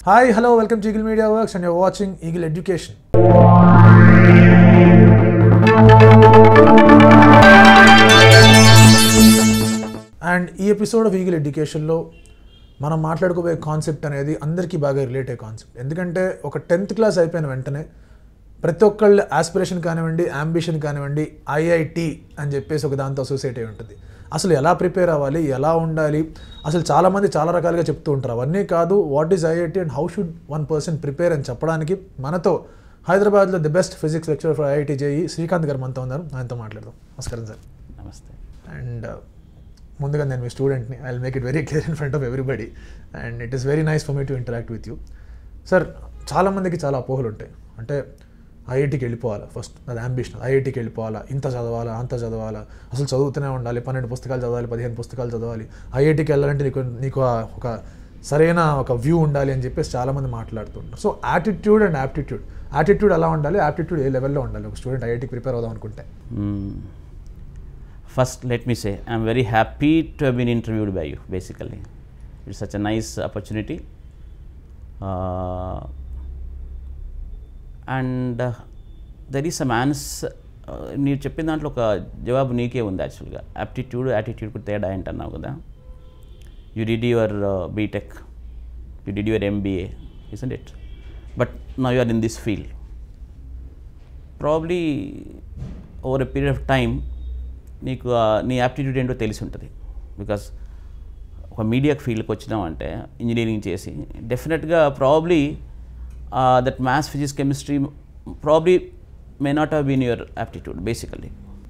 Hi, hello, welcome to Eagle Media Works, and you're watching Eagle Education. And ఈ episode of Eagle ఎడ్యుకేషన్లో మనం మాట్లాడుకోబోయే concept అనేది అందరికీ బాగా రిలేట్ అయ్యే కాన్సెప్ట్ ఎందుకంటే ఒక టెన్త్ క్లాస్ అయిపోయిన వెంటనే ప్రతి ఒక్కళ్ళ ఆస్పిరేషన్ కానివ్వండి అంబిషన్ కానివ్వండి ఐఐటి అని చెప్పేసి ఒక దాంతో అసోసియేట్ అయి ఉంటుంది అసలు ఎలా ప్రిపేర్ అవ్వాలి ఎలా ఉండాలి అసలు చాలామంది చాలా రకాలుగా చెప్తూ ఉంటారు అవన్నీ కాదు what is IIT and how should one person prepare అని చెప్పడానికి మనతో హైదరాబాద్లో the best physics lecture for IIT JEE Srikanth garu మనతో ఉన్నారు ఆయనతో మాట్లాడదాం నమస్కారం సార్ నమస్తే అండ్ ముందుగా నేను మీ స్టూడెంట్ని I make it very clear in front of everybody and it is very nice for me to interact with you sir చాలామందికి చాలా అపోహలు ఉంటాయి అంటే ఐఐటికి వెళ్ళిపోవాలా ఫస్ట్ అది అంబిషన్ ఐఐటికి వెళ్ళిపోవాలా ఇంత చదవాలా అంత చదవాలా అసలు చదువుతూనే ఉండాలి పన్నెండు పుస్తకాలు చదవాలి పదిహేను పుస్తకాలు చదవాలి ఐఐటికి వెళ్ళాలంటే నీకు నీకు ఆ ఒక సరైన ఒక వ్యూ ఉండాలి అని చెప్పేసి చాలామంది మాట్లాడుతుంటారు so attitude and aptitude attitude ఎలా ఉండాలి యాప్టిట్యూడ్ ఏ లెవెల్లో ఉండాలి ఒక స్టూడెంట్ ఐఐటికి ప్రిపేర్ అవుదాం అనుకుంటే first let me say I'm very happy to have been interviewed by you basically it's such a nice opportunity and there is a man's మీరు చెప్పిన దాంట్లో ఒక జవాబు నీకే ఉంది యాక్చువల్గా యాప్టిట్యూడ్ యాటిట్యూడ్కి తేడా ఏంటన్నావు కదా you did your B Tech you did your MBA isn't it but now you are in this field probably over a period of time నీకు ఆ నీ యాప్టిట్యూడ్ ఏంటో తెలిసి ఉంటుంది బికాస్ ఒక మీడియా ఫీల్డ్కి వచ్చినామంటే ఇంజనీరింగ్ చేసి డెఫినెట్గా probably that maths physics chemistry probably may not have been your aptitude basically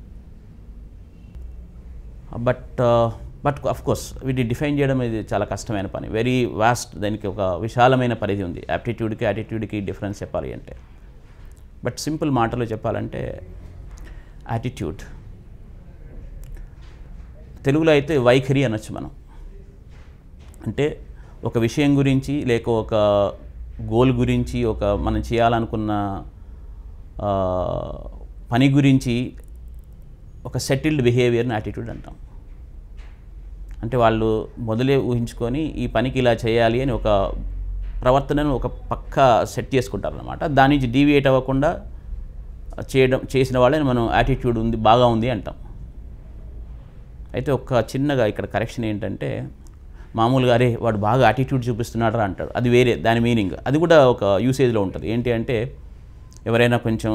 but but of course వీటిని డిఫైన్ చేయడం ఇది చాలా కష్టమైన పని వెరీ వాస్ట్ దానికి ఒక విశాలమైన పరిధి ఉంది యాప్టిట్యూడ్కి యాటిట్యూడ్కి డిఫరెన్స్ చెప్పాలి అంటే బట్ సింపుల్ మాటలో చెప్పాలంటే యాటిట్యూడ్ తెలుగులో అయితే వైఖరి అనొచ్చు మనం అంటే ఒక విషయం గురించి లేక ఒక గోల్ గురించి ఒక మనం చేయాలనుకున్న ఆ, పని గురించి ఒక సెటిల్డ్ బిహేవియర్ని యాటిట్యూడ్ అంటాం అంటే వాళ్ళు మొదలే ఊహించుకొని ఈ పనికి ఇలా చేయాలి అని ఒక ప్రవర్తనను ఒక పక్క సెట్ చేసుకుంటారు అనమాట దాని నుంచి డీవియేట్ అవ్వకుండా చేయడం చేసిన వాళ్ళని మనం యాటిట్యూడ్ ఉంది బాగా ఉంది అంటాం అయితే ఒక చిన్నగా ఇక్కడ కరెక్షన్ ఏంటంటే మామూలుగా అరే వాడు బాగా యాటిట్యూడ్ చూపిస్తున్నాడు అంటాడు అది వేరే దాని మీనింగ్ అది కూడా ఒక యూసేజ్లో ఉంటుంది ఏంటి అంటే ఎవరైనా కొంచెం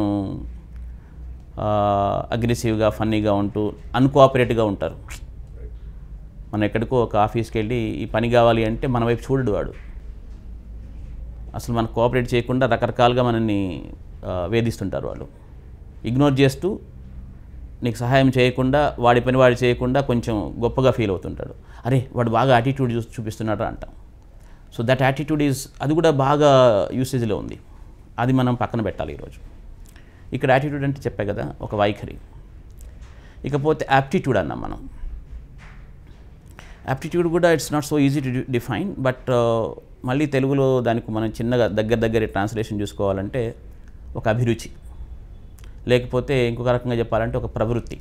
అగ్రెసివ్గా ఫన్నీగా ఉంటూ అన్కోఆపరేటివ్గా ఉంటారు మనం ఎక్కడికో ఒక ఆఫీస్కి వెళ్ళి ఈ పని కావాలి అంటే మన వైపు చూడడు వాడు అసలు మనకు కోఆపరేట్ చేయకుండా రకరకాలుగా మనల్ని ఆ, వేధిస్తుంటారు వాళ్ళు ఇగ్నోర్ చేస్తూ నీకు సహాయం చేయకుండా వాడి పని వాడు చేయకుండా కొంచెం గొప్పగా ఫీల్ అవుతుంటాడు అరే వాడు బాగా యాటిట్యూడ్ చూ చూపిస్తున్నాడు అంటాం సో దట్ యాటిట్యూడ్ ఈజ్ అది కూడా బాగా యూసేజ్లో ఉంది అది మనం పక్కన పెట్టాలి ఈరోజు ఇక్కడ యాటిట్యూడ్ అంటే చెప్పే కదా ఒక వైఖరి ఇకపోతే యాప్టిట్యూడ్ అన్నాం మనం యాప్టిట్యూడ్ కూడా it's not so easy to define but మళ్ళీ తెలుగులో దానికి మనం చిన్నగా దగ్గర దగ్గర ట్రాన్స్లేషన్ చూసుకోవాలంటే ఒక అభిరుచి లేకపోతే ఇంకొక రకంగా చెప్పాలంటే ఒక ప్రవృత్తి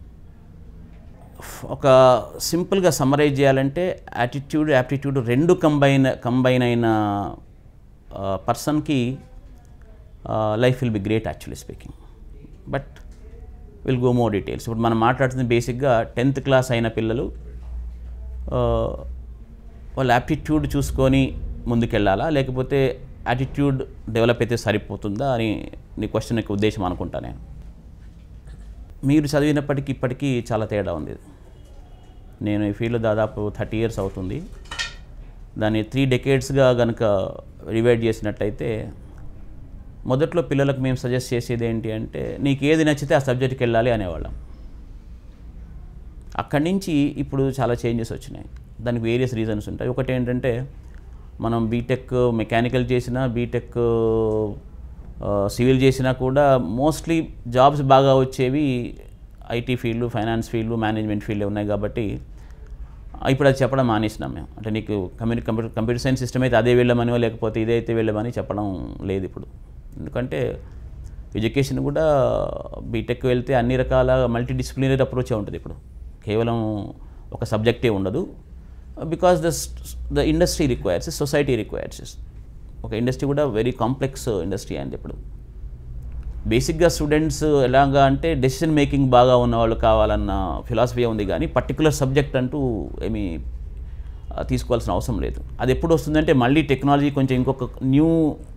ఒక సింపుల్గా సమ్మరైజ్ చేయాలంటే యాటిట్యూడ్ యాప్టిట్యూడ్ రెండు కంబైన్ కంబైన్ అయిన పర్సన్కి life will be great actually speaking but will go more details ఇప్పుడు మనం మాట్లాడుతుంది బేసిక్గా టెన్త్ క్లాస్ అయిన పిల్లలు ఆ, వాళ్ళ యాప్టిట్యూడ్ చూసుకొని ముందుకెళ్ళాలా లేకపోతే యాటిట్యూడ్ డెవలప్ అయితే సరిపోతుందా అని నీ క్వశ్చన్ యొక్క ఉద్దేశం అనుకుంటా నేను మీరు చదివినప్పటికీ ఇప్పటికీ చాలా తేడా ఉంది నేను ఈ ఫీల్డ్ దాదాపు థర్టీ ఇయర్స్ అవుతుంది దాన్ని త్రీ డెకేడ్స్గా కనుక రివైడ్ చేసినట్టయితే మొదట్లో పిల్లలకు మేము సజెస్ట్ చేసేది ఏంటి అంటే నీకు ఏది నచ్చితే ఆ సబ్జెక్ట్కి వెళ్ళాలి అనేవాళ్ళం అక్కడి నుంచి ఇప్పుడు చాలా చేంజెస్ వచ్చినాయి దానికి వేరియస్ రీజన్స్ ఉంటాయి ఒకటి ఏంటంటే మనం బీటెక్ మెకానికల్ చేసినా బీటెక్ సివిల్ చేసినా కూడా మోస్ట్లీ జాబ్స్ బాగా వచ్చేవి IT field finance field management field ఉన్నాయి కాబట్టి ఇప్పుడు అది చెప్పడం మానేసినాం మేము అంటే నీకు computer computer computer science system అయితే అదే వెళ్ళమనో లేకపోతే ఇదైతే వెళ్ళమని చెప్పడం లేదు ఇప్పుడు ఎందుకంటే ఎడ్యుకేషన్ కూడా బీటెక్ వెళ్తే అన్ని రకాల మల్టీ డిసిప్లినరీ అప్రోచే ఉంటుంది ఇప్పుడు కేవలం ఒక సబ్జెక్టే ఉండదు because the the industry requires society requires ఒక ఇండస్ట్రీ కూడా వెరీ కాంప్లెక్స్ ఇండస్ట్రీ అయింది ఇప్పుడు బేసిక్గా స్టూడెంట్స్ ఎలాగా అంటే డెసిషన్ మేకింగ్ బాగా ఉన్న వాళ్ళు కావాలన్న ఫిలాసఫీ ఉంది కానీ పర్టికులర్ సబ్జెక్ట్ అంటూ ఏమీ ఆ, తీసుకోవాల్సిన అవసరం లేదు అది ఎప్పుడు వస్తుందంటే మళ్ళీ టెక్నాలజీ కొంచెం ఇంకొక న్యూ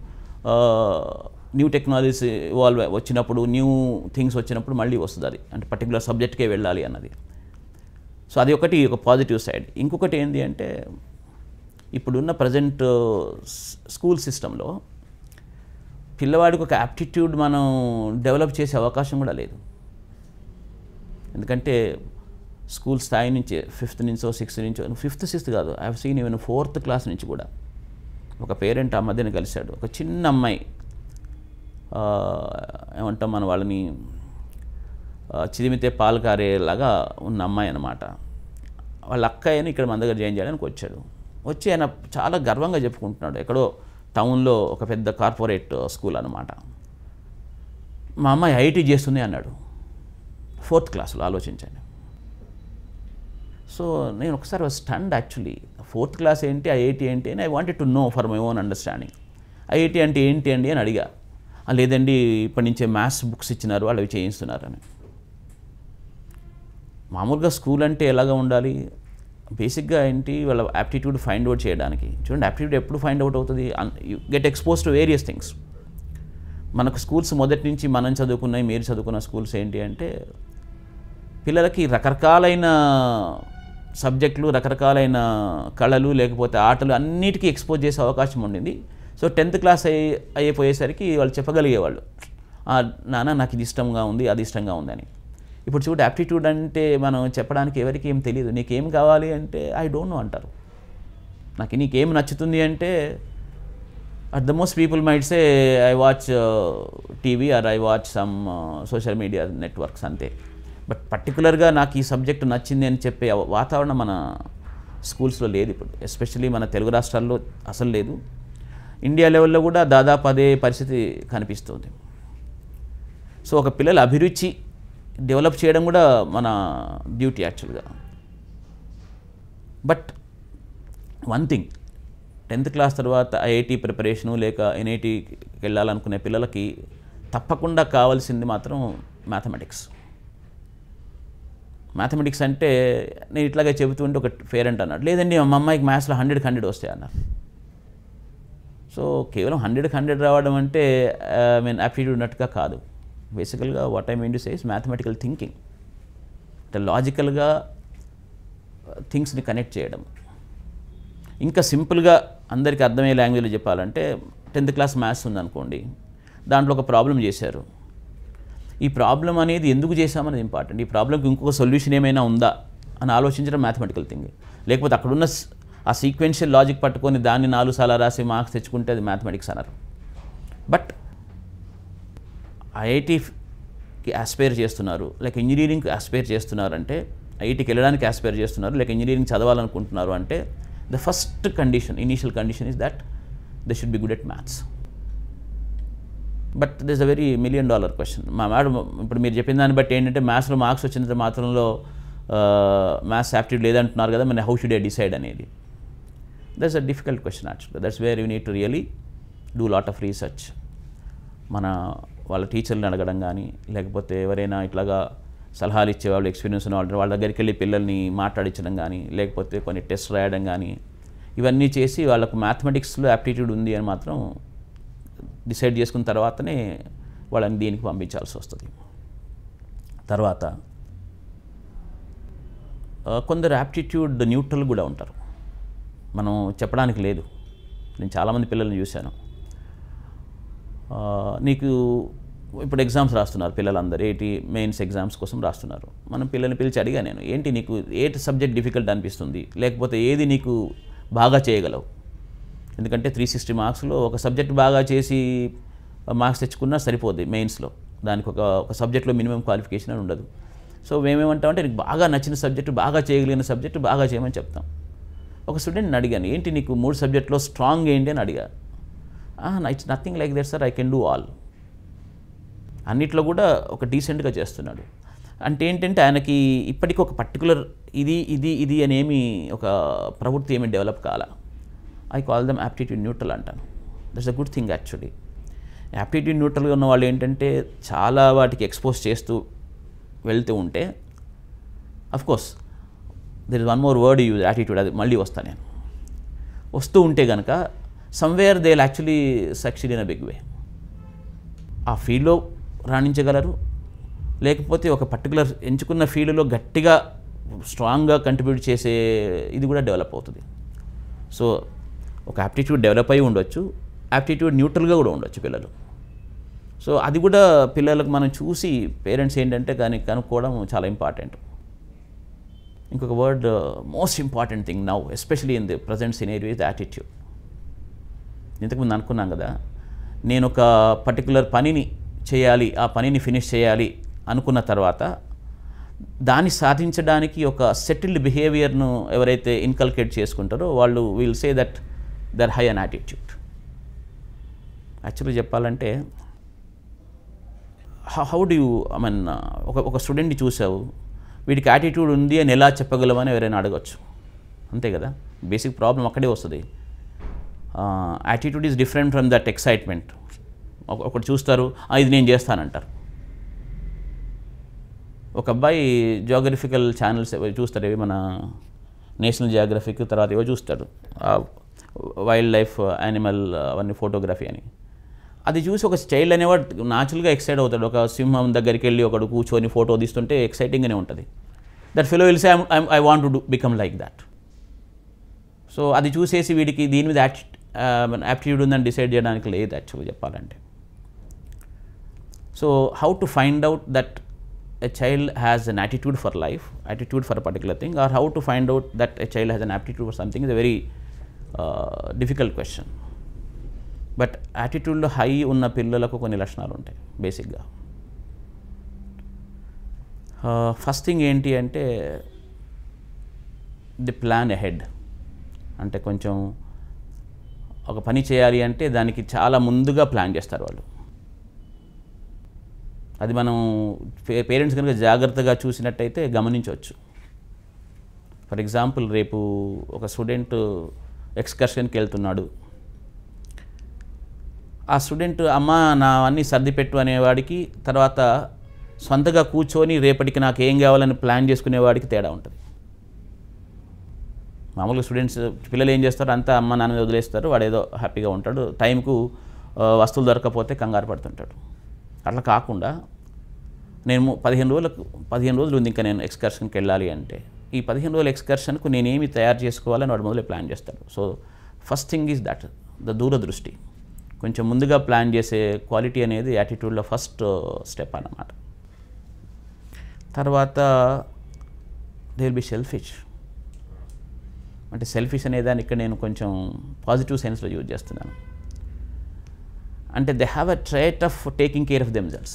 న్యూ టెక్నాలజీస్ ఇవాల్వ్ వచ్చినప్పుడు న్యూ థింగ్స్ వచ్చినప్పుడు మళ్ళీ వస్తుంది అది అంటే పర్టికులర్ సబ్జెక్ట్కే వెళ్ళాలి అన్నది సో అది ఒకటి ఒక పాజిటివ్ సైడ్ ఇంకొకటి ఏంటి అంటే ఇప్పుడున్న ప్రజెంట్ స్కూల్ సిస్టంలో పిల్లవాడికి ఒక యాప్టిట్యూడ్ మనం డెవలప్ చేసే అవకాశం కూడా లేదు ఎందుకంటే స్కూల్ స్థాయి నుంచి ఫిఫ్త్ నుంచో సిక్స్త్ నుంచో ఫిఫ్త్ సిక్స్త్ కాదు I seen even fourth class నుంచి కూడా ఒక పేరెంట్ ఆ మధ్యన కలిశాడు ఒక చిన్న అమ్మాయి ఆ, ఏమంటాం మన వాళ్ళని ఆ, చిదిమితే పాలు కారేలాగా ఉన్న అమ్మాయి అనమాట వాళ్ళ అక్కయ్యని ఇక్కడ మన దగ్గర జాయిన్ చేయడానికి వచ్చాడు వచ్చి ఆయన చాలా గర్వంగా చెప్పుకుంటున్నాడు ఎక్కడో టౌన్లో ఒక పెద్ద కార్పొరేట్ స్కూల్ అనమాట మా అమ్మాయి ఐటీ చేస్తుంది అన్నాడు ఫోర్త్ క్లాస్లో ఆలోచించండి సో నేను ఒకసారి స్టండ్ యాక్చువల్లీ ఫోర్త్ క్లాస్ ఏంటి ఐఐటి ఏంటి అని I wanted to know for my own understanding IIT అంటే ఏంటి అండి అని అడిగా "ఆ, లేదండి ఇప్పటి నుంచే మ్యాథ్స్ బుక్స్ ఇచ్చినారు వాళ్ళు అవి చేయిస్తున్నారని మామూలుగా స్కూల్ అంటే ఎలాగా ఉండాలి బేసిక్గా ఏంటి వాళ్ళ యాప్టిట్యూడ్ ఫైండ్ అవుట్ చేయడానికి చూడండి యాప్టిట్యూడ్ ఎప్పుడు ఫైండ్ అవుట్ అవుతుంది you get expose to various things మనకు స్కూల్స్ మొదటి నుంచి మనం చదువుకున్నాయి మీరు చదువుకున్న స్కూల్స్ ఏంటి అంటే పిల్లలకి రకరకాలైన సబ్జెక్టులు రకరకాలైన కళలు లేకపోతే ఆటలు అన్నిటికీ ఎక్స్పోజ్ చేసే అవకాశం ఉండింది సో టెన్త్ క్లాస్ అయ్యి అయిపోయేసరికి వాళ్ళు చెప్పగలిగేవాళ్ళు "ఆ, నాన్న నాకు ఇది ఇష్టంగా ఉంది అది ఇష్టంగా ఉందని ఇప్పుడు చూడు యాప్టిట్యూడ్ అంటే మనం చెప్పడానికి ఎవరికి ఏం తెలియదు నీకేం కావాలి అంటే ఐ డోంట్ నో అంటారు నాకు నీకేం నచ్చుతుంది అంటే at the most people might say I watch TV or I watch some social media networks అంతే బట్ పర్టికులర్గా నాకు ఈ సబ్జెక్ట్ నచ్చింది అని చెప్పే అవ- వాతావరణం మన స్కూల్స్లో లేదు ఇప్పుడు ఎస్పెషల్లీ మన తెలుగు రాష్ట్రాల్లో అసలు లేదు ఇండియా లెవెల్లో కూడా దాదాపు అదే పరిస్థితి కనిపిస్తుంది సో ఒక పిల్లల అభిరుచి డెవలప్ చేయడం కూడా మన డ్యూటీ యాక్చువల్గా but one thing tenth class తర్వాత ఐఐటి ప్రిపరేషను లేక ఎన్ఐటికి వెళ్ళాలనుకునే పిల్లలకి తప్పకుండా కావాల్సింది మాత్రం మ్యాథమెటిక్స్ మ్యాథమెటిక్స్ అంటే నేను ఇట్లాగే చెబుతుంటే ఒక పేరెంట్ అన్నాడు లేదండి మా అమ్మాయికి మ్యాథ్స్లో హండ్రెడ్కి హండ్రెడ్ వస్తాయి అన్నారు సో కేవలం హండ్రెడ్కి హండ్రెడ్ రావడం అంటే ఐ మీన్ యాప్టిట్యూడ్ ఉన్నట్టుగా కాదు బేసికల్గా what I mean to says mathematical thinking అంటే లాజికల్గా థింగ్స్ని కనెక్ట్ చేయడం ఇంకా సింపుల్గా అందరికీ అర్థమయ్యే లాంగ్వేజ్లో చెప్పాలంటే టెన్త్ క్లాస్ మ్యాథ్స్ ఉందనుకోండి దాంట్లో ఒక ప్రాబ్లం చేశారు ఈ ప్రాబ్లం అనేది ఎందుకు చేశామనేది ఇంపార్టెంట్ ఈ ప్రాబ్లంకి ఇంకొక సొల్యూషన్ ఏమైనా ఉందా అని ఆలోచించడం మ్యాథమెటికల్ థింకింగ్ లేకపోతే అక్కడున్న స్- ఆ సీక్వెన్షియల్ లాజిక్ పట్టుకొని దాన్ని నాలుగు సార్లు రాసి మార్క్స్ తెచ్చుకుంటే అది మ్యాథమెటిక్స్ అన్నారు బట్ ఐఐటికి ఆస్పైర్ చేస్తున్నారు లేక ఇంజనీరింగ్కి ఆస్పైర్ చేస్తున్నారు అంటే ఐఐటికి వెళ్ళడానికి ఆస్పైర్ చేస్తున్నారు లేక ఇంజనీరింగ్ చదవాలనుకుంటున్నారు అంటే the first condition initial condition is that they should be good at maths but this a very million dollar question మా మేడం ఇప్పుడు మీరు చెప్పిన దాన్ని బట్టి ఏంటంటే మ్యాథ్స్లో మార్క్స్ వచ్చినంత మాత్రంలో మ్యాథ్స్ యాప్టిట్యూడ్ లేదంటున్నారు కదా మరి హౌ షుడ్ ఐ డిసైడ్ అనేది దట్స్ అ డిఫికల్ట్ క్వశ్చన్ యాక్చువల్గా that's where you need to really do lot of research మన వాళ్ళ టీచర్ని అడగడం కానీ లేకపోతే ఎవరైనా ఇట్లాగా సలహాలు ఇచ్చేవాళ్ళు ఎక్స్పీరియన్స్ ఉన్న వాళ్ళు వాళ్ళ దగ్గరికి వెళ్ళి పిల్లల్ని మాట్లాడించడం కానీ లేకపోతే కొన్ని టెస్ట్ రాయడం కానీ ఇవన్నీ చేసి వాళ్ళకు మ్యాథమెటిక్స్లో యాప్టిట్యూడ్ ఉంది అని మాత్రం డిసైడ్ చేసుకున్న తర్వాతనే వాళ్ళని దీనికి పంపించాల్సి వస్తుంది తర్వాత ఆ, కొందరు యాప్టిట్యూడ్ న్యూట్రల్ కూడా ఉంటారు మనం చెప్పడానికి లేదు నేను చాలామంది పిల్లల్ని చూశాను ఆ, నీకు ఇప్పుడు ఎగ్జామ్స్ రాస్తున్నారు పిల్లలందరూ ఏంటి మెయిన్స్ ఎగ్జామ్స్ కోసం రాస్తున్నారు మనం పిల్లల్ని పిలిచి అడిగా నేను ఏంటి నీకు ఏ సబ్జెక్ట్ డిఫికల్ట్ అనిపిస్తుంది లేకపోతే ఏది నీకు బాగా చేయగలవు ఎందుకంటే త్రీ సిక్స్టీ మార్క్స్లో ఒక సబ్జెక్ట్ బాగా చేసి మార్క్స్ తెచ్చుకున్నా సరిపోద్ది మెయిన్స్లో దానికి ఒక ఒక సబ్జెక్ట్లో మినిమం క్వాలిఫికేషన్ అని ఉండదు సో మేమేమంటామంటే నీకు బాగా నచ్చిన సబ్జెక్టు బాగా చేయగలిగిన సబ్జెక్టు బాగా చేయమని చెప్తాం ఒక స్టూడెంట్ని అడిగాను ఏంటి నీకు మూడు సబ్జెక్ట్లో స్ట్రాంగ్ ఏంటి అని అడిగా it's nothing like that sir I can do all అన్నిట్లో కూడా ఒక డీసెంట్గా చేస్తున్నాడు అంటే ఏంటంటే ఆయనకి ఇప్పటికీ ఒక పర్టికులర్ ఇది ఇది ఇది అనేమి ఒక ప్రవృత్తి ఏమి డెవలప్ కాల I call them aptitude neutral అంటాను that's a good thing actually aptitude న్యూట్రల్గా ఉన్న వాళ్ళు ఏంటంటే చాలా వాటికి ఎక్స్పోజ్ చేస్తూ వెళ్తూ ఉంటే of course there is one more word use attitude అది మళ్ళీ వస్తాను నేను వస్తూ ఉంటే కనుక somewhere they actually succeed in a big way ఆ ఫీల్డ్లో రాణించగలరు లేకపోతే ఒక పర్టికులర్ ఎంచుకున్న ఫీల్డ్లో గట్టిగా స్ట్రాంగ్గా కంట్రిబ్యూట్ చేసే ఇది కూడా డెవలప్ అవుతుంది సో ఒక యాప్టిట్యూడ్ డెవలప్ అయి ఉండొచ్చు యాప్టిట్యూడ్ న్యూట్రల్గా కూడా ఉండొచ్చు పిల్లలు సో అది కూడా పిల్లలకు మనం చూసి పేరెంట్స్ ఏంటంటే కానీ కనుక్కోవడం చాలా ఇంపార్టెంట్ ఇంకొక word most important thing now especially in the present scenario is attitude ఇంతకుముందు అనుకున్నాం కదా నేను ఒక పర్టికులర్ పనిని చేయాలి ఆ పనిని ఫినిష్ చేయాలి అనుకున్న తర్వాత దాన్ని సాధించడానికి ఒక సెటిల్డ్ బిహేవియర్ను ఎవరైతే ఇన్కల్కేట్ చేసుకుంటారో వాళ్ళు will say that there high an attitude actually చెప్పాలంటే how do you I mean ఒక ఒక స్టూడెంట్ని చూసావు వీడికి యాటిట్యూడ్ ఉంది అని ఎలా చెప్పగలవని ఎవరైనా అడగచ్చు అంతే కదా బేసిక్ ప్రాబ్లం అక్కడే వస్తుంది attitude is different from that excitement ఒకటి చూస్తారు "ఆ, ఇది నేను చేస్తానంటారు ఒక అబ్బాయి జోగ్రఫికల్ ఛానల్స్ ఏవో చూస్తారు ఇవి మన నేషనల్ జియోగ్రఫిక్ తర్వాత ఏవో చూస్తాడు వైల్డ్ లైఫ్ యానిమల్ అవన్నీ ఫోటోగ్రఫీ అని అది చూసి ఒక చైల్డ్ అనేవాడు న్యాచురల్గా ఎక్సైట్ అవుతాడు ఒక సింహం దగ్గరికి వెళ్ళి ఒకడు కూర్చొని ఫోటో తీస్తుంటే ఎక్సైటింగ్గానే ఉంటుంది that fellow will say I want to become like that so అది చూసేసి వీడికి దీని మీద యాప్టిట్యూడ్ ఉందని డిసైడ్ చేయడానికి లేదు యాక్చువల్గా చెప్పాలంటే so how to find out that a child has an attitude for life attitude for a particular thing or how to find out that a child has an aptitude for something is a very difficult question but యాటిట్యూడ్లో high ఉన్న పిల్లలకు కొన్ని లక్షణాలు ఉంటాయి బేసిక్గా first thing ఏంటి అంటే the plan head అంటే కొంచెం ఒక పని చేయాలి అంటే దానికి చాలా ముందుగా ప్లాన్ చేస్తారు వాళ్ళు అది మనం పేరెంట్స్ కనుక జాగ్రత్తగా చూసినట్టయితే గమనించవచ్చు ఫర్ ఎగ్జాంపుల్ రేపు ఒక స్టూడెంట్ ఎక్స్కర్షన్కి వెళ్తున్నాడు ఆ స్టూడెంట్ అమ్మ నా అన్నీ సర్ది పెట్టు అనేవాడికి తర్వాత సొంతగా కూర్చొని రేపటికి నాకు ఏం కావాలని ప్లాన్ చేసుకునేవాడికి తేడా ఉంటుంది మామూలుగా స్టూడెంట్స్ పిల్లలు ఏం చేస్తారు అంతా అమ్మ నాన్న వదిలేస్తారు వాడు ఏదో హ్యాపీగా ఉంటాడు టైంకు ఆ, వస్తువులు దొరకకపోతే కంగారు పడుతుంటాడు అట్లా కాకుండా నేను ము- పదిహేను రోజులకు పదిహేను రోజులు ఉంది ఇంకా నేను ఎక్స్కర్షన్కి వెళ్ళాలి అంటే ఈ పదిహేను రోజుల ఎక్స్కర్షన్కు నేనేమి తయారు చేసుకోవాలని వాడు మొదలు ప్లాన్ చేస్తాడు so first thing is that the దూరదృష్టి కొంచెం ముందుగా ప్లాన్ చేసే క్వాలిటీ అనేది యాటిట్యూడ్లో ఫస్ట్ స్టెప్ అన్నమాట తర్వాత దే విల్ బి సెల్ఫిష్ అంటే సెల్ఫిష్ అనే దాన్ని ఇక్కడ నేను కొంచెం పాజిటివ్ సెన్స్లో యూజ్ చేస్తున్నాను అంటే they have a trait of taking care of themselves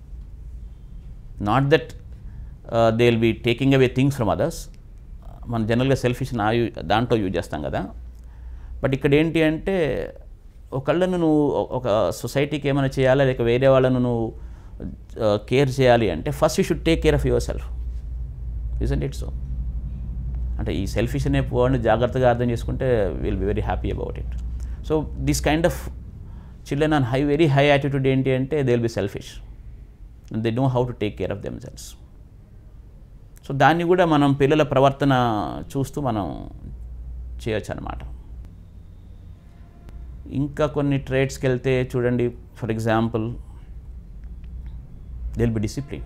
not that they will be taking away things from others మనం జనరల్గా సెల్ఫిష్ నా యూ- దాంట్లో యూజ్ చేస్తాం కదా బట్ ఇక్కడ ఏంటి అంటే ఒకళ్ళను నువ్వు ఒ- ఒక సొసైటీకి ఏమైనా చేయాలా లేక వేరే వాళ్ళను నువ్వు కేర్ చేయాలి అంటే first you should take care of yourself isn't it so అంటే ఈ సెల్ఫిష్ అనే వర్డ్ని జాగ్రత్తగా అర్థం చేసుకుంటే will be very happy about it so this kind of children on high very high attitude ఏంటి అంటే they will be selfish they know how to take care of themselves so దాన్ని కూడా మనం పిల్లల ప్రవర్తన చూస్తూ మనం చేయొచ్చు అనమాట ఇంకా కొన్ని ట్రేడ్స్కి వెళ్తే చూడండి for example they will be discipline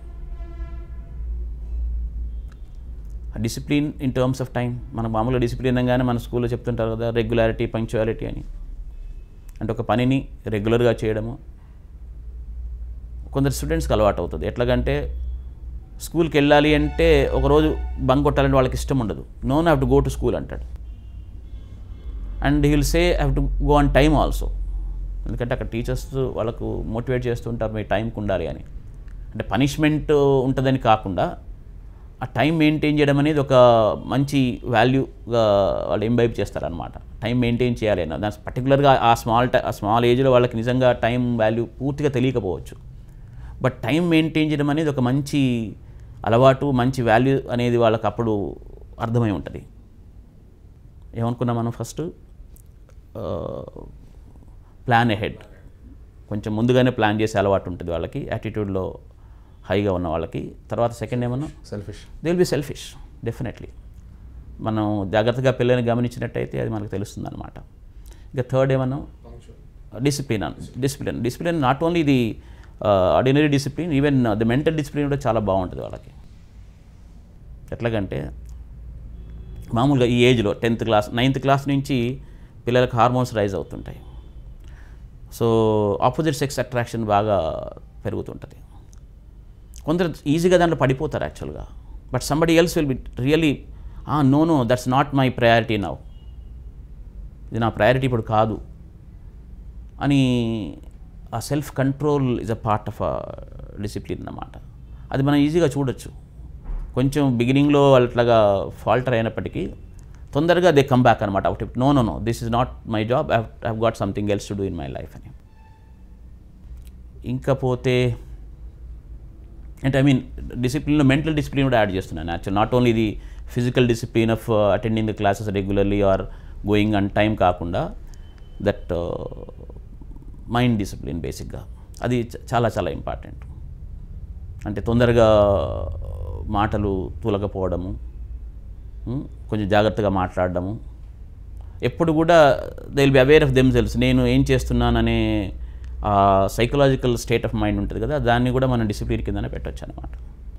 discipline in terms of time మన మామూలుగా డిసిప్లిన్ అనగానే మన స్కూల్లో చెప్తుంటారు కదా రెగ్యులారిటీ పంక్చువాలిటీ అని అంటే ఒక పనిని రెగ్యులర్గా చేయడము కొందరు స్టూడెంట్స్కి అలవాటు అవుతుంది ఎట్లాగంటే స్కూల్కి వెళ్ళాలి అంటే ఒకరోజు బంక్ కొట్టాలంటే వాళ్ళకి ఇష్టం ఉండదు no have to go to school అంటాడు and he will say have to go on time also ఎందుకంటే అక్కడ టీచర్స్ వాళ్ళకు మోటివేట్ చేస్తుంటారు మీ టైంకి ఉండాలి అని అంటే పనిష్మెంట్ ఉంటుందని కాకుండా ఆ టైం మెయింటైన్ చేయడం అనేది ఒక మంచి వాల్యూగా వాళ్ళు ఎంబైబ్ చేస్తారనమాట టైం మెయింటైన్ చేయాలి అన్న దాని పర్టికులర్గా ఆ స్మాల్ ఆ స్మాల్ ఏజ్లో వాళ్ళకి నిజంగా టైం వాల్యూ పూర్తిగా తెలియకపోవచ్చు బట్ టైం మెయింటైన్ చేయడం అనేది ఒక మంచి అలవాటు మంచి వాల్యూ అనేది వాళ్ళకి అప్పుడు అర్థమై ఉంటుంది ఏమనుకున్నాం మనం ఫస్ట్ ప్లాన్ ఎహెడ్ కొంచెం ముందుగానే ప్లాన్ చేసే అలవాటు ఉంటుంది వాళ్ళకి యాటిట్యూడ్లో హైగా ఉన్న వాళ్ళకి తర్వాత సెకండ్ ఏమన్నా selfish they will be selfish definitely మనం జాగ్రత్తగా పిల్లల్ని గమనించినట్టయితే అది మనకు తెలుస్తుంది అనమాట ఇక థర్డ్ ఏమన్నా discipline discipline discipline not only the ordinary discipline even the mental discipline కూడా చాలా బాగుంటుంది వాళ్ళకి ఎట్లాగంటే మామూలుగా ఈ ఏజ్లో టెన్త్ క్లాస్ నైన్త్ క్లాస్ నుంచి పిల్లలకు హార్మోన్స్ రైజ్ అవుతుంటాయి సో ఆపోజిట్ సెక్స్ అట్రాక్షన్ బాగా పెరుగుతుంటుంది కొందరు ఈజీగా దాంట్లో పడిపోతారు యాక్చువల్గా but somebody else will be really no no that's not my priority now ఇది నా ప్రయారిటీ ఇప్పుడు కాదు అని ఆ self control is a part of a discipline అన్నమాట అది మనం ఈజీగా చూడొచ్చు కొంచెం బిగినింగ్లో అట్లాగా ఫాల్టర్ అయినప్పటికీ తొందరగా దే కమ్ బ్యాక్ అనమాట out no no no this is not my job I have got something else to do in my life అని ఇంకా పోతే అంటే ఐ మీన్ డిసిప్లిన్లో మెంటల్ డిసిప్లిన్ కూడా యాడ్ చేస్తున్నాను actual not only the physical discipline of attending the classes regularly or going on time కాకుండా that mind discipline బేసిక్గా అది చ- చాలా చాలా ఇంపార్టెంట్ అంటే తొందరగా మాటలు తూలకపోవడము ఉమ్, కొంచెం జాగ్రత్తగా మాట్లాడడము ఎప్పుడు కూడా they will be aware of themselves నేను ఏం చేస్తున్నాననే సైకలాజికల్ స్టేట్ ఆఫ్ మైండ్ ఉంటుంది కదా దాన్ని కూడా మనం డిసిప్లిన్ కిందనే పెట్టొచ్చు అనమాట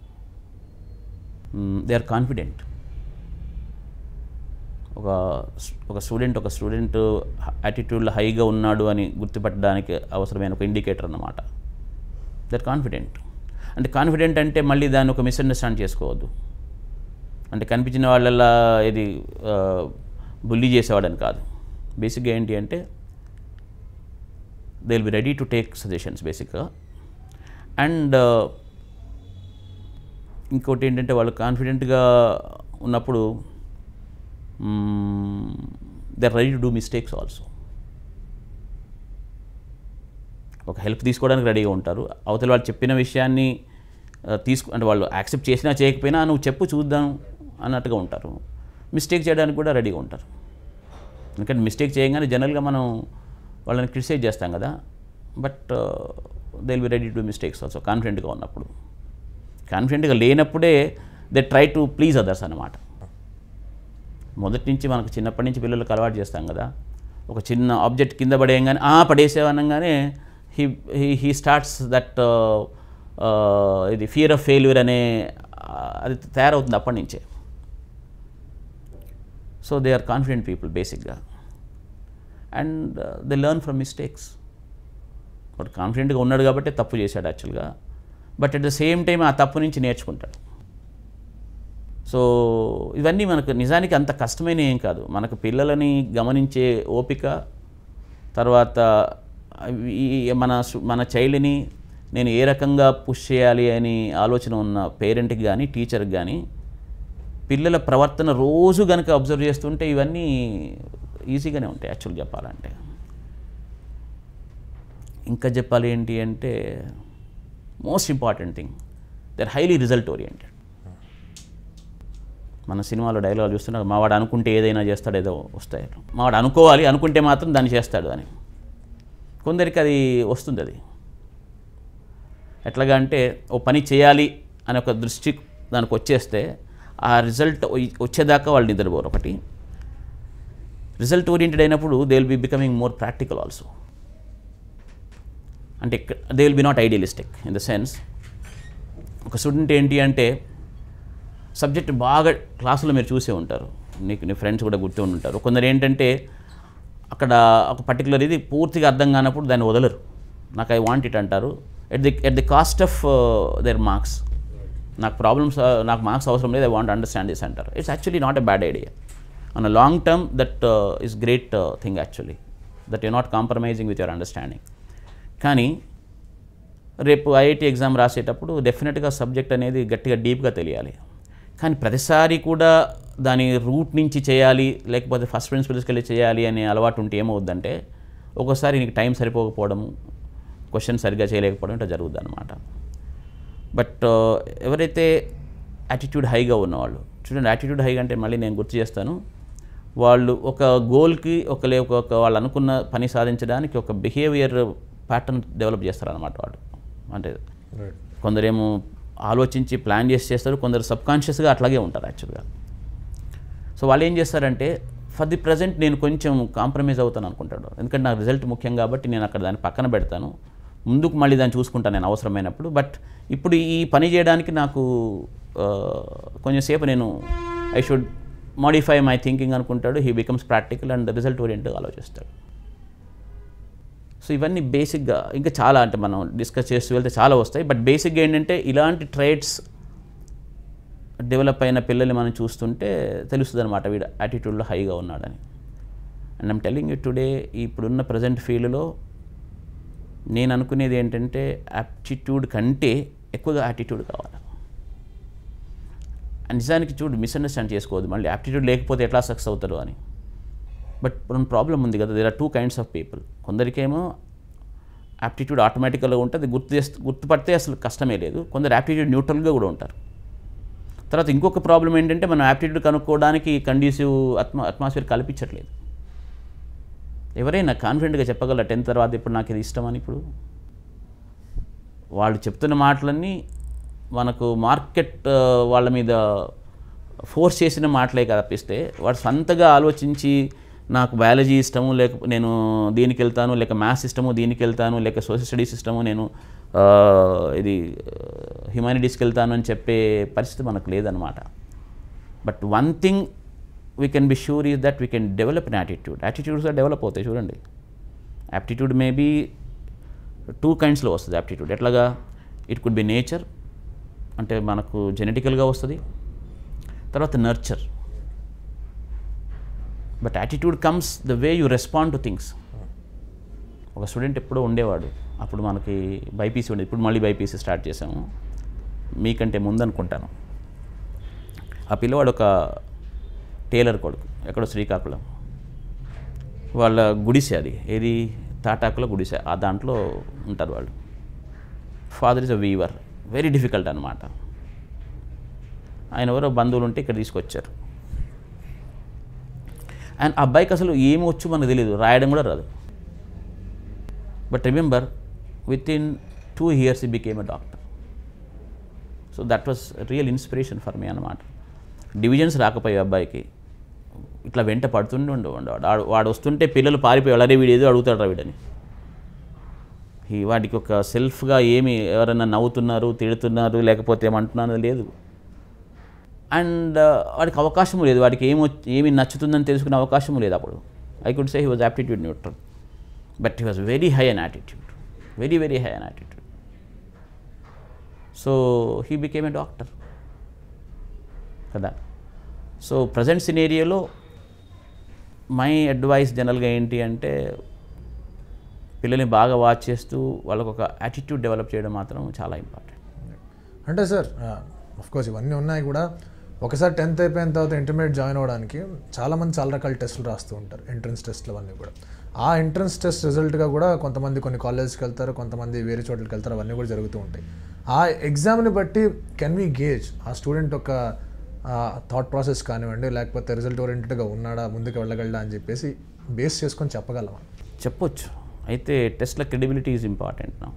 దే ఆర్ కాన్ఫిడెంట్ ఒక ఒక స్టూడెంట్ ఒక స్టూడెంట్ యాటిట్యూడ్లో హైగా ఉన్నాడు అని గుర్తుపట్టడానికి అవసరమైన ఒక ఇండికేటర్ అన్నమాట దే ఆర్ కాన్ఫిడెంట్ అంటే కాన్ఫిడెంట్ అంటే మళ్ళీ దాన్ని ఒక మిస్అండర్స్టాండ్ చేసుకోవద్దు అంటే కనిపించిన వాళ్ళల్లా ఇది బుల్లీ చేసేవాడని కాదు బేసిక్గా ఏంటి అంటే they will be ready to take suggestions బేసిక్గా అండ్ ఇంకోటి ఏంటంటే వాళ్ళు కాన్ఫిడెంట్గా ఉన్నప్పుడు they are ready to do mistakes also ఒక హెల్ప్ తీసుకోవడానికి రెడీగా ఉంటారు అవతల వాళ్ళు చెప్పిన విషయాన్ని ఆ, తీసుకు అంటే వాళ్ళు యాక్సెప్ట్ చేసినా చేయకపోయినా నువ్వు చెప్పు చూద్దాం అన్నట్టుగా ఉంటారు మిస్టేక్ చేయడానికి కూడా రెడీగా ఉంటారు ఎందుకంటే మిస్టేక్ చేయగానే జనరల్గా మనం వాళ్ళని క్రిటిసైజ్ చేస్తాం కదా but they will be ready to mistakes also కాన్ఫిడెంట్గా ఉన్నప్పుడు కాన్ఫిడెంట్గా లేనప్పుడే they try to please others అనమాట మొదటి నుంచి మనకు చిన్నప్పటి నుంచి పిల్లలకు అలవాటు చేస్తాం కదా ఒక చిన్న ఆబ్జెక్ట్ కింద పడేయంగానే ఆ పడేసేవనగానే he he he starts that ఇది ఫియర్ ఆఫ్ ఫెయిల్యూర్ అనే ఆ, అది తయారవుతుంది అప్పటి నుంచే so they are confident people బేసిక్గా and they learn from mistakes but కాన్ఫిడెంట్గా ఉన్నాడు కాబట్టి తప్పు చేశాడు యాక్చువల్గా but at the same time ఆ తప్పు నుంచి నేర్చుకుంటాడు సో ఇవన్నీ మనకు నిజానికి అంత కష్టమైన ఏం కాదు మనకు పిల్లలని గమనించే ఓపిక తర్వాత ఈ మన సు- మన చైల్డ్ని నేను ఏ రకంగా పుష్ చేయాలి అని ఆలోచన ఉన్న పేరెంట్కి కానీ టీచర్కి కానీ పిల్లల ప్రవర్తన రోజు కనుక అబ్జర్వ్ చేస్తుంటే ఇవన్నీ ఈజీగానే ఉంటాయి యాక్చువల్ చెప్పాలంటే ఇంకా చెప్పాలి ఏంటి అంటే most important thing they are highly result oriented మన సినిమాలో డైలాగ్ చూస్తున్నా మావాడు అనుకుంటే ఏదైనా చేస్తాడు ఏదో వస్తాయి మావాడు అనుకోవాలి అనుకుంటే మాత్రం దాన్ని చేస్తాడు అని కొందరికి అది వస్తుంది అది ఎట్లాగా అంటే ఓ పని చేయాలి అనే ఒక దృష్టి దానికి వచ్చేస్తే ఆ రిజల్ట్ వచ్చేదాకా వాళ్ళు నిద్రపోరు ఒకటి రిజల్ట్ ఓరియంటెడ్ అయినప్పుడు they will be becoming more practical also అంటే they will be not idealistic in the sense ఒక స్టూడెంట్ ఏంటి అంటే సబ్జెక్ట్ బాగా క్లాసులో మీరు చూసే ఉంటారు నీకు నీ ఫ్రెండ్స్ కూడా గుర్తు ఉండి ఉంటారు కొందరు ఏంటంటే అక్కడ ఒక పర్టికులర్ ఇది పూర్తిగా అర్థం కానప్పుడు దాన్ని వదలరు నాకు ఐ వాంట్ ఇట్ అంటారు at the at the cost of their marks నాకు ప్రాబ్లమ్స్ నాకు మార్క్స్ అవసరం లేదు ఐ వాంట్ అండర్స్టాండ్ దిస్ అంటారు it's actually not a bad idea on a long term that is great thing actually that you not compromising with your understanding కానీ రేపు IIT exam రాసేటప్పుడు డెఫినెట్గా subject అనేది గట్టిగా డీప్గా తెలియాలి కానీ ప్రతిసారి కూడా దాని రూట్ నుంచి చేయాలి లేకపోతే ఫస్ట్ ప్రిన్సిపల్స్కి వెళ్ళి చేయాలి అనే అలవాటు ఉంటే ఏమవుద్దంటే ఒక్కోసారి నీకు టైం సరిపోకపోవడము క్వశ్చన్ సరిగ్గా చేయలేకపోవడం ఇట్లా జరుగుద్ది అనమాట బట్ ఎవరైతే యాటిట్యూడ్ హైగా ఉన్నవాళ్ళు చూడండి యాటిట్యూడ్ హైగా అంటే మళ్ళీ నేను గుర్తు చేస్తాను వాళ్ళు ఒక గోల్కి ఒక లే ఒక వాళ్ళు అనుకున్న పని సాధించడానికి ఒక బిహేవియర్ ప్యాటర్న్ డెవలప్ చేస్తారన్నమాట వాళ్ళు అంటే రైట్ కొందరేమో ఆలోచించి ప్లాన్ చేసి చేస్తారు కొందరు సబ్కాన్షియస్గా అట్లాగే ఉంటారు యాక్చువల్గా సో వాళ్ళు ఏం చేస్తారంటే ఫర్ ది ప్రజెంట్ నేను కొంచెం కాంప్రమైజ్ అవుతాను అనుకుంటాడు ఎందుకంటే నాకు రిజల్ట్ ముఖ్యం కాబట్టి నేను అక్కడ దాన్ని పక్కన పెడతాను ముందుకు మళ్ళీ దాన్ని చూసుకుంటాను నేను అవసరమైనప్పుడు బట్ ఇప్పుడు ఈ పని చేయడానికి నాకు ఆ, కొంచెం సేపు నేను I should modify my thinking అనుకుంటాడు he becomes practical and result ఓరియంట్గా ఆలోచిస్తాడు సో ఇవన్నీ బేసిక్గా ఇంకా చాలా అంటే మనం డిస్కస్ చేస్తూ వెళ్తే చాలా వస్తాయి బట్ బేసిక్గా ఏంటంటే ఇలాంటి ట్రైట్స్ డెవలప్ అయిన పిల్లల్ని మనం చూస్తుంటే తెలుస్తుంది అనమాట వీడు యాటిట్యూడ్లో హైగా ఉన్నాడని and I'm telling you today ఇప్పుడున్న ప్రజెంట్ ఫీల్డ్లో నేను అనుకునేది ఏంటంటే యాప్టిట్యూడ్ కంటే ఎక్కువగా యాటిట్యూడ్ కావాలి అండ్ నిజానికి చూడు మిస్అండర్స్టాండ్ చేసుకోవద్దు మళ్ళీ యాప్టిట్యూడ్ లేకపోతే ఎట్లా సక్సెస్ అవుతారు అని బట్ రెండు ప్రాబ్లం ఉంది కదా there are two kinds of people కొందరికేమో యాప్టిట్యూడ్ ఆటోమేటిక్గా ఉంటుంది గుర్తు చేస్తే గుర్తుపడితే అసలు కష్టమే లేదు కొందరు యాప్టిట్యూడ్ న్యూట్రల్గా కూడా ఉంటారు తర్వాత ఇంకొక ప్రాబ్లం ఏంటంటే మనం యాప్టిట్యూడ్ కనుక్కోవడానికి కండ్యూసివ్ అట్మా అట్మాస్ఫియర్ కల్పించట్లేదు ఎవరైనా కాన్ఫిడెంట్గా చెప్పగలరా టెన్త్ తర్వాత ఇప్పుడు నాకు ఇది ఇష్టం అని ఇప్పుడు వాళ్ళు చెప్తున్న మాటలన్నీ మనకు మార్కెట్ ఆ, వాళ్ళ మీద ఫోర్స్ చేసిన మాటలే కనిపిస్తే వాడు సొంతగా ఆలోచించి నాకు బయాలజీ ఇష్టము లేక నేను దీనికి వెళ్తాను లేక మ్యాథ్స్ ఇష్టము దీనికి వెళ్తాను లేక సోషల్ స్టడీస్ ఇష్టము నేను ఆ, ఇది హ్యుమానిటీస్కి వెళ్తాను అని చెప్పే పరిస్థితి మనకు లేదనమాట but one thing we can be sure is that we can develop an attitude attitudes develop అవుతాయి చూడండి యాప్టిట్యూడ్ మేబీ టూ కైండ్స్లో వస్తుంది యాప్టిట్యూడ్ ఎట్లాగా ఇట్ కుడ్ బి నేచర్ అంటే మనకు జెనెటికల్గా వస్తుంది తర్వాత nurture but attitude comes the way you respond to things ఒక స్టూడెంట్ ఎప్పుడో ఉండేవాడు అప్పుడు మనకి బైపీసీ ఉండేది ఇప్పుడు మళ్ళీ బైపీసీ స్టార్ట్ చేసాము మీకంటే ముందు అనుకుంటాను ఆ పిల్లవాడు ఒక టైలర్ కొడుకు ఎక్కడో శ్రీకాకుళం వాళ్ళ గుడిసె అది ఏది తాటాకుల గుడిసె ఆ దాంట్లో ఉంటారు వాళ్ళు father is a weaver very difficult అనమాట ఆయన ఎవరో బంధువులు ఉంటే ఇక్కడ తీసుకొచ్చారు అండ్ ఆ అబ్బాయికి అసలు ఏమి వచ్చు మనకు తెలియదు రాయడం కూడా రాదు but remember within two years he became a doctor so that was real inspiration for me అనమాట డివిజన్స్ రాకపోయాయి అబ్బాయికి ఇట్లా వెంట పడుతుండే ఉండేవాడు వాడు వాడు వస్తుంటే పిల్లలు పారిపోయి అలరే వీడు ఏదో అడుగుతాడు రా వీడని ఈ వాడికి ఒక సెల్ఫ్గా ఏమి ఎవరైనా నవ్వుతున్నారు తిడుతున్నారు లేకపోతే ఏమంటున్నారు లేదు అండ్ వాడికి అవకాశం లేదు వాడికి ఏమి వచ్చి- ఏమి నచ్చుతుందని తెలుసుకునే అవకాశం లేదు అప్పుడు I could say he was aptitude neutral but he was very high an attitude very very high an attitude so he became a doctor కదా సో ప్రజెంట్ సినేరియోలో మై అడ్వైస్ జనరల్గా ఏంటి అంటే పిల్లల్ని బాగా వాచ్ చేస్తూ వాళ్ళకు ఒక యాటిట్యూడ్ డెవలప్ చేయడం మాత్రం చాలా ఇంపార్టెంట్ అంటే సార్ ఆఫ్ కోర్స్ ఇవన్నీ ఉన్నాయి కూడా ఒకసారి టెన్త్ అయిపోయిన తర్వాత ఇంటర్మీడియట్ జాయిన్ అవ్వడానికి చాలామంది చాలా రకాల టెస్టులు రాస్తూ ఉంటారు ఎంట్రన్స్ టెస్ట్లు అవన్నీ కూడా ఆ ఎంట్రన్స్ టెస్ట్ రిజల్ట్గా కూడా కొంతమంది కొన్ని కాలేజ్కి వెళ్తారు కొంతమంది వేరే చోట్లకి వెళ్తారు అవన్నీ కూడా జరుగుతూ ఉంటాయి ఆ ఎగ్జామ్ని బట్టి కెన్ వి గేజ్ ఆ స్టూడెంట్ ఒక థాట్ ప్రాసెస్ కానివ్వండి లేకపోతే రిజల్ట్ ఓరియంటెడ్గా ఉన్నాడా ముందుకు వెళ్ళగలడా అని చెప్పేసి బేస్ చేసుకొని చెప్పగలమా చెప్పొచ్చు అయితే టెస్ట్ల క్రెడిబిలిటీ ఈజ్ ఇంపార్టెంట్ నా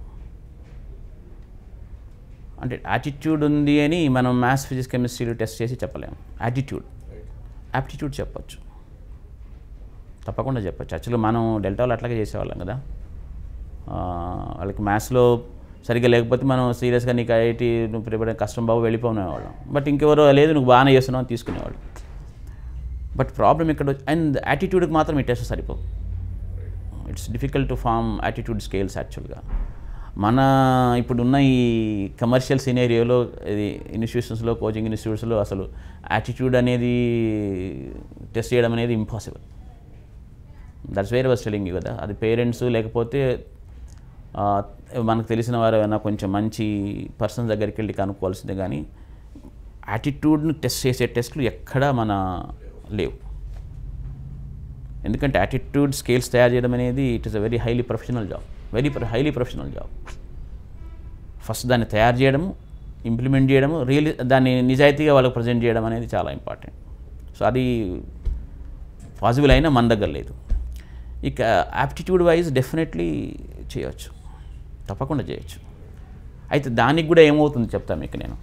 అంటే యాటిట్యూడ్ ఉంది అని మనం మ్యాథ్స్ ఫిజిక్స్ కెమిస్ట్రీలు టెస్ట్ చేసి చెప్పలేము యాటిట్యూడ్ యాప్టిట్యూడ్ చెప్పొచ్చు తప్పకుండా చెప్పొచ్చు యాక్చువల్గా మనం డెల్టాలో అట్లాగే చేసేవాళ్ళం కదా ఆ, వాళ్ళకి మ్యాథ్స్లో సరిగ్గా లేకపోతే మనం సీరియస్గా నీకు ఐఐటి నువ్వు ప్రిపేర్ కష్టం బాబు వెళ్ళిపోనేవాళ్ళం బట్ ఇంకెవరో లేదు నువ్వు బాగానే చేస్తున్నావు అని తీసుకునేవాళ్ళు బట్ ప్రాబ్లం ఇక్కడ అండ్ యాటిట్యూడ్కి మాత్రం ఈ టెస్ట్ సరిపోవు it's difficult to form attitude scales యాక్చువల్గా మన ఇప్పుడున్న ఈ కమర్షియల్ సినేరియోలో ఇది ఇన్స్టిట్యూషన్స్లో కోచింగ్ ఇన్స్టిట్యూట్స్లో అసలు యాటిట్యూడ్ అనేది టెస్ట్ చేయడం అనేది ఇంపాసిబుల్ దట్స్ వేరే వాస్ టెలింగ్ కదా అది పేరెంట్స్ లేకపోతే ఆ, మనకు తెలిసిన వారు ఏమైనా కొంచెం మంచి పర్సన్స్ దగ్గరికి వెళ్ళి కనుక్కోవాల్సిందే కానీ యాటిట్యూడ్ని టెస్ట్ చేసే టెస్ట్లు ఎక్కడా మన లేవు ఎందుకంటే యాటిట్యూడ్ స్కేల్స్ తయారు చేయడం అనేది it is a very highly professional job very highly professional job first దాన్ని తయారు చేయడము ఇంప్లిమెంట్ చేయడము రియల్ దాన్ని నిజాయితీగా వాళ్ళకి ప్రజెంట్ చేయడం అనేది చాలా ఇంపార్టెంట్ సో అది పాసిబుల్ అయినా మన దగ్గర లేదు ఇక యాప్టిట్యూడ్ వైజ్ డెఫినెట్లీ చేయొచ్చు తప్పకుండా చేయొచ్చు అయితే దానికి కూడా ఏమవుతుంది చెప్తాను మీకు నేను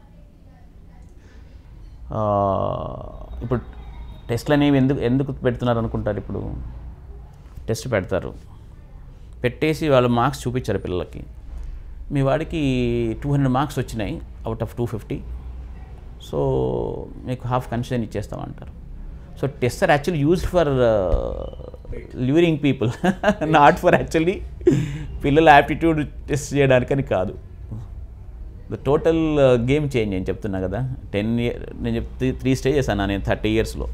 ఆ, ఇప్పుడు టెస్ట్లు అనేవి ఎందుకు ఎందుకు పెడుతున్నారు అనుకుంటారు ఇప్పుడు టెస్ట్ పెడతారు పెట్టేసి వాళ్ళు మార్క్స్ చూపించారు పిల్లలకి మీ వాడికి టూ హండ్రెడ్ మార్క్స్ వచ్చినాయి out of two fifty so మీకు హాఫ్ కన్సిడర్ ఇచ్చేస్తామంటారు so test are actually used for luring people not for actually పిల్లల యాప్టిట్యూడ్ టెస్ట్ చేయడానికని కాదు ద టోటల్ గేమ్ చేంజ్ అని చెప్తున్నా కదా టెన్ ఇయర్ నేను చెప్తే త్రీ స్టేజెస్ అన్నా నేను థర్టీ ఇయర్స్లో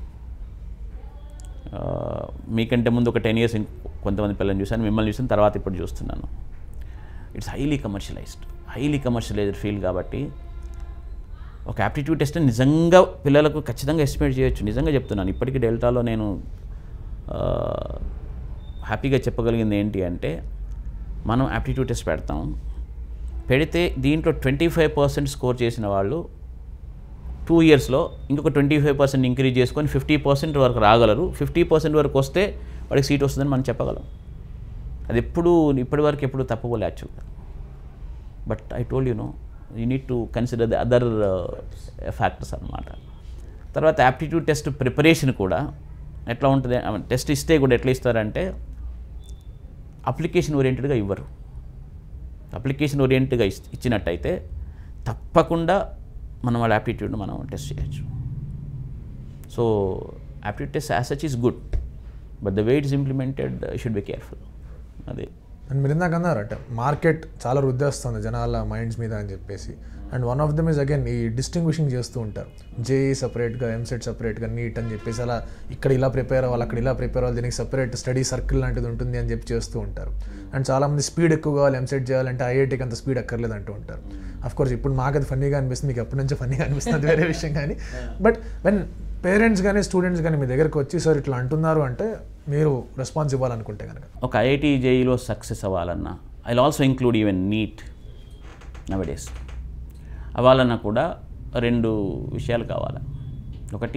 మీకంటే ముందు ఒక టెన్ ఇయర్స్ కొంతమంది పిల్లల్ని చూశాను మిమ్మల్ని చూసిన తర్వాత ఇప్పుడు చూస్తున్నాను it's highly commercialised highly commercialised field కాబట్టి ఒక యాప్టిట్యూడ్ టెస్ట్ నిజంగా పిల్లలకు ఖచ్చితంగా ఎస్టిమేట్ చేయొచ్చు నిజంగా చెప్తున్నాను ఇప్పటికీ డెల్టాలో నేను ఆ, హ్యాపీగా చెప్పగలిగింది ఏంటి అంటే మనం యాప్టిట్యూడ్ టెస్ట్ పెడతాం పెడితే దీంట్లో ట్వంటీ ఫైవ్ పర్సెంట్ స్కోర్ చేసిన వాళ్ళు టూ ఇయర్స్లో ఇంకొక ట్వంటీ ఫైవ్ పర్సెంట్ ఇంక్రీజ్ చేసుకొని ఫిఫ్టీ పర్సెంట్ వరకు రాగలరు ఫిఫ్టీ పర్సెంట్ వరకు వస్తే వాడికి సీట్ వస్తుందని మనం చెప్పగలం అది ఎప్పుడు ఇప్పటి వరకు ఎప్పుడు తప్పకోలే యాక్చువల్గా but I told you no you need to consider the other factors అనమాట తర్వాత యాప్టిట్యూడ్ టెస్ట్ ప్రిపరేషన్ కూడా ఎట్లా ఉంటుంది టెస్ట్ ఇస్తే కూడా ఎట్లా ఇస్తారంటే అప్లికేషన్ ఓరియంటెడ్గా ఇవ్వరు అప్లికేషన్ ఓరియంటెడ్గా ఇస్- ఇచ్చినట్టయితే తప్పకుండా మనం వాళ్ళ యాప్టిట్యూడ్ని మనం టెస్ట్ చేయొచ్చు so aptitude test as such is good but the way it's implemented should be careful అదే అండ్ మీరు ఇందాక అన్నారు అంటే మార్కెట్ చాలా వృద్ధేస్తుంది జనాల మైండ్స్ మీద అని చెప్పేసి and one of them is again ఈ డిస్టింగ్విషింగ్ చేస్తూ ఉంటారు జేఈ సపరేట్గా ఎంసెట్ సపరేట్గా నీట్ అని చెప్పేసి అలా ఇక్కడ ఇలా ప్రిపేర్ అవ్వాలి అక్కడ ఇలా ప్రిపేర్ అవ్వాలి దీనికి సపరేట్ స్టడీ సర్కిల్ లాంటిది ఉంటుంది అని చెప్పి చేస్తూ ఉంటారు అండ్ చాలామంది స్పీడ్ ఎక్కువ కావాలి ఎంసెట్ చేయాలంటే ఐఐటీకి అంత స్పీడ్ అక్కర్లేదు అంటూ ఉంటారు అఫ్ కోర్స్ ఇప్పుడు మాకు అది ఫన్నీగా అనిపిస్తుంది మీకు ఎప్పటి నుంచో ఫన్నీగా అనిపిస్తుంది అది వేరే విషయం కానీ బట్ వెన్ పేరెంట్స్ కానీ స్టూడెంట్స్ కానీ మీ దగ్గరకు వచ్చి సార్ ఇట్లా అంటున్నారు అంటే మీరు రెస్పాన్స్ ఇవ్వాలనుకుంటే కనుక ఒక ఐఐటి జేఈలో సక్సెస్ అవ్వాలన్నా I also include even NEET nowadays అవ్వాలన్నా కూడా రెండు విషయాలు కావాలి ఒకటి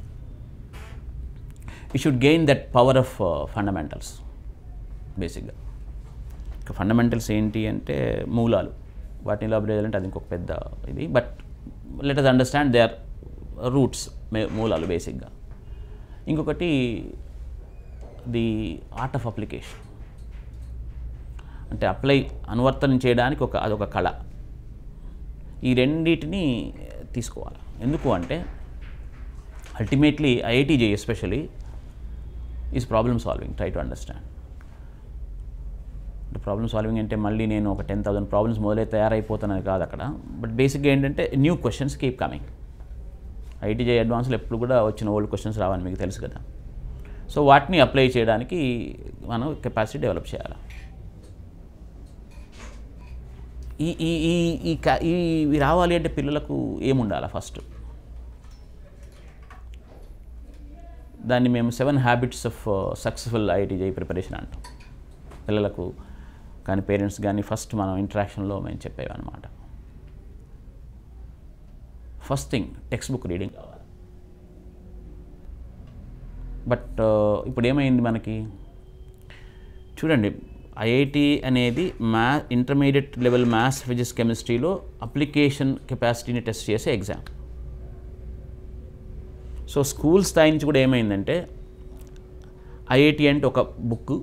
you should gain that power of fundamentals బేసిక్గా ఇక ఫండమెంటల్స్ ఏంటి అంటే మూలాలు వాటిని ఎలా చేయాలంటే అది ఇంకొక పెద్ద ఇది but let us understand they are roots మూలాలు బేసిక్గా ఇంకొకటి ది ఆర్ట్ ఆఫ్ అప్లికేషన్ అంటే అప్లై అనువర్తనం చేయడానికి ఒక అదొక కళ ఈ రెండింటిని తీసుకోవాలి ఎందుకు అంటే ultimately IIT J especially is problem solving try to understand అంటే ప్రాబ్లమ్ సాల్వింగ్ అంటే మళ్ళీ నేను ఒక టెన్ థౌసండ్ ప్రాబ్లమ్స్ మొదలై తయారైపోతానని కాదు అక్కడ బట్ బేసిక్గా ఏంటంటే new questions keep coming IIT JEE అడ్వాన్స్లో ఎప్పుడు కూడా వచ్చిన ఓల్డ్ క్వశ్చన్స్ రావని మీకు తెలుసు కదా సో వాటిని అప్లై చేయడానికి మనం కెపాసిటీ డెవలప్ చేయాలి ఈ ఈ ఈ ఈ క- ఈ ఇవి రావాలి అంటే పిల్లలకు ఏముండాలి ఫస్ట్ దాన్ని మేము seven habits of successful IIT JEE preparation అంటాం పిల్లలకు కానీ పేరెంట్స్ కానీ ఫస్ట్ మనం ఇంటరాక్షన్లో మేము చెప్పేవి అనమాట first thing text book reading కావాలి బట్ ఇప్పుడు ఏమైంది మనకి చూడండి ఐఐటి అనేది మ్యా ఇంటర్మీడియట్ లెవెల్ మ్యాథ్స్ ఫిజిక్స్ కెమిస్ట్రీలో అప్లికేషన్ కెపాసిటీని టెస్ట్ చేసే ఎగ్జామ్ సో స్కూల్ స్థాయి నుంచి కూడా ఏమైందంటే ఐఐటి అంటే ఒక బుక్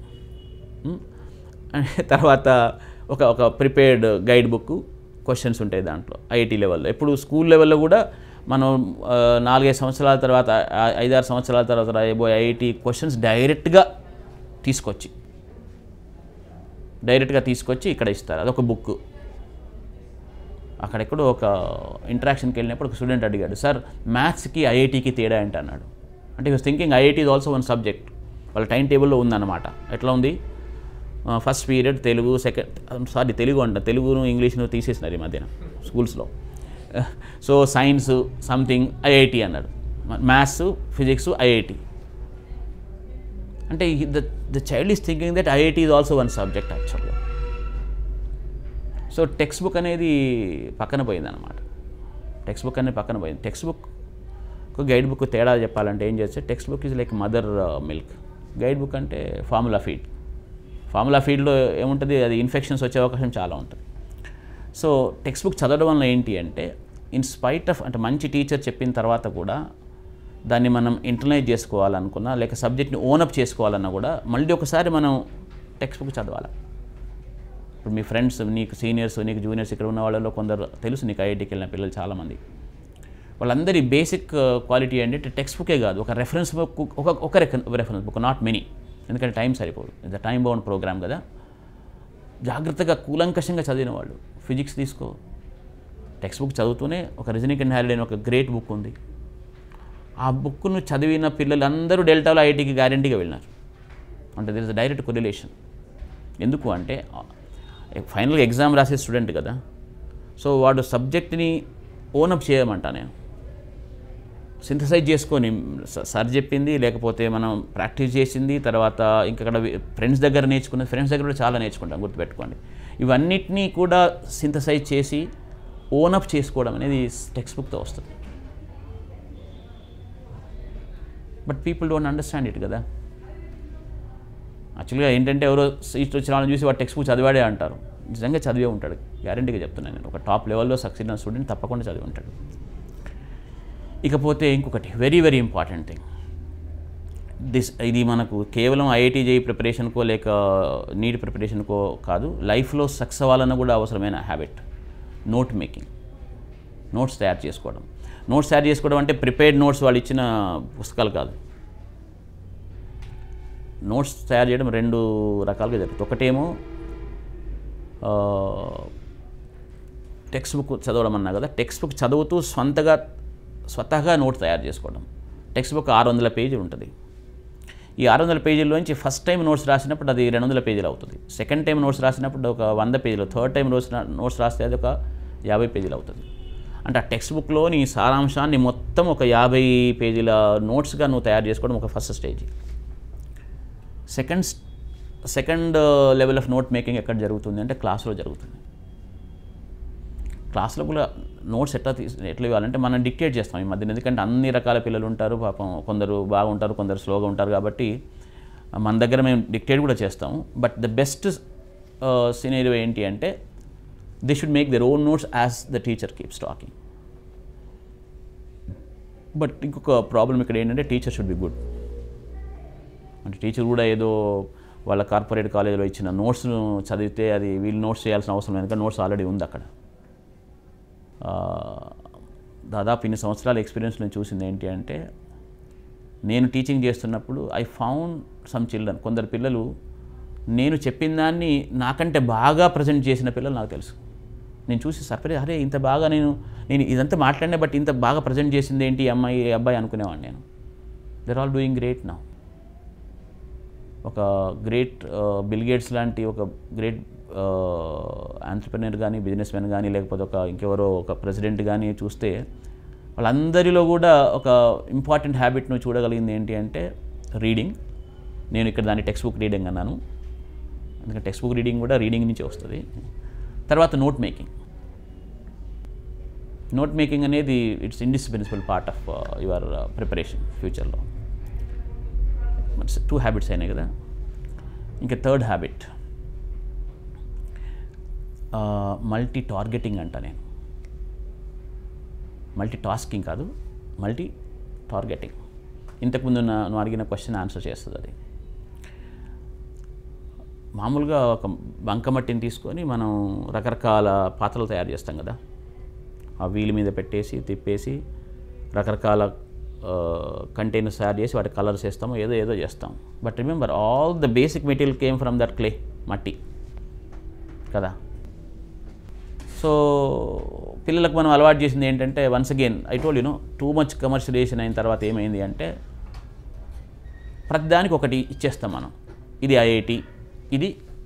తర్వాత ఒక ఒక ప్రిపేర్డ్ గైడ్ బుక్ క్వశ్చన్స్ ఉంటాయి దాంట్లో ఐఐటి లెవెల్లో ఇప్పుడు స్కూల్ లెవెల్లో కూడా మనం ఆ, నాలుగైదు సంవత్సరాల తర్వాత ఆ, ఐదారు సంవత్సరాల తర్వాత రాయబోయే ఐఐటి క్వశ్చన్స్ డైరెక్ట్గా తీసుకొచ్చి డైరెక్ట్గా తీసుకొచ్చి ఇక్కడ ఇస్తారు అదొక బుక్ అక్కడెక్కడో ఒక ఇంటరాక్షన్కి వెళ్ళినప్పుడు ఒక స్టూడెంట్ అడిగాడు సార్ మ్యాథ్స్కి ఐఐటికి తేడా ఏంటి అన్నాడు అంటే was thinking IIT is also one subject వాళ్ళ టైం టేబుల్లో ఉందన్నమాట ఎట్లా ఉంది first period Telugu second sorry Telugu అంట తెలుగును ఇంగ్లీష్ను తీసేసినారు ఈ మధ్యన స్కూల్స్లో సో సైన్స్ సంథింగ్ ఐఐటి అన్నాడు మ్యాథ్స్ ఫిజిక్స్ ఐఐటి అంటే the the child is thinking that IIT is also one subject యాక్చువల్గా సో టెక్స్ట్ బుక్ అనేది పక్కన పోయింది అనమాట టెక్స్ట్ బుక్ అనేది పక్కన పోయింది టెక్స్ట్ బుక్ ఒక గైడ్ బుక్ తేడా చెప్పాలంటే ఏం చేస్తే text book is like mother milk guide book అంటే ఫార్ములా ఫీడ్ ఫార్ములా ఫీడ్లో ఏముంటుంది అది ఇన్ఫెక్షన్స్ వచ్చే అవకాశం చాలా ఉంటుంది సో టెక్స్ట్ బుక్ చదవడం వల్ల ఏంటి అంటే ఇన్ స్పైట్ ఆఫ్ అంటే మంచి టీచర్ చెప్పిన తర్వాత కూడా దాన్ని మనం ఇంటర్నలైజ్ చేసుకోవాలనుకున్నా లేక సబ్జెక్ట్ని ఓనప్ చేసుకోవాలన్నా కూడా మళ్ళీ ఒకసారి మనం టెక్స్ట్ బుక్ చదవాలి ఇప్పుడు మీ ఫ్రెండ్స్ నీకు సీనియర్స్ నీకు జూనియర్స్ ఇక్కడ ఉన్న వాళ్ళలో కొందరు తెలుసు నీకు ఐఐటికి వెళ్ళిన పిల్లలు చాలామంది వాళ్ళందరి బేసిక్ క్వాలిటీ ఏంటంటే టెక్స్ట్ బుకే కాదు ఒక రెఫరెన్స్ బుక్ ఒక ఒక రెఫరెన్స్ బుక్ నాట్ మెనీ ఎందుకంటే టైం సరిపోదు ఇది టైం బౌండ్ ప్రోగ్రామ్ కదా జాగ్రత్తగా కూలంకషంగా చదివిన వాళ్ళు ఫిజిక్స్ తీసుకో టెక్స్ట్ బుక్ చదువుతూనే ఒక రిజనింగ్ అండ్ హ్యారీడ్ అనే ఒక గ్రేట్ బుక్ ఉంది ఆ బుక్ను చదివిన పిల్లలందరూ డెల్టాలో ఐఐటికి గ్యారంటీగా వెళ్ళినారు అంటే దిర్ ఇస్ డైరెక్ట్ కొరిలేషన్ ఎందుకు అంటే ఫైనల్గా ఎగ్జామ్ రాసే స్టూడెంట్ కదా సో వాడు సబ్జెక్ట్ని ఓనప్ చేయమంటా నేను సింథసైజ్ చేసుకొని స- సార్ చెప్పింది లేకపోతే మనం ప్రాక్టీస్ చేసింది తర్వాత ఇంకక్కడ ఫ్రెండ్స్ దగ్గర నేర్చుకున్నది ఫ్రెండ్స్ దగ్గర కూడా చాలా నేర్చుకుంటాం గుర్తుపెట్టుకోండి ఇవన్నిటినీ కూడా సింథసైజ్ చేసి ఓనప్ చేసుకోవడం అనేది టెక్స్ట్ బుక్తో వస్తుంది but people don't understand it కదా యాక్చువల్గా ఏంటంటే ఎవరో సీట్ వచ్చిన వాళ్ళని చూసి వాడు టెక్స్ట్ బుక్ చదివాడే అంటారు నిజంగా చదివే ఉంటాడు గ్యారంటీగా చెప్తున్నాను నేను ఒక టాప్ లెవెల్లో సక్సెస్ అయిన స్టూడెంట్ తప్పకుండా చదివి ఉంటాడు ఇకపోతే ఇంకొకటి very very important thing this ఇది మనకు కేవలం ఐఐటీ జేఈ ప్రిపరేషన్కో లేక నీట్ ప్రిపరేషన్కో కాదు లైఫ్లో సక్సెస్ అవ్వాలన్న కూడా అవసరమైన హ్యాబిట్ నోట్ మేకింగ్ నోట్స్ తయారు చేసుకోవడం నోట్స్ తయారు చేసుకోవడం అంటే ప్రిపేర్డ్ నోట్స్ వాళ్ళు ఇచ్చిన పుస్తకాలు కాదు నోట్స్ తయారు చేయడం రెండు రకాలుగా జరుగుతుంది ఒకటేమో టెక్స్ట్ బుక్ చదవడం అన్నా కదా టెక్స్ట్ బుక్ చదువుతూ స్వంతగా స్వతహాగా నోట్ తయారు చేసుకోవడం టెక్స్ట్ బుక్ ఆరు వందల పేజీలు ఉంటుంది ఈ ఆరు వందల పేజీల్లోంచి ఫస్ట్ టైం నోట్స్ రాసినప్పుడు అది రెండు వందల పేజీలు అవుతుంది సెకండ్ టైం నోట్స్ రాసినప్పుడు ఒక వంద పేజీలు థర్డ్ టైం నోట్స్ నోట్స్ రాస్తే అది ఒక యాభై పేజీలు అవుతుంది అంటే ఆ టెక్స్ట్ బుక్లోని సారాంశాన్ని మొత్తం ఒక యాభై పేజీల నోట్స్గా నువ్వు తయారు చేసుకోవడం ఒక first stage second second level of note making ఎక్కడ జరుగుతుంది అంటే క్లాస్లో జరుగుతుంది క్లాస్లో కూడా నోట్స్ ఎట్లా తీసి ఎట్లా ఇవ్వాలంటే మనం డిక్టేట్ చేస్తాం ఈ మధ్యన ఎందుకంటే అన్ని రకాల పిల్లలు ఉంటారు పాపం కొందరు బాగుంటారు కొందరు స్లోగా ఉంటారు కాబట్టి మన దగ్గర మేము డిక్టేట్ కూడా చేస్తాము బట్ ద బెస్ట్ సినేరియో ఏంటి అంటే they should make their own notes as the teacher keeps talking but ఇంకొక ప్రాబ్లం ఇక్కడ ఏంటంటే టీచర్ షుడ్ బి గుడ్ అంటే టీచర్ కూడా ఏదో వాళ్ళ కార్పొరేట్ కాలేజీలో ఇచ్చిన నోట్స్ను చదివితే అది వీళ్ళు నోట్స్ చేయాల్సిన అవసరం లేదు ఎందుకంటే నోట్స్ ఆల్రెడీ ఉంది అక్కడ ఆ, దాదాపు ఇన్ని సంవత్సరాల ఎక్స్పీరియన్స్ నేను చూసింది ఏంటి అంటే నేను టీచింగ్ చేస్తున్నప్పుడు ఐ ఫౌండ్ సమ్ చిల్డ్రన్ కొందరు పిల్లలు నేను చెప్పిన దాన్ని నాకంటే బాగా ప్రజెంట్ చేసిన పిల్లలు నాకు తెలుసు నేను చూసి సర్ప్రైజ్ అరే ఇంత బాగా నేను నేను ఇదంతా మాట్లాడినా బట్ ఇంత బాగా ప్రజెంట్ చేసింది ఏంటి ఈ అమ్మాయి ఈ అబ్బాయి అనుకునేవాడిని నేను దర్ ఆల్ డూయింగ్ గ్రేట్ నా ఒక గ్రేట్ బిల్ గేట్స్ లాంటి ఒక గ్రేట్ ఆంటర్ప్రినర్ కానీ బిజినెస్ మ్యాన్ కానీ లేకపోతే ఒక ఇంకెవరో ఒక ప్రెసిడెంట్ కానీ చూస్తే వాళ్ళందరిలో కూడా ఒక ఇంపార్టెంట్ హ్యాబిట్ నువ్వు చూడగలిగింది ఏంటి అంటే రీడింగ్ నేను ఇక్కడ దాన్ని టెక్స్ట్ బుక్ రీడింగ్ అన్నాను ఎందుకంటే టెక్స్ట్ బుక్ రీడింగ్ కూడా రీడింగ్ నుంచి వస్తుంది తర్వాత నోట్ మేకింగ్ నోట్ మేకింగ్ అనేది it's indispensable part of your preparation ఫ్యూచర్లో టూ హ్యాబిట్స్ అయినాయి కదా ఇంకా థర్డ్ హ్యాబిట్ మల్టీ టార్గెటింగ్ అంట నేను మల్టీ టాస్కింగ్ కాదు మల్టీ టార్గెటింగ్ ఇంతకుముందు నా- నువ్వు అడిగిన క్వశ్చన్ ఆన్సర్ చేస్తుంది అది మామూలుగా ఒక బంకమట్టిని తీసుకొని మనం రకరకాల పాత్రలు తయారు చేస్తాం కదా ఆ వీల్ మీద పెట్టేసి తిప్పేసి రకరకాల కంటైనర్స్ తయారు చేసి వాటి కలర్స్ వేస్తాము ఏదో ఏదో చేస్తాం but remember all the basic material came from that clay మట్టి కదా సో పిల్లలకు మనం అలవాటు చేసింది ఏంటంటే once again I told you know too much commercialization అయిన తర్వాత ఏమైంది అంటే ప్రతిదానికి ఒకటి ఇచ్చేస్తాం మనం ఇది ఐఐటి ఇది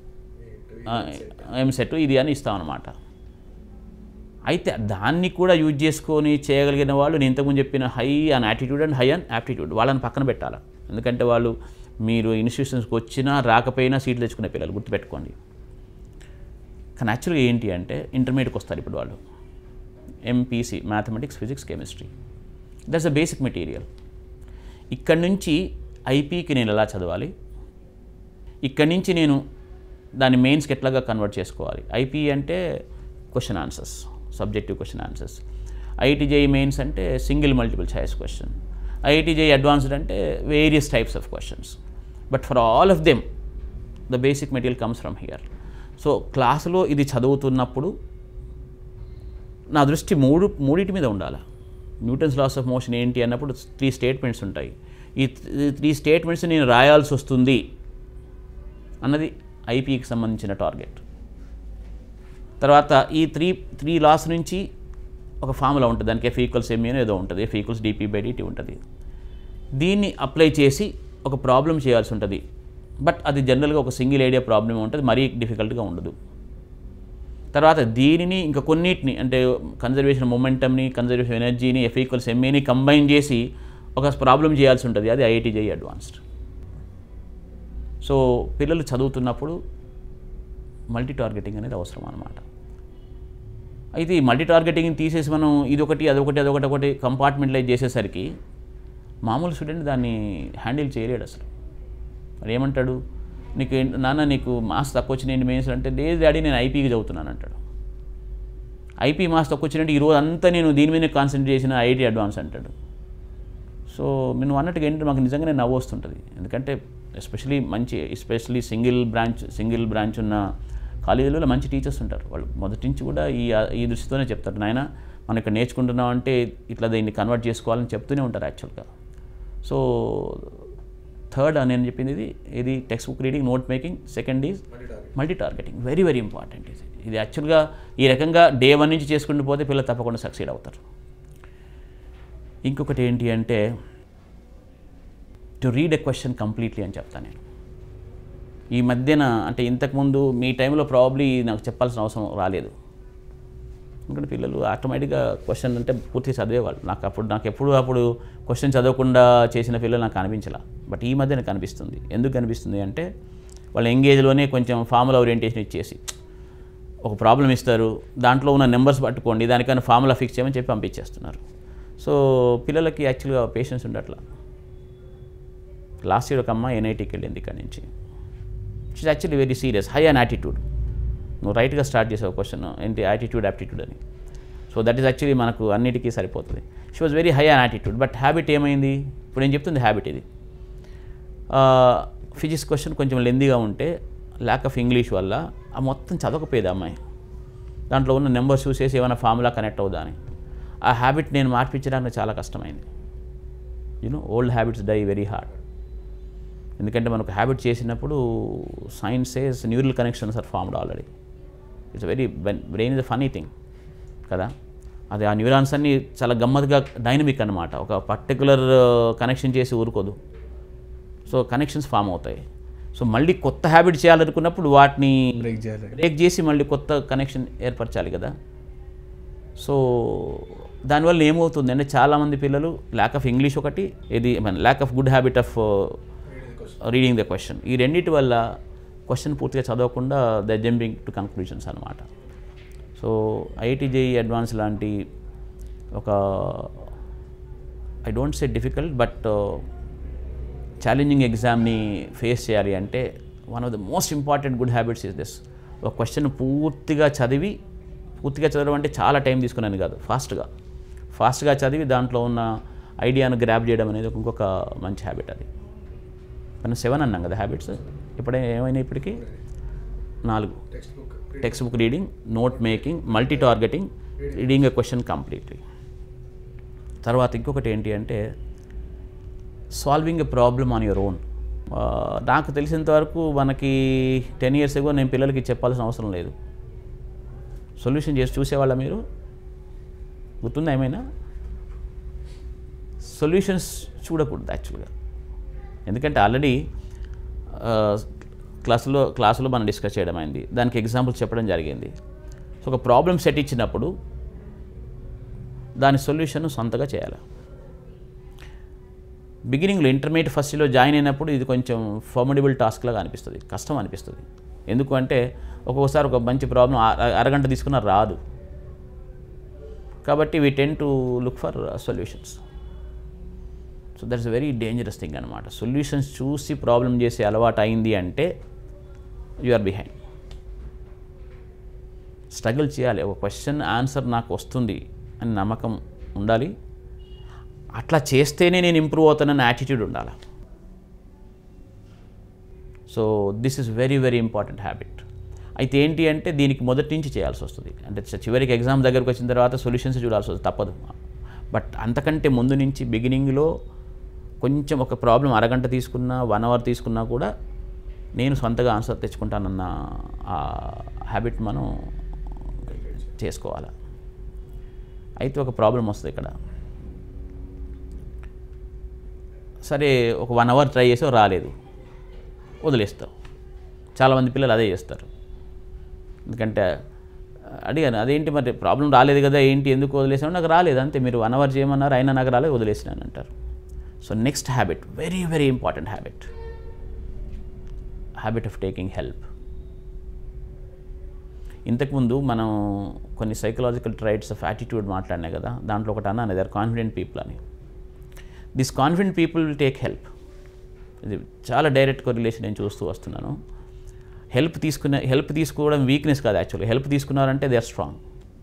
ఎంసెట్ ఇది అని ఇస్తాం అనమాట అయితే దాన్ని కూడా యూజ్ చేసుకొని చేయగలిగిన వాళ్ళు నేను ఇంతకుముందు చెప్పిన high an attitude and high in aptitude వాళ్ళని పక్కన పెట్టాలి ఎందుకంటే వాళ్ళు మీరు ఇన్స్టిట్యూషన్స్కి వచ్చినా రాకపోయినా సీట్లు తెచ్చుకునే పిల్లలు గుర్తుపెట్టుకోండి కానీ యాక్చువల్గా ఏంటి అంటే ఇంటర్మీడియట్కి వస్తారు ఇప్పుడు వాళ్ళు MPC mathematics physics chemistry that's a basic material ఇక్కడి నుంచి ఐపీకి నేను ఎలా చదవాలి ఇక్కడి నుంచి నేను దాని మెయిన్స్కి ఎట్లాగా కన్వర్ట్ చేసుకోవాలి ఐపీ అంటే question answers subjective question answers IIT JEE mains అంటే single multiple choice question IIT JEE advanced అంటే various types of questions but for all of them the basic material comes from here so క్లాసులో ఇది చదువుతున్నప్పుడు నా దృష్టి మూడు మూడింటి మీద ఉండాలి న్యూటన్స్ లాస్ ఆఫ్ మోషన్ ఏంటి అన్నప్పుడు త్రీ స్టేట్మెంట్స్ ఉంటాయి ఈ త్రీ స్టేట్మెంట్స్ నేను రాయాల్సి వస్తుంది అన్నది ఐపీకి సంబంధించిన టార్గెట్ తర్వాత ఈ త్రీ త్రీ లాస్ నుంచి ఒక ఫార్ములా ఉంటుంది దానికి ఎఫ్ ఈక్వల్స్ ఎంఏ ఏదో ఉంటుంది F equals DP by DT ఉంటుంది దీన్ని అప్లై చేసి ఒక ప్రాబ్లం చేయాల్సి ఉంటుంది బట్ అది జనరల్గా ఒక సింగిల్ ఐడియా ప్రాబ్లం ఉంటుంది మరీ డిఫికల్ట్గా ఉండదు తర్వాత దీనిని ఇంకా కొన్నిటిని అంటే కన్జర్వేషన్ మొమెంటమ్ని కన్జర్వేషన్ ఎనర్జీని ఎఫ్ ఈక్వల్స్ ఎంఏని కంబైన్ చేసి ఒక ప్రాబ్లం చేయాల్సి ఉంటుంది అది ఐఐటీజై అడ్వాన్స్డ్ సో పిల్లలు చదువుతున్నప్పుడు మల్టీ టార్గెటింగ్ అనేది అవసరం అన్నమాట అయితే ఈ మల్టీ టార్గెటింగ్ తీసేసి మనం ఇదొకటి అదొకటి అదొకటి ఒకటి కంపార్ట్మెంటలైజ్ చేసేసరికి మామూలు స్టూడెంట్ దాన్ని హ్యాండిల్ చేయలేడు అసలు మరి ఏమంటాడు నీకు ఏం- నాన్న నీకు మాస్ తక్కువ వచ్చినాయండి మెయిన్స్ అంటే లేదు డాడీ నేను ఐపీకి చదువుతున్నాను అంటాడు ఐపీ మాస్ తక్కువ వచ్చినట్టు ఈరోజు అంతా నేను దీని మీదనే కాన్సన్ట్రేట్ చేసిన ఐఐటీ అడ్వాన్స్ అంటాడు సో నువ్వు అన్నట్టుగా ఏంటంటే మాకు నిజంగానే నవ్వు వస్తుంటుంది ఎందుకంటే ఎస్పెషలీ మంచి especially single branch single branch ఉన్న కాలేజీలలో మంచి టీచర్స్ ఉంటారు వాళ్ళు మొదటి నుంచి కూడా ఈ ఈ దృష్టితోనే చెప్తారు నాయన మనం ఇక్కడ నేర్చుకుంటున్నాం అంటే ఇట్లా దీన్ని కన్వర్ట్ చేసుకోవాలని చెప్తూనే ఉంటారు యాక్చువల్గా సో థర్డ్ నేను చెప్పింది ఇది ఇది text book reading note making second is multi targeting very very important ఇది ఇది యాక్చువల్గా ఈ రకంగా డే వన్ నుంచి చేసుకుంటూ పోతే పిల్లలు తప్పకుండా సక్సీడ్ అవుతారు ఇంకొకటి ఏంటి అంటే to read a question completely అని చెప్తాను నేను ఈ మధ్యన అంటే ఇంతకుముందు మీ టైంలో ప్రాబ్లీ నాకు చెప్పాల్సిన అవసరం రాలేదు ఎందుకంటే పిల్లలు ఆటోమేటిక్గా క్వశ్చన్ అంటే పూర్తిగా చదివేవాళ్ళు నాకు అప్పుడు నాకు ఎప్పుడు అప్పుడు క్వశ్చన్ చదవకుండా చేసిన పిల్లలు నాకు కనిపించలా బట్ ఈ మధ్య నాకు కనిపిస్తుంది ఎందుకు కనిపిస్తుంది అంటే వాళ్ళ ఎంగేజ్లోనే కొంచెం ఫార్ములా ఓరియంటేషన్ ఇచ్చేసి ఒక ప్రాబ్లం ఇస్తారు దాంట్లో ఉన్న నెంబర్స్ పట్టుకోండి దానికన్నా ఫార్ములా ఫిక్స్ చేయమని చెప్పి పంపించేస్తున్నారు సో పిల్లలకి యాక్చువల్గా పేషెన్స్ ఉండట్లా లాస్ట్ ఇయర్ ఒక అమ్మాయి ఎన్ఐటీకి వెళ్ళింది ఇక్కడి నుంచి it's actually very serious high and attitude నువ్వు రైట్గా స్టార్ట్ చేసావు క్వశ్చన్ ఏంటి యాటిట్యూడ్ యాప్టిట్యూడ్ అని సో దట్ ఈస్ యాక్చువల్లీ మనకు అన్నిటికీ సరిపోతుంది she was very high and attitude but habit ఏమైంది ఇప్పుడు నేను చెప్తుంది హ్యాబిట్ ఇది ఫిజిక్స్ క్వశ్చన్ కొంచెం లెందీగా ఉంటే ల్యాక్ ఆఫ్ ఇంగ్లీష్ వల్ల ఆ మొత్తం చదవకపోయేది ఆ అమ్మాయి దాంట్లో ఉన్న నెంబర్స్ చూసేసి ఏమైనా ఫార్ములా కనెక్ట్ అవుదా అని ఆ హ్యాబిట్ నేను మార్పించడానికి చాలా కష్టమైంది you know old habits die very hard ఎందుకంటే మనకు హ్యాబిట్ చేసినప్పుడు science says neural connections are formed already it's very brain is a funny thing కదా అది ఆ న్యూరాన్స్ అన్ని చాలా గమ్మత్తుగా డైనమిక్ అనమాట ఒక పర్టికులర్ కనెక్షన్ చేసి ఊరుకోదు సో కనెక్షన్స్ ఫామ్ అవుతాయి సో మళ్ళీ కొత్త హ్యాబిట్ చేయాలనుకున్నప్పుడు వాటిని బ్రేక్ చేయాలి బ్రేక్ చేసి మళ్ళీ కొత్త కనెక్షన్ ఏర్పరచాలి కదా సో దానివల్ల ఏమవుతుంది అంటే చాలామంది పిల్లలు ల్యాక్ ఆఫ్ ఇంగ్లీష్ ఒకటి ఇది lack of good habit of reading the question ఈ రెండింటి వల్ల క్వశ్చన్ పూర్తిగా చదవకుండా ద జంపింగ్ టు కంక్లూజన్స్ అనమాట సో ఐఐటీజేఈ అడ్వాన్స్ లాంటి ఒక I don't say difficult but challenging ఎగ్జామ్ని ఫేస్ చేయాలి అంటే one of the most important good habits is this ఒక క్వశ్చన్ పూర్తిగా చదివి పూర్తిగా చదవడం అంటే చాలా టైం తీసుకున్నాను కాదు ఫాస్ట్గా ఫాస్ట్గా చదివి దాంట్లో ఉన్న ఐడియాను గ్రాప్ చేయడం అనేది ఒక ఇంకొక మంచి హ్యాబిట్ అది మనం సెవెన్ అన్నాం కదా హ్యాబిట్స్ ఇప్పుడే ఏమైనా ఇప్పటికి నాలుగు text book reading note making multi targeting reading a question completely తర్వాత ఇంకొకటి ఏంటి అంటే solving a problem on your own నాకు తెలిసినంత వరకు మనకి టెన్ ఇయర్స్ ఎగో నేను పిల్లలకి చెప్పాల్సిన అవసరం లేదు సొల్యూషన్ చేసి చూసేవాళ్ళ మీరు గుర్తుందా ఏమైనా సొల్యూషన్స్ చూడకూడదు యాక్చువల్గా ఎందుకంటే ఆల్రెడీ క్లాసులో క్లాసులో మనం డిస్కస్ చేయడం అయింది దానికి ఎగ్జాంపుల్స్ చెప్పడం జరిగింది సో ఒక ప్రాబ్లం సెట్ ఇచ్చినప్పుడు దాని సొల్యూషన్ సొంతగా చేయాలి బిగినింగ్లో ఇంటర్మీడియట్ ఫస్ట్లో జాయిన్ అయినప్పుడు ఇది కొంచెం ఫార్మడబుల్ టాస్క్ లాగా అనిపిస్తుంది కష్టం అనిపిస్తుంది ఎందుకు అంటే ఒక్కొక్కసారి ఒక మంచి ప్రాబ్లం అరగంట తీసుకున్న రాదు కాబట్టి we tend to look for solutions so that's very dangerous thing అనమాట సొల్యూషన్స్ చూసి ప్రాబ్లం చేసే అలవాటు అయింది అంటే యు ఆర్ బిహైండ్ స్ట్రగుల్ చేయాలి ఒక క్వశ్చన్ ఆన్సర్ నాకు వస్తుంది అని నమ్మకం ఉండాలి అట్లా చేస్తేనే నేను ఇంప్రూవ్ అవుతానన్న యాటిట్యూడ్ ఉండాలి so this is very very important habit అయితే ఏంటి అంటే దీనికి మొదటి నుంచి చేయాల్సి వస్తుంది అంటే చ- చివరికి ఎగ్జామ్ దగ్గరకు వచ్చిన తర్వాత సొల్యూషన్స్ చూడాల్సి వస్తుంది తప్పదు బట్ అంతకంటే ముందు నుంచి బిగినింగ్లో కొంచెం ఒక ప్రాబ్లం అరగంట తీసుకున్నా వన్ అవర్ తీసుకున్నా కూడా నేను సొంతగా ఆన్సర్ తెచ్చుకుంటానన్న ఆ హ్యాబిట్ మనం చేసుకోవాలి అయితే ఒక ప్రాబ్లం వస్తుంది ఇక్కడ సరే ఒక వన్ అవర్ ట్రై చేసావు రాలేదు వదిలేస్తావు చాలామంది పిల్లలు అదే చేస్తారు ఎందుకంటే అడిగాను అదేంటి మరి ప్రాబ్లం రాలేదు కదా ఏంటి ఎందుకు వదిలేసాను నాకు రాలేదు అంతే మీరు వన్ అవర్ చేయమన్నారు అయినా నాకు రాలేదు వదిలేసినాను అంటారు so next habit very very important habit habit of taking help ఇంతకుముందు మనం కొన్ని సైకలాజికల్ ట్రైట్స్ ఆఫ్ యాటిట్యూడ్ మాట్లాడినా కదా దాంట్లో ఒకటి అన్నాను దే ఆర్ కాన్ఫిడెంట్ పీపుల్ అని this confident people will take help ఇది చాలా డైరెక్ట్ కొరిలేషన్ నేను చూస్తూ వస్తున్నాను హెల్ప్ తీసుకునే హెల్ప్ తీసుకోవడం వీక్నెస్ కాదు యాక్చువల్లీ హెల్ప్ తీసుకున్నారంటే దే ఆర్ స్ట్రాంగ్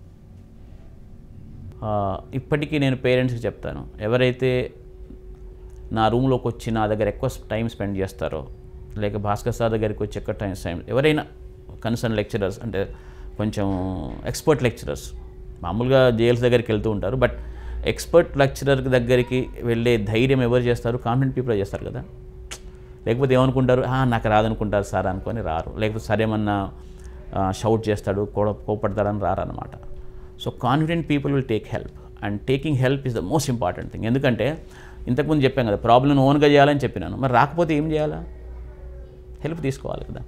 ఇప్పటికీ నేను పేరెంట్స్కి చెప్తాను ఎవరైతే నా రూమ్లోకి వచ్చి నా దగ్గర ఎక్కువ టైం స్పెండ్ చేస్తారో లేక భాస్కర్ సార్ దగ్గరికి వచ్చి ఎక్కువ టైం టైం ఎవరైనా కన్సర్న్ లెక్చరర్స్ అంటే కొంచెం ఎక్స్పర్ట్ లెక్చరర్స్ మామూలుగా జేఎల్స్ దగ్గరికి వెళ్తూ ఉంటారు బట్ ఎక్స్పర్ట్ లెక్చరర్ దగ్గరికి వెళ్ళే ధైర్యం ఎవరు చేస్తారు కాన్ఫిడెంట్ పీపుల్ చేస్తారు కదా లేకపోతే ఏమనుకుంటారు "ఆ, నాకు రాదనుకుంటారు సార్ అనుకొని రారు లేకపోతే సరేమన్నా షౌట్ చేస్తాడు కోడ కోపడతాడని రారనమాట so confident people will take help and taking help is the most important thing ఎందుకంటే ఇంతకుముందు చెప్పాను కదా ప్రాబ్లమ్ ఓన్గా చేయాలని చెప్పినాను మరి రాకపోతే ఏం చేయాలా హెల్ప్ తీసుకోవాలి కదా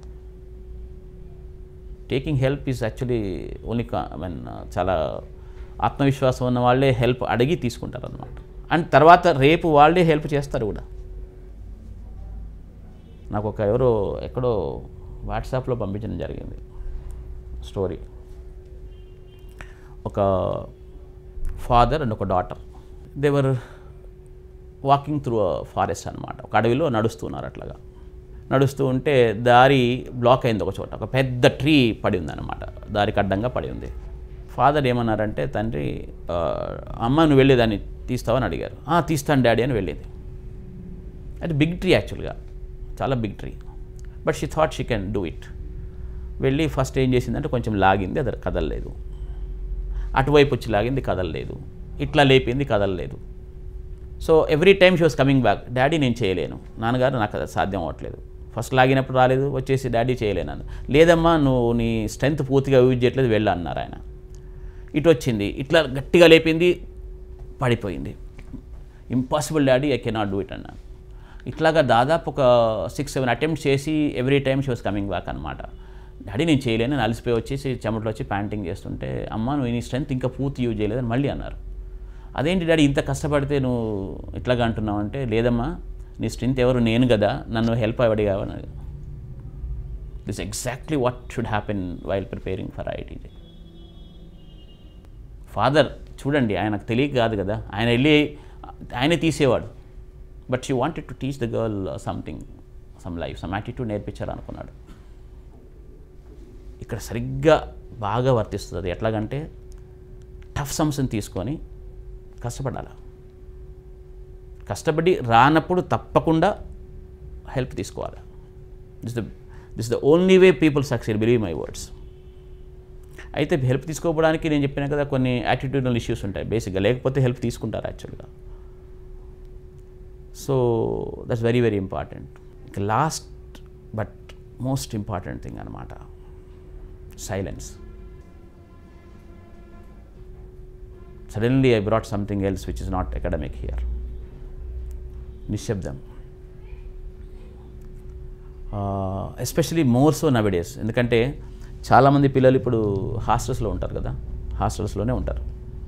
taking help is actually only I mean చాలా ఆత్మవిశ్వాసం ఉన్న వాళ్ళే హెల్ప్ అడిగి తీసుకుంటారు అనమాట అండ్ తర్వాత రేపు వాళ్ళే హెల్ప్ చేస్తారు కూడా నాకు ఒక ఎవరో ఎక్కడో వాట్సాప్లో పంపించడం జరిగింది స్టోరీ ఒక ఫాదర్ అండ్ ఒక daughter they were walking through forest అనమాట ఒక అడవిలో నడుస్తున్నారు అట్లాగా నడుస్తూ ఉంటే దారి బ్లాక్ అయింది ఒక చోట ఒక పెద్ద ట్రీ పడి ఉందన్నమాట దారికి అడ్డంగా పడి ఉంది ఫాదర్ ఏమన్నారంటే తండ్రి "ఆ, అమ్మ నువ్వు వెళ్ళి దాన్ని తీస్తావని అడిగారు "ఆ, తీస్తాను డాడీ అని వెళ్ళింది అది బిగ్ ట్రీ యాక్చువల్గా చాలా big tree but she thought she can do it వెళ్ళి ఫస్ట్ ఏం చేసిందంటే కొంచెం లాగింది అది కదలలేదు అటువైపు వచ్చి లాగింది కదలలేదు ఇట్లా లేపింది కదలలేదు so every time she was coming back daddy నేను చేయలేను నాన్నగారు నాకు అది సాధ్యం అవ్వట్లేదు ఫస్ట్ లాగినప్పుడు రాలేదు వచ్చేసి డాడీ చేయలేను అన్న లేదమ్మా నువ్వు నీ స్ట్రెంత్ పూర్తిగా యూజ్ చేయట్లేదు వెళ్ళు అన్నారు ఆయన ఇటు వచ్చింది ఇట్లా గట్టిగా లేపింది పడిపోయింది impossible daddy I cannot do it అన్నాను ఇట్లాగా దాదాపు ఒక సిక్స్ సెవెన్ అటెంప్ట్ చేసి every time she was coming back అనమాట డాడీ నేను చేయలేను నేను అలసిపోయి వచ్చేసి చెమటలో వచ్చి ప్యాంటింగ్ చేస్తుంటే అమ్మ నువ్వు నీ స్ట్రెంత్ ఇంకా పూర్తి యూజ్ చేయలేదని మళ్ళీ అన్నారు అదేంటి డాడీ ఇంత కష్టపడితే నువ్వు ఇట్లాగా అంటున్నావు అంటే లేదమ్మా నీ స్ట్రెంత్ ఎవరు నేను కదా నన్ను హెల్ప్ అడిగావు అని this exactly what should happen while preparing for IIT JEE father చూడండి ఆయనకు తెలియక కాదు కదా ఆయన వెళ్ళి ఆయనే తీసేవాడు but she wanted to teach the girl something some life some attitude నేర్పించారు అనుకున్నాడు ఇక్కడ సరిగ్గా బాగా వర్తిస్తుంది అది ఎట్లాగంటే టఫ్ సమస్యను తీసుకొని కష్టపడాలి కష్టపడి రానప్పుడు తప్పకుండా హెల్ప్ తీసుకోవాలి this the this the only way people succeed believe my words అయితే హెల్ప్ తీసుకోవడానికి నేను చెప్పిన కదా కొన్ని యాటిట్యూడల్ ఇష్యూస్ ఉంటాయి బేసిక్గా లేకపోతే హెల్ప్ తీసుకుంటారు యాక్చువల్గా so that's very very important ఇక last but most important thing అనమాట silence suddenly I brought something else which is not academic here నిశ్శబ్దం ఎస్పెషలీ మోర్ సో నవడేస్ ఎందుకంటే చాలామంది పిల్లలు ఇప్పుడు హాస్టల్స్లో ఉంటారు కదా హాస్టల్స్లోనే ఉంటారు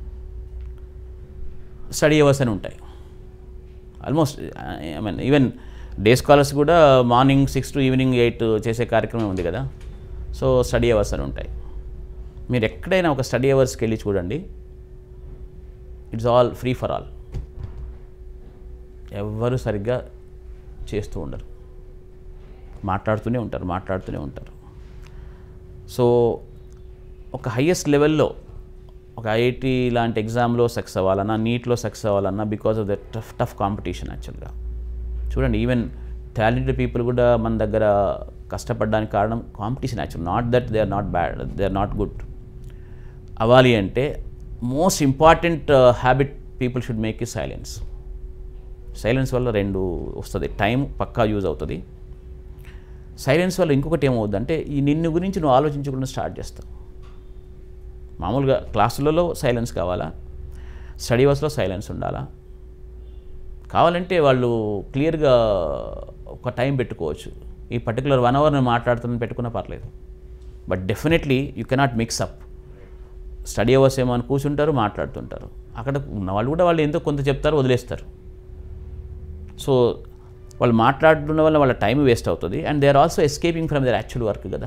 స్టడీ అవర్స్ అని ఉంటాయి almost I mean even day scholars కూడా morning six to evening eight చేసే కార్యక్రమం ఉంది కదా సో స్టడీ అవర్స్ అని ఉంటాయి మీరు ఎక్కడైనా ఒక స్టడీ అవర్స్కి వెళ్ళి చూడండి it's all free for all ఎవ్వరు సరిగ్గా చేస్తూ ఉండరు మాట్లాడుతూనే ఉంటారు మాట్లాడుతూనే ఉంటారు సో ఒక హయ్యెస్ట్ లెవెల్లో ఒక ఐఐటి లాంటి ఎగ్జామ్లో సక్సెస్ అవ్వాలన్నా నీట్లో సక్సెస్ అవ్వాలన్నా because of the tough tough competition యాక్చువల్గా చూడండి ఈవెన్ టాలెంటెడ్ పీపుల్ కూడా మన దగ్గర కష్టపడడానికి కారణం competition actual not that they are not bad they are not good అవ్వాలి అంటే most important habit people should make ఈ సైలెన్స్ సైలెన్స్ వల్ల రెండు వస్తుంది టైం పక్కా యూజ్ అవుతుంది సైలెన్స్ వల్ల ఇంకొకటి ఏమవుద్దంటే ఈ నిన్ను గురించి నువ్వు ఆలోచించకుండా స్టార్ట్ చేస్తావు మామూలుగా క్లాసులలో సైలెన్స్ కావాలా స్టడీ అవర్స్లో సైలెన్స్ ఉండాలా కావాలంటే వాళ్ళు క్లియర్గా ఒక టైం పెట్టుకోవచ్చు ఈ పర్టికులర్ వన్ అవర్ నేను మాట్లాడుతున్న పెట్టుకున్నా పర్లేదు but definitely you cannot mix up study hours ఏమో అని కూర్చుంటారు మాట్లాడుతుంటారు అక్కడ ఉన్న వాళ్ళు కూడా వాళ్ళు ఎంతో కొంత చెప్తారు వదిలేస్తారు సో వాళ్ళు మాట్లాడుతున్న వల్ల వాళ్ళ టైం వేస్ట్ అవుతుంది and they are also escaping from their actual work కదా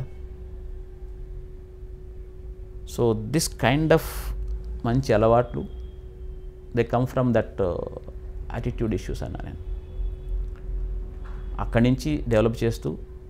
సో దిస్ కైండ్ ఆఫ్ మంచి అలవాట్లు they come from that attitude issues అన్నా నేను అక్కడి నుంచి డెవలప్ చేస్తూ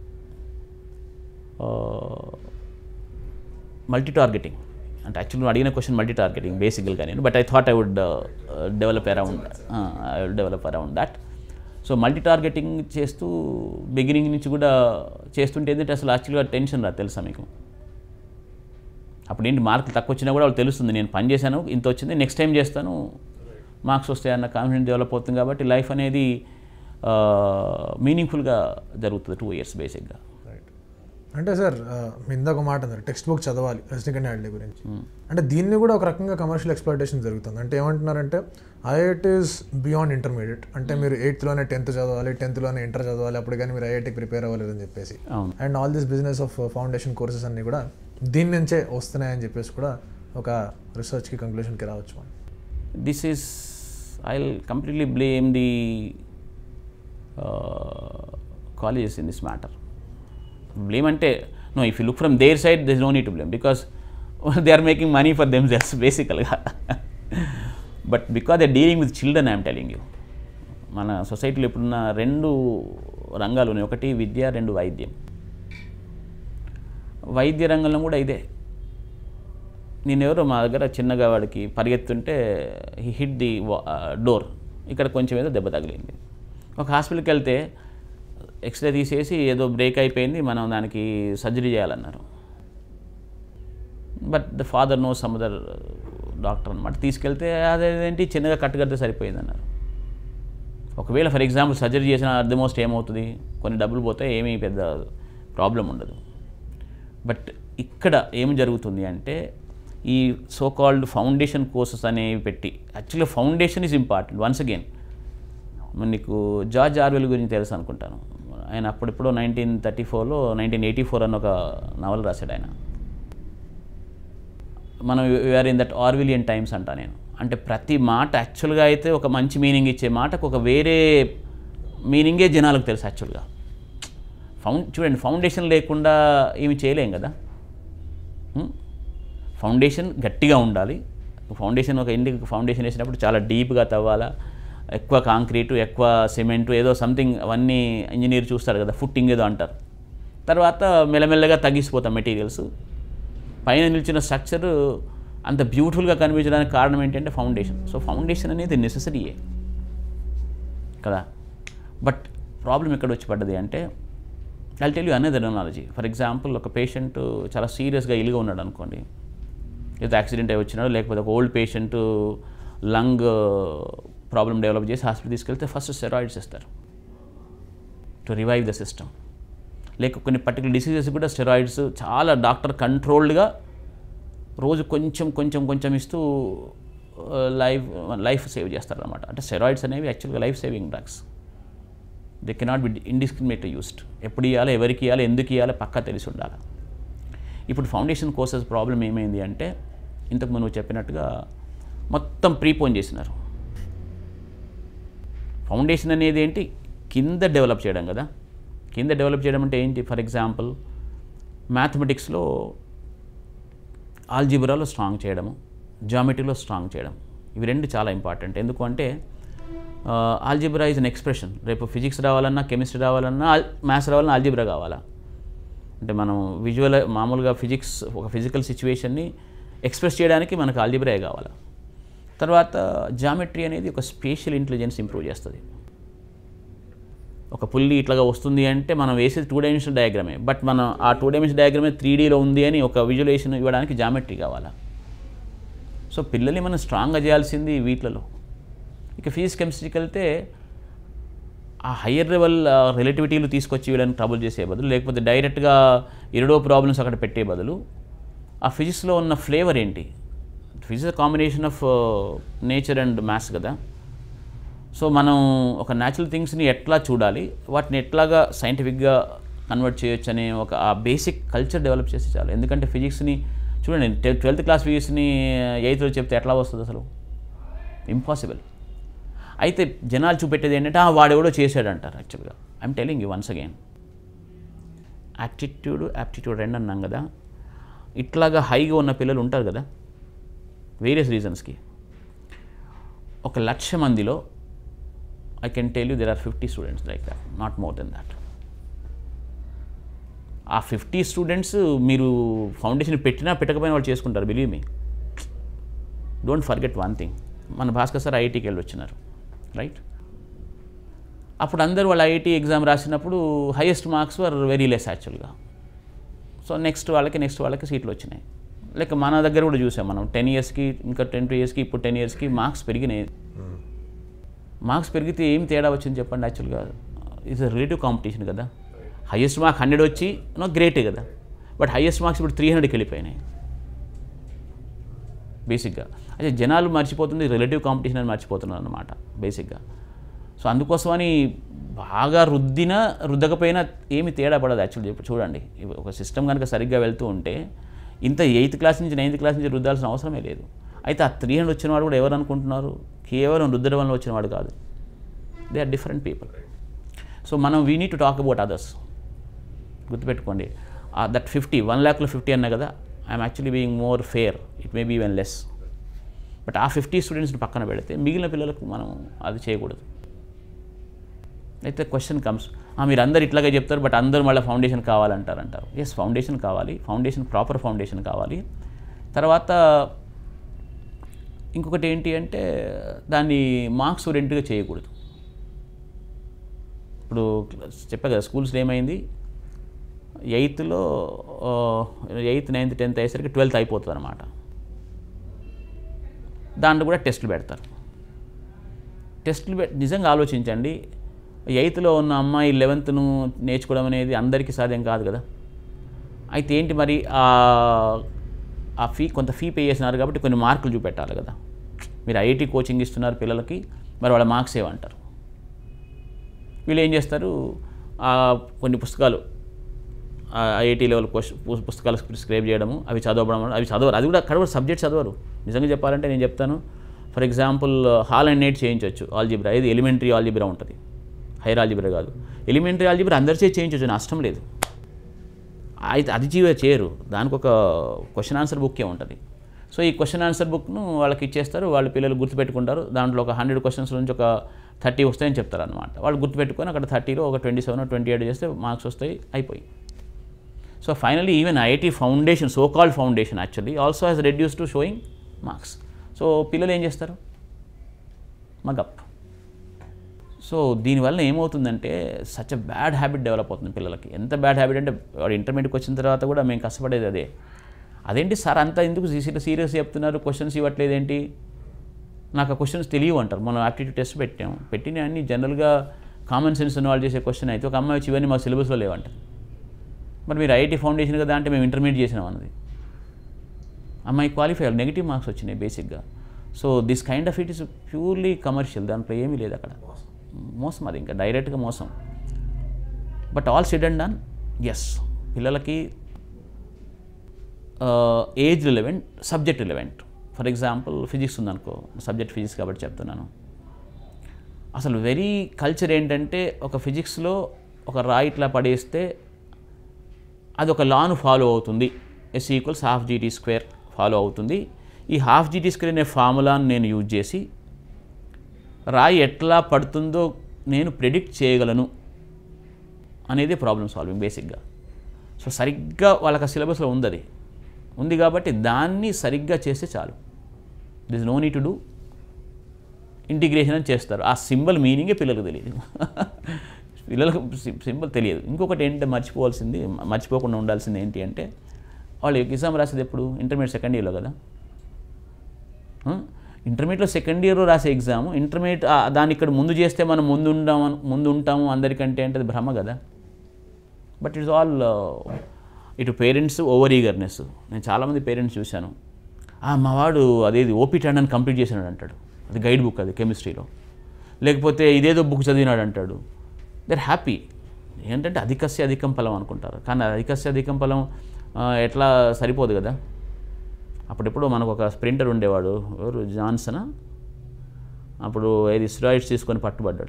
మల్టీ టార్గెటింగ్ అంటే యాక్చువల్లీ నువ్వు అడిగిన క్వశ్చన్ మల్టీ టార్గెటింగ్ బేసికల్గా నేను but I thought I would develop around I would develop around that so multi targeting చేస్తూ బిగినింగ్ నుంచి కూడా చేస్తుంటే ఏంటంటే అసలు యాక్చువల్గా టెన్షన్ రా తెలుసా మీకు అప్పుడు ఏంటి మార్కులు తక్కువ వచ్చినా కూడా వాళ్ళు తెలుస్తుంది నేను పని చేశాను ఇంత వచ్చింది నెక్స్ట్ టైం చేస్తాను మార్క్స్ వస్తాయన్న కాన్ఫిడెన్స్ డెవలప్ అవుతుంది కాబట్టి లైఫ్ అనేది మీనింగ్ఫుల్గా జరుగుతుంది టూ ఇయర్స్ బేసిక్గా రైట్ అంటే సార్ మీ ఇందాక మాట అన్నారు టెక్స్ట్ బుక్ చదవాలి రజనీకాంత్ హ్యాండ్లీ గురించి అంటే దీన్ని కూడా ఒక రకంగా కమర్షియల్ ఎక్స్ప్లాయిటేషన్ జరుగుతుంది అంటే ఏమంటున్నారంటే ఐఐటి ఈస్ బియాండ్ ఇంటర్మీడియట్ అంటే మీరు ఎయిత్లోనే టెన్త్ చదవాలి టెన్త్లోనే ఇంటర్ చదవాలి అప్పుడు కానీ మీరు ఐఐటికి ప్రిపేర్ అవ్వలేదని చెప్పేసి అవును and all this business of foundation courses అన్నీ కూడా దీని నుంచే వస్తున్నాయని చెప్పేసి కూడా ఒక రీసెర్చ్కి కంక్లూషన్కి రావచ్చు మనం this is i'll completely blame the uh, colleges in this matter blame ante no if you look from their side there's no need to blame because they are making money for themselves basically but because they're dealing with children i'm telling you మన సొసైటీలో ఇప్పుడున్న రెండు రంగాలు ఉన్నాయి ఒకటి విద్య రెండు వైద్యం వైద్య రంగంలో కూడా ఇదే నేనెవరో మా దగ్గర చిన్నగా వాడికి పరిగెత్తుంటే హీ హిట్ ది డోర్ ఇక్కడ కొంచెం ఏదో దెబ్బ తగిలింది ఒక హాస్పిటల్కి వెళ్తే ఎక్స్రే తీసేసి ఏదో బ్రేక్ అయిపోయింది మనం దానికి సర్జరీ చేయాలన్నారు but the father know some other doctor అనమాట తీసుకెళ్తే అదేంటి చిన్నగా కట్టుకడితే సరిపోయింది అన్నారు ఒకవేళ ఫర్ ఎగ్జాంపుల్ సర్జరీ చేసిన అర్థమోస్ట్ ఏమవుతుంది కొన్ని డబ్బులు పోతే ఏమీ పెద్ద ప్రాబ్లం ఉండదు బట్ ఇక్కడ ఏం జరుగుతుంది అంటే ఈ సో కాల్డ్ ఫౌండేషన్ కోర్సెస్ అనేవి పెట్టి యాక్చువల్గా foundation is important once again నీకు జార్జ్ ఆర్వెల్ గురించి తెలుసు అనుకుంటాను ఆయన అప్పుడెప్పుడో నైన్టీన్ థర్టీ ఫోర్లో నైన్టీన్ ఎయిటీ ఫోర్ అని ఒక నవల రాశాడు ఆయన మనం were in that Orwellian times అంటా నేను అంటే ప్రతి మాట యాక్చువల్గా అయితే ఒక మంచి మీనింగ్ ఇచ్చే మాటకు ఒక వేరే మీనింగే జనాలకు తెలుసు యాక్చువల్గా ఫౌండ్ చూడండి ఫౌండేషన్ లేకుండా ఏమి చేయలేం కదా హ్మ్? ఫౌండేషన్ గట్టిగా ఉండాలి ఫౌండేషన్ ఒక ఇంటికి ఫౌండేషన్ వేసినప్పుడు చాలా డీప్గా తవ్వాలా ఎక్కువ కాంక్రీటు ఎక్కువ సిమెంటు ఏదో సంథింగ్ అవన్నీ ఇంజనీర్ చూస్తారు కదా ఫుట్టింగ్ ఏదో అంటారు తర్వాత మెల్లమెల్లగా తగ్గిసిపోతాం మెటీరియల్స్ పైన నిలిచిన స్ట్రక్చర్ అంత బ్యూటిఫుల్గా కనిపించడానికి కారణం ఏంటంటే ఫౌండేషన్ సో ఫౌండేషన్ అనేది నెససరీయే కదా బట్ ప్రాబ్లం ఎక్కడ వచ్చి పడ్డది అంటే ఐ టెల్ యూ అనేది ఎనాలజీ ఫర్ ఎగ్జాంపుల్ ఒక పేషెంట్ చాలా సీరియస్గా ఇల్గా ఉన్నాడు అనుకోండి ఏదో యాక్సిడెంట్ అయి వచ్చినాడు లేకపోతే ఒక old patient lung problem develop చేసి హాస్పిటల్ తీసుకెళ్తే ఫస్ట్ స్టెరాయిడ్స్ ఇస్తారు టు రివైవ్ ద సిస్టమ్ లేక కొన్ని పర్టికులర్ డిసీజెస్ కూడా స్టెరాయిడ్స్ చాలా డాక్టర్ కంట్రోల్డ్గా రోజు కొంచెం కొంచెం కొంచెం ఇస్తూ లైఫ్ లైఫ్ సేవ్ చేస్తారనమాట అంటే స్టెరాయిడ్స్ అనేవి యాక్చువల్గా life saving drugs they cannot be indiscriminate used ఎప్పుడు ఇవ్వాలి ఎవరికి ఇవ్వాలి ఎందుకు ఇవ్వాలి పక్కా తెలిసి ఉండాలి ఇప్పుడు ఫౌండేషన్ కోర్సెస్ ప్రాబ్లం ఏమైంది అంటే ఇంతకు నువ్వు చెప్పినట్టుగా మొత్తం ప్రీపోన్ చేసినారు ఫౌండేషన్ అనేది ఏంటి కింద డెవలప్ చేయడం కదా కింద డెవలప్ చేయడం అంటే ఏంటి ఫర్ ఎగ్జాంపుల్ మ్యాథమెటిక్స్లో ఆల్జిబ్రాలో స్ట్రాంగ్ చేయడము జామెట్రీలో స్ట్రాంగ్ చేయడం ఇవి రెండు చాలా ఇంపార్టెంట్ ఎందుకు అంటే ఆల్జిబ్రా ఈజ్ అన్ ఎక్స్ప్రెషన్ రేపు ఫిజిక్స్ రావాలన్నా కెమిస్ట్రీ రావాలన్నా మ్యాథ్స్ రావాలన్నా ఆల్జిబ్రా కావాలా అంటే మనం విజువల్ మామూలుగా ఫిజిక్స్ ఒక ఫిజికల్ సిచ్యువేషన్ని ఎక్స్ప్రెస్ చేయడానికి మనకు ఆల్జిబ్రాయే కావాలా తర్వాత జామెట్రీ అనేది ఒక స్పేషియల్ ఇంటెలిజెన్స్ ఇంప్రూవ్ చేస్తుంది ఒక పుల్లి ఇట్లాగా వస్తుంది అంటే మనం వేసేది టూ డైమెన్షనల్ డయాగ్రామే బట్ మనం ఆ టూ డైమెన్షనల్ డయాగ్రామే త్రీ డీలో ఉంది అని ఒక విజువలేషన్ ఇవ్వడానికి జామెట్రీ కావాలా సో పిల్లల్ని మనం స్ట్రాంగ్గా చేయాల్సింది వీటిలలో ఇక ఫిజిక్స్ కెమిస్ట్రీకి వెళ్తే ఆ హయ్యర్ లెవెల్ రిలేటివిటీలు తీసుకొచ్చి వీళ్ళని ట్రబుల్ చేసే బదులు లేకపోతే డైరెక్ట్గా ఇరడో ప్రాబ్లమ్స్ అక్కడ పెట్టే బదులు ఆ ఫిజిక్స్లో ఉన్న ఫ్లేవర్ ఏంటి physics combination of nature and maths కదా సో మనం ఒక న్యాచురల్ థింగ్స్ని ఎట్లా చూడాలి వాటిని ఎట్లాగా సైంటిఫిక్గా కన్వర్ట్ చేయొచ్చు అనే ఒక ఆ బేసిక్ కల్చర్ డెవలప్ చేస్తే చాలు ఎందుకంటే ఫిజిక్స్ని చూడండి ట్వెల్త్ క్లాస్ ఫిజిక్స్ని ఎయిత్లో చెప్తే ఎట్లా వస్తుంది అసలు ఇంపాసిబుల్ అయితే జనాలు చూపెట్టేది ఏంటంటే "ఆ, వాడెవడో చేశాడు అంటారు యాక్చువల్గా I'm telling you once again aptitude aptitude రెండు అన్నాం కదా ఇట్లాగా హైగా ఉన్న పిల్లలు ఉంటారు కదా వేరియస్ రీజన్స్కి ఒక లక్ష మందిలో I can tell you there are fifty students like that not more than that ఆ ఫిఫ్టీ స్టూడెంట్స్ మీరు ఫౌండేషన్ పెట్టినా పెట్టకపోయినా వాళ్ళు చేసుకుంటారు believe me don't forget one thing మన భాస్కర్ సార్ ఐఐటీకి వెళ్ళి వచ్చినారు రైట్ అప్పుడు అందరూ వాళ్ళు ఐఐటీ ఎగ్జామ్ రాసినప్పుడు highest marks were very less యాక్చువల్గా సో నెక్స్ట్ వాళ్ళకి నెక్స్ట్ వాళ్ళకి సీట్లు వచ్చినాయి లైక్ మన దగ్గర కూడా చూసాం మనం టెన్ ఇయర్స్కి ఇంకా టెన్ టూ ఇయర్స్కి ఇప్పుడు టెన్ ఇయర్స్కి మార్క్స్ పెరిగినాయి మార్క్స్ పెరిగితే ఏం తేడా వచ్చింది చెప్పండి యాక్చువల్గా ఇట్స్ రిలేటివ్ కాంపిటీషన్ కదా హైయెస్ట్ మార్క్ హండ్రెడ్ వచ్చి నో గ్రేటే కదా బట్ హైయెస్ట్ మార్క్స్ ఇప్పుడు త్రీ హండ్రెడ్కి వెళ్ళిపోయినాయి బేసిక్గా అయితే జనాలు మర్చిపోతుంది రిలేటివ్ కాంపిటీషన్ అని మర్చిపోతున్నారు అనమాట బేసిక్గా సో అందుకోసమని బాగా రుద్దిన రుద్దకపోయినా ఏమి తేడా పడదు యాక్చువల్లీ చెప్పి చూడండి ఇవి ఒక సిస్టమ్ కనుక సరిగ్గా వెళ్తూ ఉంటే ఇంత ఎయిత్ క్లాస్ నుంచి నైన్త్ క్లాస్ నుంచి రుద్దాల్సిన అవసరమే లేదు అయితే ఆ త్రీ హండ్రెడ్ వచ్చిన వాడు కూడా ఎవరు అనుకుంటున్నారు కేవలం రుద్దడం వల్ల వచ్చిన వాడు కాదు they are different people so మనం we need to talk about others గుర్తుపెట్టుకోండి దట్ ఫిఫ్టీ వన్ ల్యాక్లో ఫిఫ్టీ అన్నా కదా I'm actually being more fair it may be even less but ఆ ఫిఫ్టీ స్టూడెంట్స్ని పక్కన పెడితే మిగిలిన పిల్లలకు మనం అది చేయకూడదు అయితే క్వశ్చన్ కమ్స్ మీరు అందరు ఇట్లాగే చెప్తారు బట్ అందరూ మళ్ళీ ఫౌండేషన్ కావాలంటారు అంటారు ఎస్ ఫౌండేషన్ కావాలి ఫౌండేషన్ ప్రాపర్ ఫౌండేషన్ కావాలి తర్వాత ఇంకొకటి ఏంటి అంటే దాన్ని మార్క్స్ ఓరియంట్గా చేయకూడదు ఇప్పుడు చెప్పా కదా స్కూల్స్లో ఏమైంది ఎయిత్లో ఎయిత్ నైన్త్ టెన్త్ అయ్యేసరికి ట్వెల్త్ అయిపోతుంది అనమాట దాంట్లో కూడా టెస్టులు పెడతారు టెస్టులు పె నిజంగా ఆలోచించండి ఎయిత్లో ఉన్న అమ్మాయి లెవెన్త్ను నేర్చుకోవడం అనేది అందరికీ సాధ్యం కాదు కదా అయితే ఏంటి మరి ఆ- ఆ ఫీ కొంత ఫీ పే చేసినారు కాబట్టి కొన్ని మార్కులు చూపెట్టాలి కదా మీరు ఐఐటి కోచింగ్ ఇస్తున్నారు పిల్లలకి మరి వాళ్ళ మార్క్స్ ఏమంటారు వీళ్ళు ఏం చేస్తారు ఆ కొన్ని పుస్తకాలు ఐఐటీ లెవెల్ క్వశ్చన్ పుస్తకాలు స్క్రైబ్ చేయడము అవి చదవడం అవి చదవరు అది కూడా అక్కడ కూడా సబ్జెక్ట్ చదవరు నిజంగా చెప్పాలంటే నేను చెప్తాను for example Hall and Knight చేయించవచ్చు ఆల్జిబ్రా ఇది ఎలిమెంటరీ ఆల్జిబ్రా ఉంటుంది హైర్ ఆల్జిబ్రా కాదు ఎలిమెంటరీ ఆల్జిబ్రా అందరి చేతి చేయించవచ్చు నష్టం లేదు అయితే అది జీవ చేయరు దానికి ఒక క్వశ్చన్ ఆన్సర్ బుక్కే ఉంటుంది సో ఈ క్వశ్చన్ ఆన్సర్ బుక్ను వాళ్ళకి ఇచ్చేస్తారు వాళ్ళ పిల్లలు గుర్తుపెట్టుకుంటారు దాంట్లో ఒక హండ్రెడ్ క్వశ్చన్స్ నుంచి ఒక థర్టీ వస్తాయని చెప్తారు అనమాట వాళ్ళు గుర్తుపెట్టుకొని అక్కడ థర్టీలో ఒక ట్వంటీ సెవెన్ ట్వంటీ ఎయిట్ చేస్తే మార్క్స్ వస్తాయి అయిపోయి so finally even IIT foundation so called foundation actually also has reduce to showing marks so పిల్లలు ఏం చేస్తారు మగప్ సో దీనివల్ల ఏమవుతుందంటే such a bad habit develop అవుతుంది పిల్లలకి ఎంత బ్యాడ్ హ్యాబిట్ అంటే వాడు ఇంటర్మీడియట్కి వచ్చిన తర్వాత కూడా మేము కష్టపడేది అదే అదేంటి సార్ అంతా ఎందుకు సీరియస్ చెప్తున్నారు క్వశ్చన్స్ ఇవ్వట్లేదు ఏంటి నాకు ఆ క్వశ్చన్స్ తెలియవు అంటారు మనం యాప్టిట్యూడ్ టెస్ట్ పెట్టాము పెట్టిన అన్ని జనరల్గా కామన్ సెన్స్ ఉన్న వాళ్ళు చేసే క్వశ్చన్ అయితే ఒక అమ్మాయి వచ్చి ఇవన్నీ మా సిలబస్లో లేవంటారు మరి మీరు ఐఐటీ ఫౌండేషన్ కదా అంటే మేము ఇంటర్మీడియట్ చేసినాం అన్నది అమ్మాయి క్వాలిఫై నెగిటివ్ మార్క్స్ వచ్చినాయి బేసిక్గా so this kind of it is purely commercial దాంట్లో ఏమీ లేదు అక్కడ మోసం అది ఇంకా డైరెక్ట్గా మోసం but all said and done is పిల్లలకి age relevant subject relevant for example physics ఉందనుకో సబ్జెక్ట్ ఫిజిక్స్ కాబట్టి చెప్తున్నాను అసలు వెరీ కల్చర్ ఏంటంటే ఒక ఫిజిక్స్లో ఒక రాయి ఇట్లా పడేస్తే అది ఒక లాను ఫాలో అవుతుంది s equals half g t square follow అవుతుంది ఈ హాఫ్ జీటీ స్క్వేర్ అనే ఫార్ములాను నేను యూజ్ చేసి రాయి ఎట్లా పడుతుందో నేను ప్రెడిక్ట్ చేయగలను అనేది ప్రాబ్లమ్ సాల్వింగ్ బేసిక్గా సో సరిగ్గా వాళ్ళకి ఆ సిలబస్లో ఉంది అది ఉంది కాబట్టి దాన్ని సరిగ్గా చేస్తే చాలు this no need to do integration అని చేస్తారు ఆ సింబల్ మీనింగే పిల్లలకు తెలియదు పిల్లలకు సింబల్ తెలియదు ఇంకొకటి ఏంటంటే మర్చిపోవాల్సింది మ- మర్చిపోకుండా ఉండాల్సింది ఏంటి అంటే వాళ్ళు ఎగ్జామ్ రాసేది ఎప్పుడు ఇంటర్మీడియట్ సెకండ్ ఇయర్లో కదా ఇంటర్మీడియట్లో సెకండ్ ఇయర్లో రాసే ఎగ్జామ్ ఇంటర్మీడియట్ ఆ, దాన్ని ఇక్కడ ముందు చేస్తే మనం ముందు ఉంటాము ముందు ఉంటాము అందరికంటే అంటే అది భ్రమ కదా బట్ ఇట్స్ ఆల్ ఇటు పేరెంట్స్ ఓవర్ ఈగర్నెస్ నేను చాలామంది పేరెంట్స్ చూశాను "ఆ, మా వాడు అదేది ఓపీ టండన్ కంప్లీట్ చేసినాడు అంటాడు అది గైడ్ బుక్ అది కెమిస్ట్రీలో లేకపోతే ఇదేదో బుక్ చదివినాడు అంటాడు దర్ హ్యాపీ ఏంటంటే అధికస్య అధికం ఫలం అనుకుంటారు కానీ అధికస్య అధికం ఫలం ఆ, ఎట్లా సరిపోదు కదా అప్పుడెప్పుడు మనకు ఒక స్ప్రింటర్ ఉండేవాడు ఎవరు జాన్సనా అప్పుడు ఏది స్టెరాయిడ్స్ తీసుకొని పట్టుబడ్డాడు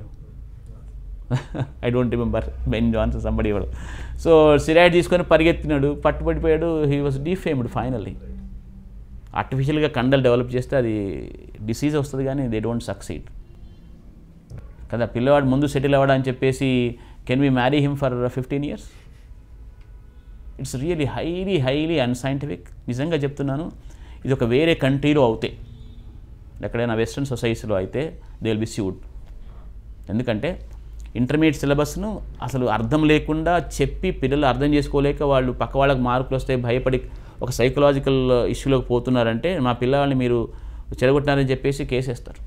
I don't remember Ben Johnson somebody ఇవ్వడు సో సిరాయిడ్ తీసుకొని పరిగెత్తినాడు పట్టుబడిపోయాడు హీ వాజ్ డిఫేమ్డ్ ఫైనల్లీ ఆర్టిఫిషియల్గా కండలు డెవలప్ చేస్తే అది డిసీజ్ వస్తుంది కానీ దే డోంట్ సక్సీడ్ కదా పిల్లవాడు ముందు సెటిల్ అవ్వడా అని చెప్పేసి can we marry him for fifteen years it's really highly highly unscientific నిజంగా చెప్తున్నాను ఇది ఒక వేరే కంట్రీలో అవుతే ఎక్కడైనా వెస్ట్రన్ సొసైటీస్లో అయితే దే విల్ బి స్యూడ్ ఎందుకంటే ఇంటర్మీడియట్ సిలబస్ను అసలు అర్థం లేకుండా చెప్పి పిల్లలు అర్థం చేసుకోలేక వాళ్ళు పక్క వాళ్ళకి మార్కులు వస్తే భయపడి ఒక సైకలాజికల్ ఇష్యూలోకి పోతున్నారంటే మా పిల్లవాళ్ళని మీరు చెడగొట్టినారని చెప్పేసి కేసేస్తారు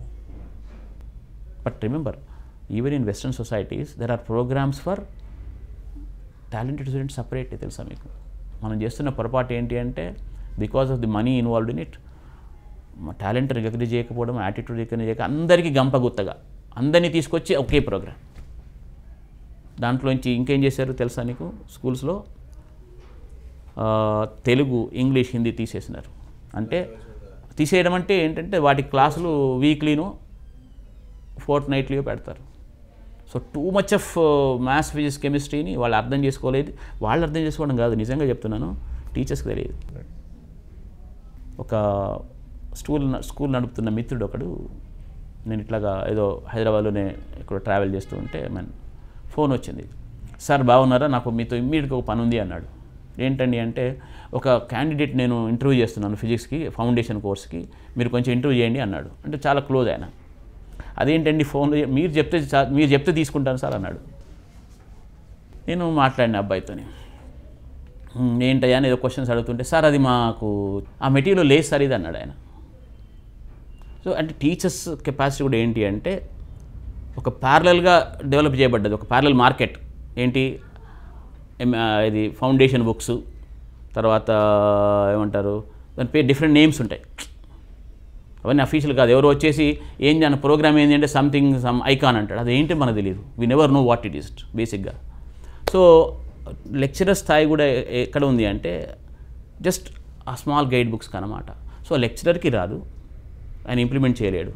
but remember even in western societies there are programmes for talented students separate తెలుసా మీకు మనం చేస్తున్న పొరపాటు ఏంటి అంటే because of the money involved in it talent recognise చేయకపోవడం యాటిట్యూడ్ రికగ్నైజ్ చేయక అందరికీ గంపగుత్తగా అందరినీ తీసుకొచ్చి ఒకే ప్రోగ్రామ్ దాంట్లోంచి ఇంకేం చేశారు తెలుసా నీకు స్కూల్స్లో ఆ, తెలుగు ఇంగ్లీష్ హిందీ తీసేసినారు అంటే తీసేయడం అంటే ఏంటంటే వాటి క్లాసులు వీక్లీను ఫోర్త్ నైట్లీయో పెడతారు so too much of maths physics కెమిస్ట్రీని వాళ్ళు అర్థం చేసుకోలేదు వాళ్ళు అర్థం చేసుకోవడం కాదు నిజంగా చెప్తున్నాను టీచర్స్కి తెలియదు ఒక స్కూల్ న- స్కూల్ నడుపుతున్న మిత్రుడు ఒకడు నేను ఇట్లాగా ఏదో హైదరాబాద్లోనే ఇక్కడ ట్రావెల్ చేస్తూ ఉంటే మన ఫోన్ వచ్చింది సార్ బాగున్నారా నాకు మీతో ఇమ్మీడియట్గా ఒక పని ఉంది అన్నాడు ఏంటండి అంటే ఒక క్యాండిడేట్ నేను ఇంటర్వ్యూ చేస్తున్నాను ఫిజిక్స్కి ఫౌండేషన్ కోర్స్కి మీరు కొంచెం ఇంటర్వ్యూ చేయండి అన్నాడు అంటే చాలా క్లోజ్ ఆయన అదేంటండి ఫోన్ మీరు చెప్తే చా- మీరు చెప్తే తీసుకుంటాను సార్ అన్నాడు నేను మాట్లాడిన అబ్బాయితోని "ఉమ్, ఏంటయ్యా అని ఏదో క్వశ్చన్స్ అడుగుతుంటే సార్ అది మాకు ఆ మెటీరియల్ లేదు సార్ ఇది అన్నాడు ఆయన సో అంటే టీచర్స్ కెపాసిటీ కూడా ఏంటి అంటే ఒక ప్యారలల్గా డెవలప్ చేయబడ్డది ఒక ప్యారలల్ మార్కెట్ ఏంటి ఎం- ఆ, ఇది ఫౌండేషన్ బుక్స్ తర్వాత ఏమంటారు దాని పేరు డిఫరెంట్ నేమ్స్ ఉంటాయి అవన్నీ అఫీషియల్ కాదు ఎవరు వచ్చేసి ఏం దాని ప్రోగ్రామ్ ఏంటి అంటే సంథింగ్ సమ్ ఐకాన్ అంటాడు అది ఏంటి మనకు తెలియదు we never know what it is బేసిక్గా సో లెక్చరర్ స్థాయి కూడా ఎ- ఎక్కడ ఉంది అంటే just a small guide books అనమాట సో లెక్చరర్కి రాదు ఆయన ఇంప్లిమెంట్ చేయలేడు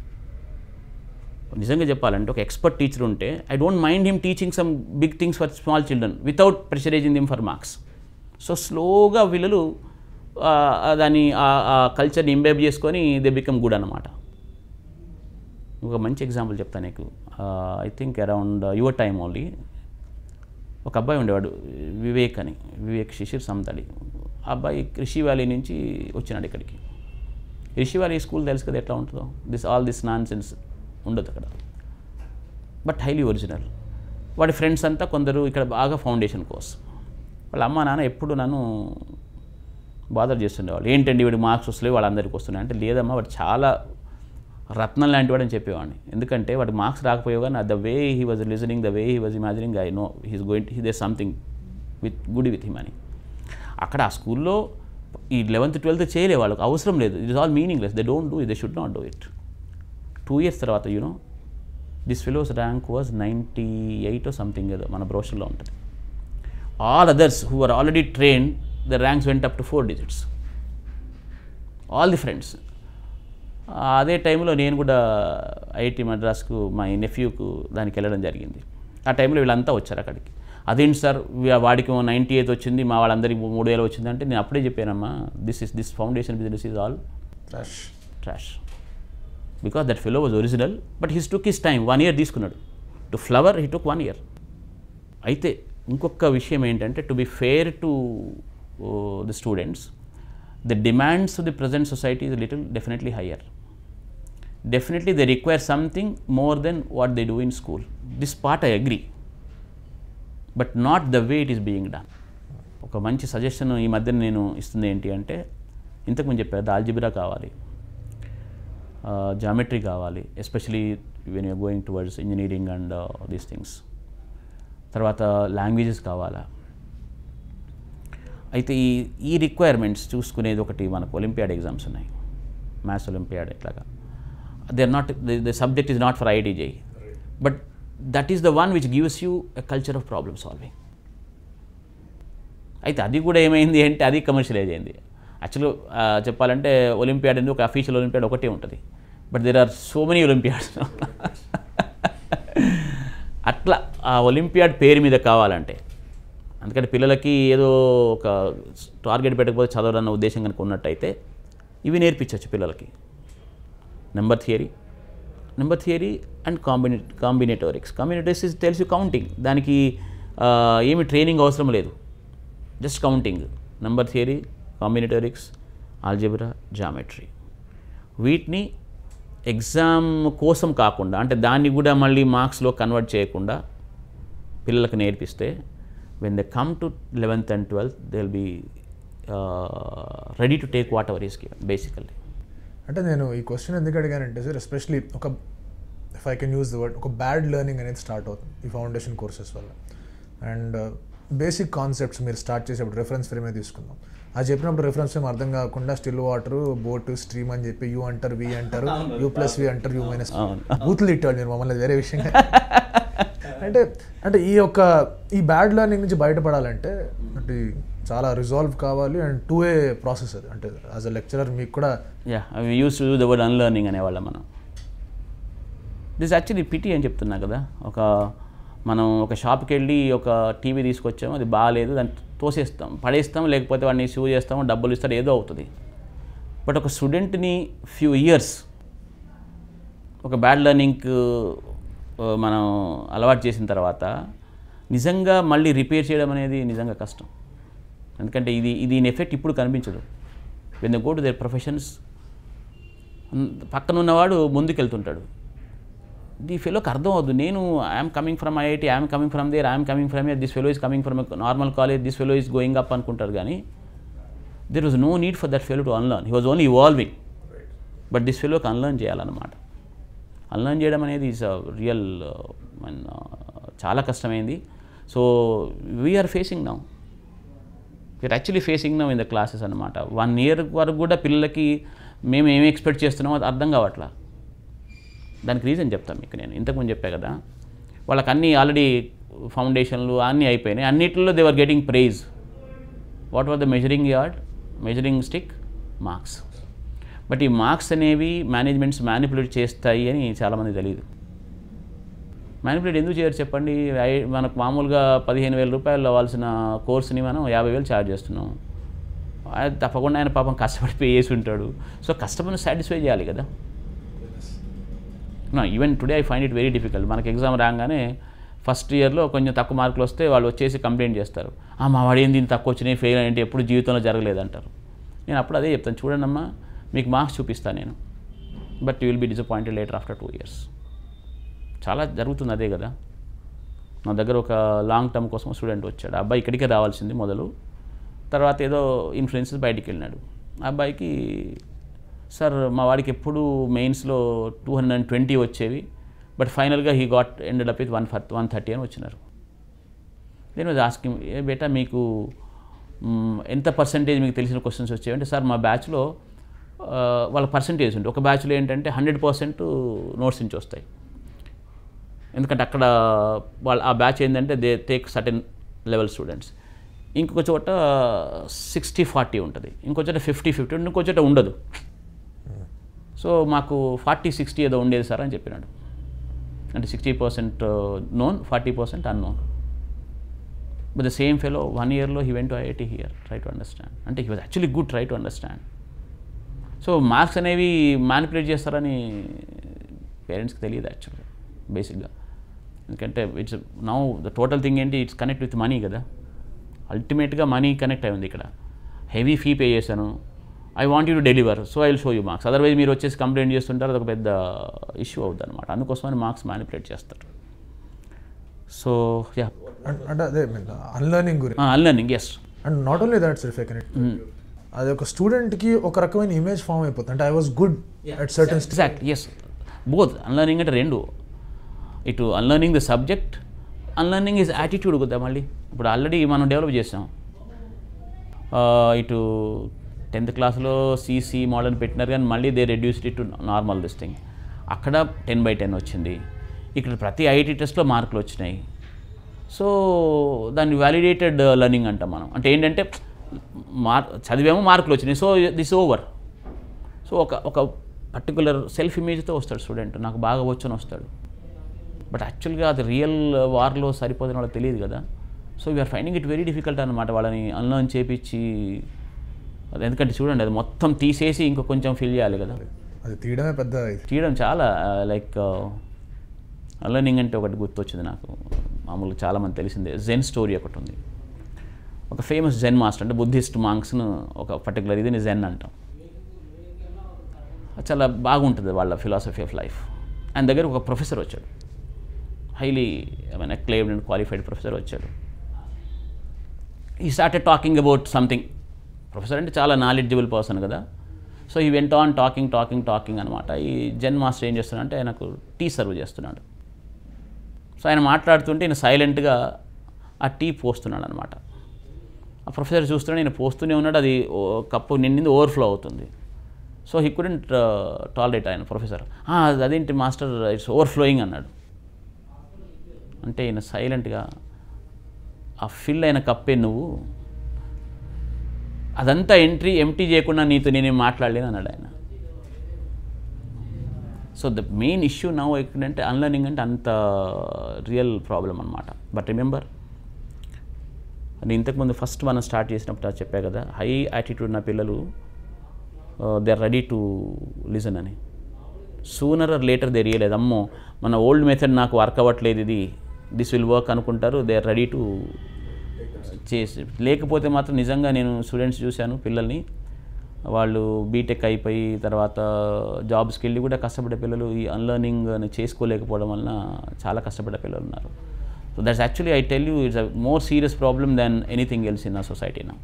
నిజంగా చెప్పాలంటే ఒక ఎక్స్పర్ట్ టీచర్ ఉంటే I don't mind him teaching some big things for small children without pressurising them for marks so స్లోగా పిల్లలు ఆ, ఆ దాన్ని ఆ కల్చర్ని ఇంబైబ్ చేసుకొని దే బికమ్ గుడ్ అనమాట ఒక మంచి ఎగ్జాంపుల్ చెప్తాను నీకు I think around your time only ఒక అబ్బాయి ఉండేవాడు వివేక్ అని వివేక్ శిశిర్ సంతడి ఆ అబ్బాయి రిషి వ్యాలీ నుంచి వచ్చినాడు ఇక్కడికి రిషి వ్యాలీ స్కూల్ తెలుసు కదా ఎట్లా ఉంటుందో this all this nonsense ఉండదు అక్కడ బట్ హైలీ ఒరిజినల్ వాడి ఫ్రెండ్స్ అంతా కొందరు ఇక్కడ బాగా ఫౌండేషన్ కోర్స్ వాళ్ళ అమ్మ నాన్న ఎప్పుడు నన్ను బాధలు చేస్తుండేవాళ్ళు ఏంటండి వీడి మార్క్స్ వస్తలేవు వాళ్ళందరికీ వస్తున్నాయి అంటే లేదమ్మా వాడు చాలా రత్నం లాంటి వాడు అని చెప్పేవాడిని ఎందుకంటే వాడి మార్క్స్ రాకపోయావు కానీ the way he was listening the way he was imagining I know he's going he they something with good with him అని అక్కడ ఆ స్కూల్లో ఈ లెవెన్త్ ట్వెల్త్ చేయలే వాళ్ళకి అవసరం లేదు it is all meaningless they don't do it they should not do it two years తర్వాత you know this fellow's rank was ninety eight something ఏదో మన బ్రోషర్లో ఉంటుంది all others who are already train the ranks went up to four digits all the friends అదే టైంలో నేను కూడా IIT మద్రాస్కు మా నెఫ్యూకు దానికి వెళ్ళడం జరిగింది ఆ టైంలో వీళ్ళంతా వచ్చారు అక్కడికి అదేంటి సార్ వీ- వాడికి నైంటీ ఎయిత్ వచ్చింది మా వాళ్ళందరికీ మూడు వేలు వచ్చింది అంటే నేను అప్పుడే చెప్పానమ్మా this is this foundation business is all trash trash because that fellow was original but his took his time one year తీసుకున్నాడు to flower he took one year అయితే ఇంకొక విషయం ఏంటంటే to be fair to the students the demands the present society is little definitely higher definitely they require something more than what they do in school this part I agree but not the way it is being done ఒక మంచి suggestion ఈ మధ్య నేను ఇస్తుంది ఏంటి అంటే ఇంతకుముందు చెప్పారు ఆల్జిబ్రా కావాలి జామెట్రీ కావాలి especially when you're going towards engineering and these things తర్వాత లాంగ్వేజెస్ కావాలా అయితే ఈ ఈ రిక్వైర్మెంట్స్ చూసుకునేది ఒకటి మనకు ఒలింపియాడ్ ఎగ్జామ్స్ ఉన్నాయి మ్యాథ్స్ ఒలింపియాడ్ ఇట్లాగా they are not the subject is not for IIT JEE but that is the one which gives you a culture of problem solving అయితే అది కూడా ఏమైంది అంటే అది కమర్షియలైజ్ అయింది యాక్చువల్గా చెప్పాలంటే ఒలింపియాడ్ అనేది ఒక అఫీషియల్ ఒలింపియాడ్ ఒకటే ఉంటుంది but there are so many olympiads అట్లా ఆ ఒలింపియాడ్ పేరు మీద కావాలంటే అందుకని పిల్లలకి ఏదో ఒక టార్గెట్ పెట్టకపోతే చదవాలన్న ఉద్దేశం కనుక ఉన్నట్టయితే ఇవి నేర్పించవచ్చు పిల్లలకి number theory number theory and కాంబినే కాంబినేటోరిక్స్ కాంబినేటోరిక్స్ ఇస్ తెలుసు కౌంటింగ్ దానికి ఆ, ఏమి ట్రైనింగ్ అవసరం లేదు just counting number theory combinatorics algebra geometry వీటిని ఎగ్జామ్ కోసం కాకుండా అంటే దాన్ని కూడా మళ్ళీ మార్క్స్లో కన్వర్ట్ చేయకుండా పిల్లలకు నేర్పిస్తే when they come to eleventh and twelfth they will be ready to take whatever is given basically అంటే నేను ఈ క్వశ్చన్ ఎందుకు అడిగానంటే సార్ ఎస్పెషలీ ఒక if I can use the word ఒక బ్యాడ్ లెర్నింగ్ అనేది స్టార్ట్ అవుతుంది ఈ ఫౌండేషన్ కోర్సెస్ వల్ల అండ్ బేసిక్ కాన్సెప్ట్స్ మీరు స్టార్ట్ చేసేప్పుడు రెఫరెన్స్ ఫ్రేమే తీసుకుందాం అది చెప్పినప్పుడు రెఫరెన్స్ ఫ్రేమ్ అర్థం కాకుండా స్టిల్ వాటర్ బోట్ స్ట్రీమ్ అని చెప్పి యూ అంటారు వి అంటారు యూ ప్లస్ వి అంటారు యూ మైనస్ అవును. బూతులు ఇట్టాడు మీరు మమ్మల్ని అది వేరే విషయం అంటే అంటే ఈ యొక్క ఈ బ్యాడ్ లెర్నింగ్ నుంచి బయటపడాలంటే అంటే చాలా రిజాల్వ్ కావాలి అండ్ టూ ఏ ప్రాసెస్ అది అంటే యాజ్ అ లెక్చరర్ మీకు కూడా యా అవి use to the word unlearning అనేవాళ్ళం మనం దిస్ యాక్చువల్లీ పిటి అని చెప్తున్నా కదా ఒక మనం ఒక షాప్కి వెళ్ళి ఒక టీవీ తీసుకొచ్చాము అది బాగాలేదు దాన్ని తోసేస్తాం పడేస్తాం లేకపోతే వాడిని షూ చేస్తాము డబ్బులు ఇస్తాడు ఏదో అవుతుంది బట్ ఒక స్టూడెంట్ని ఫ్యూ ఇయర్స్ ఒక బ్యాడ్ లెర్నింగ్ మనం అలవాటు చేసిన తర్వాత నిజంగా మళ్ళీ రిపేర్ చేయడం అనేది నిజంగా కష్టం ఎందుకంటే ఇది దీని ఎఫెక్ట్ ఇప్పుడు కనిపించదు when the go to their professions పక్కన ఉన్నవాడు ముందుకెళ్తుంటాడు ఈ ఫెలోకి అర్థం అవుద్దు నేను I'm coming from IIT I'm coming from there I'm coming from this fellow is coming from normal college this fellow is going up అనుకుంటారు కానీ there was no need for that fellow to unlearn he was only evolving but this ఫెలోకి unlearn చేయాలన్నమాట unlearn చేయడం అనేది is real చాలా కష్టమైంది so we are facing now we're actually facing now in the classes అనమాట one year వరకు కూడా పిల్లలకి మేము ఏమి ఎక్స్పెక్ట్ చేస్తున్నామో అది అర్థం కావట్లా దానికి రీజన్ చెప్తాను మీకు నేను ఇంతకుముందు చెప్పా కదా వాళ్ళకి అన్నీ ఆల్రెడీ ఫౌండేషన్లు అన్నీ అయిపోయినాయి అన్నిటిలో they are getting prize what are the measuring yard measuring stick marks but ఈ మార్క్స్ అనేవి మేనేజ్మెంట్స్ మ్యానిపులేట్ చేస్తాయి అని చాలామంది తెలియదు మ్యానిపులేట్ ఎందుకు చేయరు చెప్పండి ఐ- మనకు మామూలుగా పదిహేను వేల రూపాయలు అవ్వాల్సిన కోర్సుని మనం యాభై వేలు ఛార్జ్ చేస్తున్నాం అది తప్పకుండా ఆయన పాపం కష్టపడి పే చేసి ఉంటాడు సో కస్టమర్ని సాటిస్ఫై చేయాలి కదా even today I find it very difficult మనకి ఎగ్జామ్ రాగానే ఫస్ట్ ఇయర్లో కొంచెం తక్కువ మార్కులు వస్తే వాళ్ళు వచ్చేసి కంప్లైంట్ చేస్తారు "ఆ, మా వాడు ఏంది ఇంత తక్కువ వచ్చినాయి ఫెయిల్ అంటే ఎప్పుడు జీవితంలో జరగలేదంటారు నేను అప్పుడు అదే చెప్తాను చూడండి అమ్మా మీకు మార్క్స్ చూపిస్తాను నేను but you will be disappointed later after two years చాలా జరుగుతుంది అదే కదా నా దగ్గర ఒక లాంగ్ టర్మ్ కోసం స్టూడెంట్ వచ్చాడు ఆ అబ్బాయి ఇక్కడికే రావాల్సింది మొదలు తర్వాత ఏదో ఇన్ఫ్లుయెన్సెస్ బయటికి వెళ్ళినాడు ఆ అబ్బాయికి సార్ మా వాడికి ఎప్పుడు మెయిన్స్లో టూ హండ్రెడ్ అండ్ ట్వంటీ వచ్చేవి బట్ ఫైనల్గా he got ended up with one four one thirty అని వచ్చినారు నేను వాజ్ ఆస్కింగ్ ఏ బేటా మీకు మ్, ఎంత పర్సంటేజ్ మీకు తెలిసిన క్వశ్చన్స్ వచ్చాయంటే సార్ మా బ్యాచ్లో ఆ, వాళ్ళ పర్సంటేజ్ ఉంటుంది ఒక బ్యాచ్లో ఏంటంటే హండ్రెడ్ పర్సెంట్ నోట్స్ నుంచి వస్తాయి ఎందుకంటే అక్కడ వాళ్ళ ఆ బ్యాచ్ ఏంటంటే they take certain level students ఇంకొక చోట సిక్స్టీ ఫార్టీ ఉంటుంది ఇంకో చోట ఫిఫ్టీ ఫిఫ్టీ ఇంకో చోట ఉండదు సో మాకు ఫార్టీ సిక్స్టీ ఏదో ఉండేది సార్ అని చెప్పినాడు అంటే sixty percent known forty percent unknown but the same fellow one ఇయర్లో he went to IIT here try to understand అంటే he was actually good try to understand so marks అనేవి manipulate చేస్తారని పేరెంట్స్కి తెలియదు యాక్చువల్గా బేసిక్గా ఎందుకంటే it's now the total thing ఏంటి ఇట్స్ కనెక్ట్ విత్ మనీ కదా అల్టిమేట్గా మనీ కనెక్ట్ అయి ఉంది ఇక్కడ హెవీ ఫీ పే చేశాను I want you to deliver so I will show you marks otherwise మీరు వచ్చేసి కంప్లైంట్ చేస్తుంటారు అదొక పెద్ద ఇష్యూ అవుతుంది అనమాట అందుకోసమని మార్క్స్ మ్యానిపులేట్ చేస్తారు సో యా అం- అంటే అదే అన్లర్నింగ్ గురించి unlearning yes and not only that self connect అది ఒక స్టూడెంట్కి ఒక రకమైన ఇమేజ్ ఫామ్ అయిపోతుంది అంటే I was good at certain exact yes both unlearning అంటే రెండు ఇటు unlearning the subject unlearning is attitude కదా మళ్ళీ ఇప్పుడు ఆల్రెడీ మనం డెవలప్ చేసాం ఆ, ఇటు టెన్త్ క్లాస్లో సీసీ మోడల్ పెట్టినారు కానీ మళ్ళీ they reduced it to normal this thing అక్కడ టెన్ బై టెన్ వచ్చింది ఇక్కడ ప్రతి ఐఐటి టెస్ట్లో మార్కులు వచ్చినాయి సో దాన్ని వ్యాలిడేటెడ్ లెర్నింగ్ అంటాం మనం అంటే ఏంటంటే మార్ చదివేమో మార్కులు వచ్చినాయి సో దిస్ ఓవర్ సో ఒక ఒక పర్టికులర్ సెల్ఫ్ ఇమేజ్తో వస్తాడు స్టూడెంట్ నాకు బాగా వచ్చని వస్తాడు బట్ యాక్చువల్గా అది రియల్ వార్లో సరిపోదని వాళ్ళకి తెలియదు కదా so we are finding it very difficult అనమాట వాళ్ళని అన్లర్న్ చేపించి అది ఎందుకంటే చూడండి అది మొత్తం తీసేసి ఇంకో కొంచెం ఫిల్ చేయాలి కదా అది తీయడమే పెద్ద ఇది తీయడం చాలా లైక్ అలర్నింగ్ అంటే ఒకటి గుర్తొచ్చింది నాకు మామూలుగా చాలామంది తెలిసిందే జెన్ స్టోరీ ఒకటి ఉంది ఒక ఫేమస్ జెన్ మాస్టర్ అంటే బుద్ధిస్ట్ మాంక్స్ను ఒక పర్టికులర్ ఇది జెన్ అంటాం అది చాలా బాగుంటుంది వాళ్ళ ఫిలాసఫీ ఆఫ్ లైఫ్ ఆయన దగ్గర ఒక ప్రొఫెసర్ వచ్చాడు highly I mean acclaimed and qualified professor వచ్చాడు ఈ started talking about something professor అంటే చాలా నాలెడ్జబుల్ పర్సన్ కదా సో ఈ వెంట ఆన్ టాకింగ్ టాకింగ్ టాకింగ్ అనమాట ఈ జెన్ మాస్టర్ ఏం చేస్తున్నాడంటే ఆయనకు టీ సర్వ్ చేస్తున్నాడు సో ఆయన మాట్లాడుతుంటే ఈయన సైలెంట్గా ఆ టీ పోస్తున్నాడు అనమాట ఆ ప్రొఫెసర్ చూస్తున్నాడు ఈయన పోస్తూనే ఉన్నాడు అది ఓ కప్పు నిండింది ఓవర్ఫ్లో అవుతుంది సో హీ కుడెంట్ టాలరేట్ ఆయన ప్రొఫెసర్ "ఆ, అది అదేంటి మాస్టర్ ఇట్స్ ఓవర్ఫ్లోయింగ్ అన్నాడు అంటే ఈయన సైలెంట్గా ఆ ఫిల్ అయిన కప్పే నువ్వు అదంతా ఎంట్రీ ఎంటీ చేయకుండా నీతో నేనేం మాట్లాడలేను అన్నాడు ఆయన so the main issue now ఏంటంటే అన్లర్నింగ్ అంటే అంత రియల్ ప్రాబ్లం అనమాట బట్ రిమెంబర్ అది ఇంతకుముందు ఫస్ట్ మనం స్టార్ట్ చేసినప్పుడు అది చెప్పా కదా హై యాటిట్యూడ్ ఉన్న పిల్లలు they are ready to listen అని sooner or later they realize అమ్మో మన ఓల్డ్ మెథడ్ నాకు వర్క్ అవ్వట్లేదు ఇది దిస్ విల్ వర్క్ అనుకుంటారు దే ఆర్ రెడీ టు చేసి లేకపోతే మాత్రం నిజంగా నేను స్టూడెంట్స్ చూశాను పిల్లల్ని వాళ్ళు బీటెక్ అయిపోయి తర్వాత జాబ్స్కి వెళ్ళి కూడా కష్టపడే పిల్లలు ఈ అన్లర్నింగ్ అని చేసుకోలేకపోవడం వలన చాలా కష్టపడే పిల్లలు ఉన్నారు so that's actually I tell you it's a more serious problem than anything else in a society నా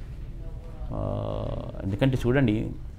ఎందుకంటే చూడండి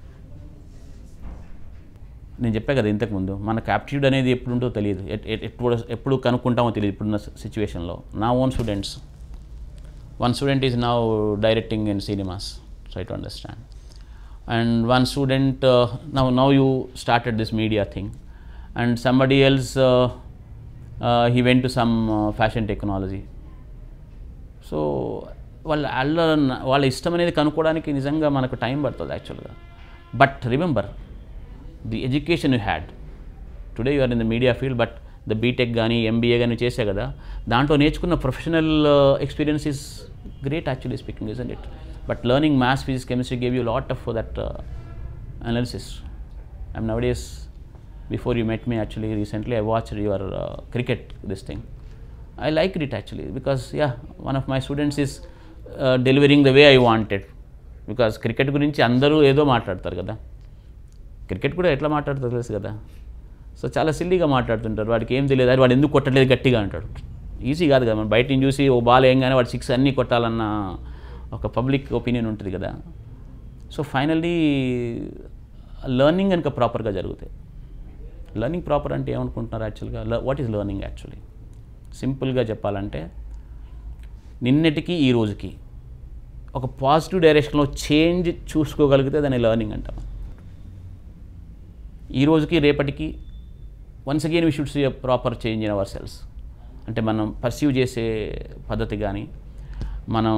నేను చెప్పా కదా ఇంతకుముందు మనకు యాప్టిట్యూడ్ అనేది ఎప్పుడు ఉంటుందో తెలియదు ఎట్- ఎట్- ఎప్పుడు ఎప్పుడు కనుక్కుంటామో తెలియదు ఇప్పుడున్న సిచ్యువేషన్లో నా own students one student is now directing in cinemas try to understand and one student uh, now now you started this media thing and somebody else uh, uh, he went to some uh, fashion technology so వాళ్ళ వాళ్ళ వాళ్ళ ఇష్టం అనేది కనుక్కోవడానికి నిజంగా మనకు time పడుతుంది యాక్చువల్గా but remember the education you had today you are in the media field but the BTech కానీ ఎంబీఏ కానీ చేసే కదా దాంట్లో నేర్చుకున్న professional experience is great actually speaking is and it but learning maths physics chemistry gave you lot of that analysis I'm now days before you met me actually recently I watch your cricket this thing I liked it actually because yeah, one of my students is uh, delivering the way I wanted. Because cricket గురించి అందరూ ఏదో మాట్లాడతారు కదా cricket కూడా ఎట్లా మాట్లాడతారు తెలుసు కదా సో చాలా సిల్లీగా మాట్లాడుతుంటారు వాడికి ఏం తెలియదు అది వాడు ఎందుకు కొట్టలేదు గట్టిగా అంటాడు ఈజీ కాదు కదా మనం బయట నుంచి చూసి ఓ బాల్ ఏంగానే వాడు సిక్స్ అన్నీ కొట్టాలన్న ఒక పబ్లిక్ ఒపీనియన్ ఉంటుంది కదా సో ఫైనల్లీ లర్నింగ్ కనుక ప్రాపర్గా జరుగుతాయి లర్నింగ్ ప్రాపర్ అంటే ఏమనుకుంటున్నారు యాక్చువల్గా వాట్ ఈజ్ లర్నింగ్ యాక్చువల్లీ సింపుల్గా చెప్పాలంటే నిన్నటికి ఈ రోజుకి ఒక పాజిటివ్ డైరెక్షన్లో చేంజ్ చూసుకోగలిగితే దాన్ని లర్నింగ్ అంటాం ఈ రోజుకి రేపటికి once again we should see proper change in ourselves అంటే మనం పర్సీవ్ చేసే పద్ధతి కానీ మనం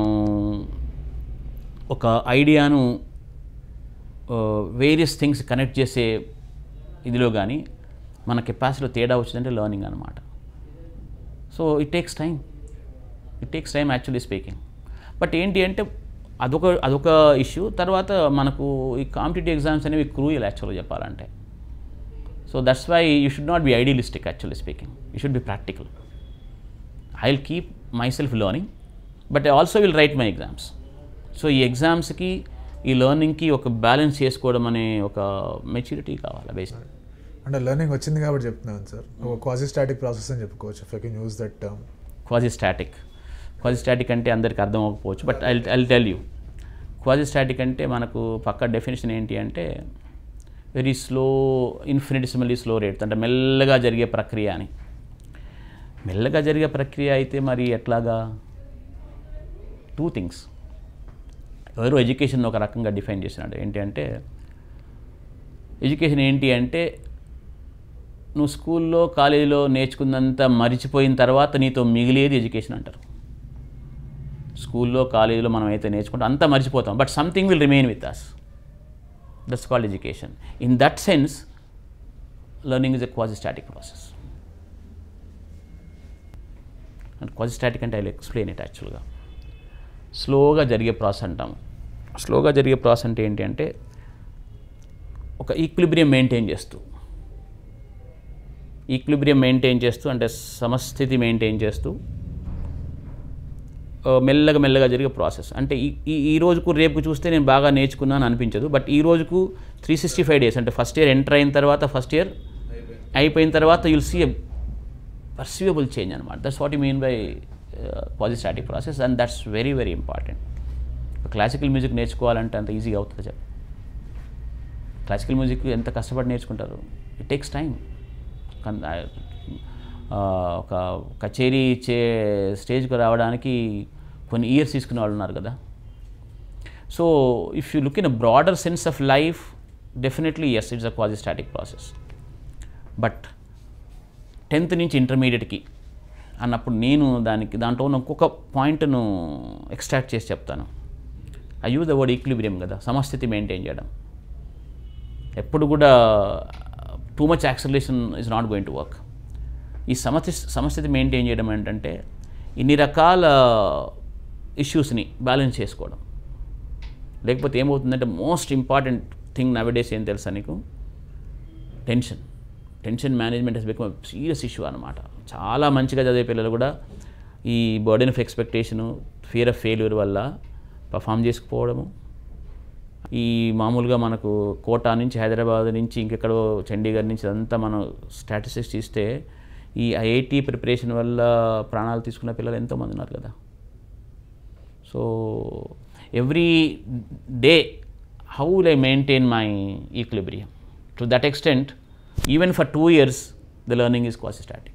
ఒక ఐడియాను వేరియస్ థింగ్స్ కనెక్ట్ చేసే ఇదిలో కానీ మన కెపాసిటీలో తేడా వచ్చిందంటే లర్నింగ్ అనమాట so it takes time it takes time actually speaking but ఏంటి అంటే అదొక అదొక ఇష్యూ తర్వాత మనకు ఈ కాంపిటేటివ్ ఎగ్జామ్స్ అనేవి క్రూయల్ యాక్చువల్గా చెప్పాలంటే so that's why you should not be idealistic actually speaking you should be practical I will keep my self learning but I also will write my exams so ఈ ఎగ్జామ్స్కి ఈ లర్నింగ్కి ఒక balance చేసుకోవడం అనే ఒక మెచ్యూరిటీ కావాలి బేసిక్ అంటే learning వచ్చింది కాబట్టి చెప్తున్నాను సార్ ఒక క్వాజీ స్టాటిక్ ప్రాసెస్ అని చెప్పుకోవచ్చు if I can use that term quasi static quasi static అంటే అందరికి అర్థం అవ్వకపోవచ్చు but I I tell you quasi static అంటే మనకు పక్క డెఫినేషన్ ఏంటి అంటే very slow infinitesimally slow rate అంటే మెల్లగా జరిగే ప్రక్రియ అని మెల్లగా జరిగే ప్రక్రియ అయితే మరి ఎట్లాగా టూ థింగ్స్ ఎవరు ఎడ్యుకేషన్ ఒక రకంగా డిఫైన్ చేసినాడు ఏంటి అంటే ఎడ్యుకేషన్ ఏంటి అంటే నువ్వు స్కూల్లో కాలేజీలో నేర్చుకున్నంత మరిచిపోయిన తర్వాత నీతో మిగిలేది ఎడ్యుకేషన్ అంటారు స్కూల్లో కాలేజీలో మనం అయితే నేర్చుకుంటాం అంతా మర్చిపోతాం but something will remain with us that's called education in that sense learning is a quasi static process and quasi static అంటే ఐ ఎక్స్ప్లెయిన్ ఇట్ యాక్చువల్గా స్లోగా జరిగే ప్రాసెస్ అంటాము స్లోగా జరిగే ప్రాసెస్ అంటే ఏంటి అంటే ఒక ఈక్విలిబ్రియం మెయింటైన్ చేస్తూ ఈక్విలిబ్రియం మెయింటైన్ చేస్తూ అంటే సమస్థితి మెయింటైన్ చేస్తూ ఆ, మెల్లగా మెల్లగా జరిగే ప్రాసెస్ అంటే ఈ ఈ- ఈ రోజుకు రేపు చూస్తే నేను బాగా నేర్చుకున్నాను అనిపించదు బట్ ఈ రోజుకు త్రీ సిక్స్టీ ఫైవ్ డేస్ అంటే ఫస్ట్ ఇయర్ ఎంటర్ అయిన తర్వాత ఫస్ట్ ఇయర్ అయిపోయిన తర్వాత you'll see a perceivable change అనమాట that's what you mean by quasi static process and that's very very important classical music నేర్చుకోవాలంటే అంత ఈజీగా అవుతుంది చెప్పు క్లాసికల్ మ్యూజిక్ ఎంత కష్టపడి నేర్చుకుంటారు ఇట్ టేక్స్ టైం ఒక కచేరీ చే స్టేజ్కి రావడానికి కొన్ని ఇయర్స్ తీసుకునే వాళ్ళు ఉన్నారు కదా so if you look in a broader sense of life definitely yes it's a quasi static process but tenth నుంచి ఇంటర్మీడియట్కి అన్నప్పుడు నేను దానికి దాంట్లో ఉన్న ఇంకొక పాయింట్ను ఎక్స్ట్రాక్ట్ చేసి చెప్తాను I use the word equilibrium కదా సమస్థితి మెయింటైన్ చేయడం ఎప్పుడు కూడా too much acceleration is not going to work ఈ సమస్థి సమస్థితి మెయింటైన్ చేయడం ఏంటంటే ఇన్ని రకాల ఇష్యూస్ని బ్యాలెన్స్ చేసుకోవడం లేకపోతే ఏమవుతుందంటే మోస్ట్ ఇంపార్టెంట్ థింగ్ నవడేస్ ఏం తెలుసా నీకు tension tension management has become serious issue అనమాట చాలా మంచిగా చదివే పిల్లలు కూడా ఈ burden of expectation fear of failure వల్ల పర్ఫామ్ చేసుకుపోవడము ఈ మామూలుగా మనకు కోటా నుంచి హైదరాబాద్ నుంచి ఇంకెక్కడో చండీగఢ్ నుంచి అంతా మనం స్టాటిస్టిక్స్ తీస్తే ఈ ఐఐటి ప్రిపరేషన్ వల్ల ప్రాణాలు తీసుకున్న పిల్లలు ఎంతోమంది ఉన్నారు కదా so every day how will I maintain my equilibrium to that extent even for two years the learning is quasi static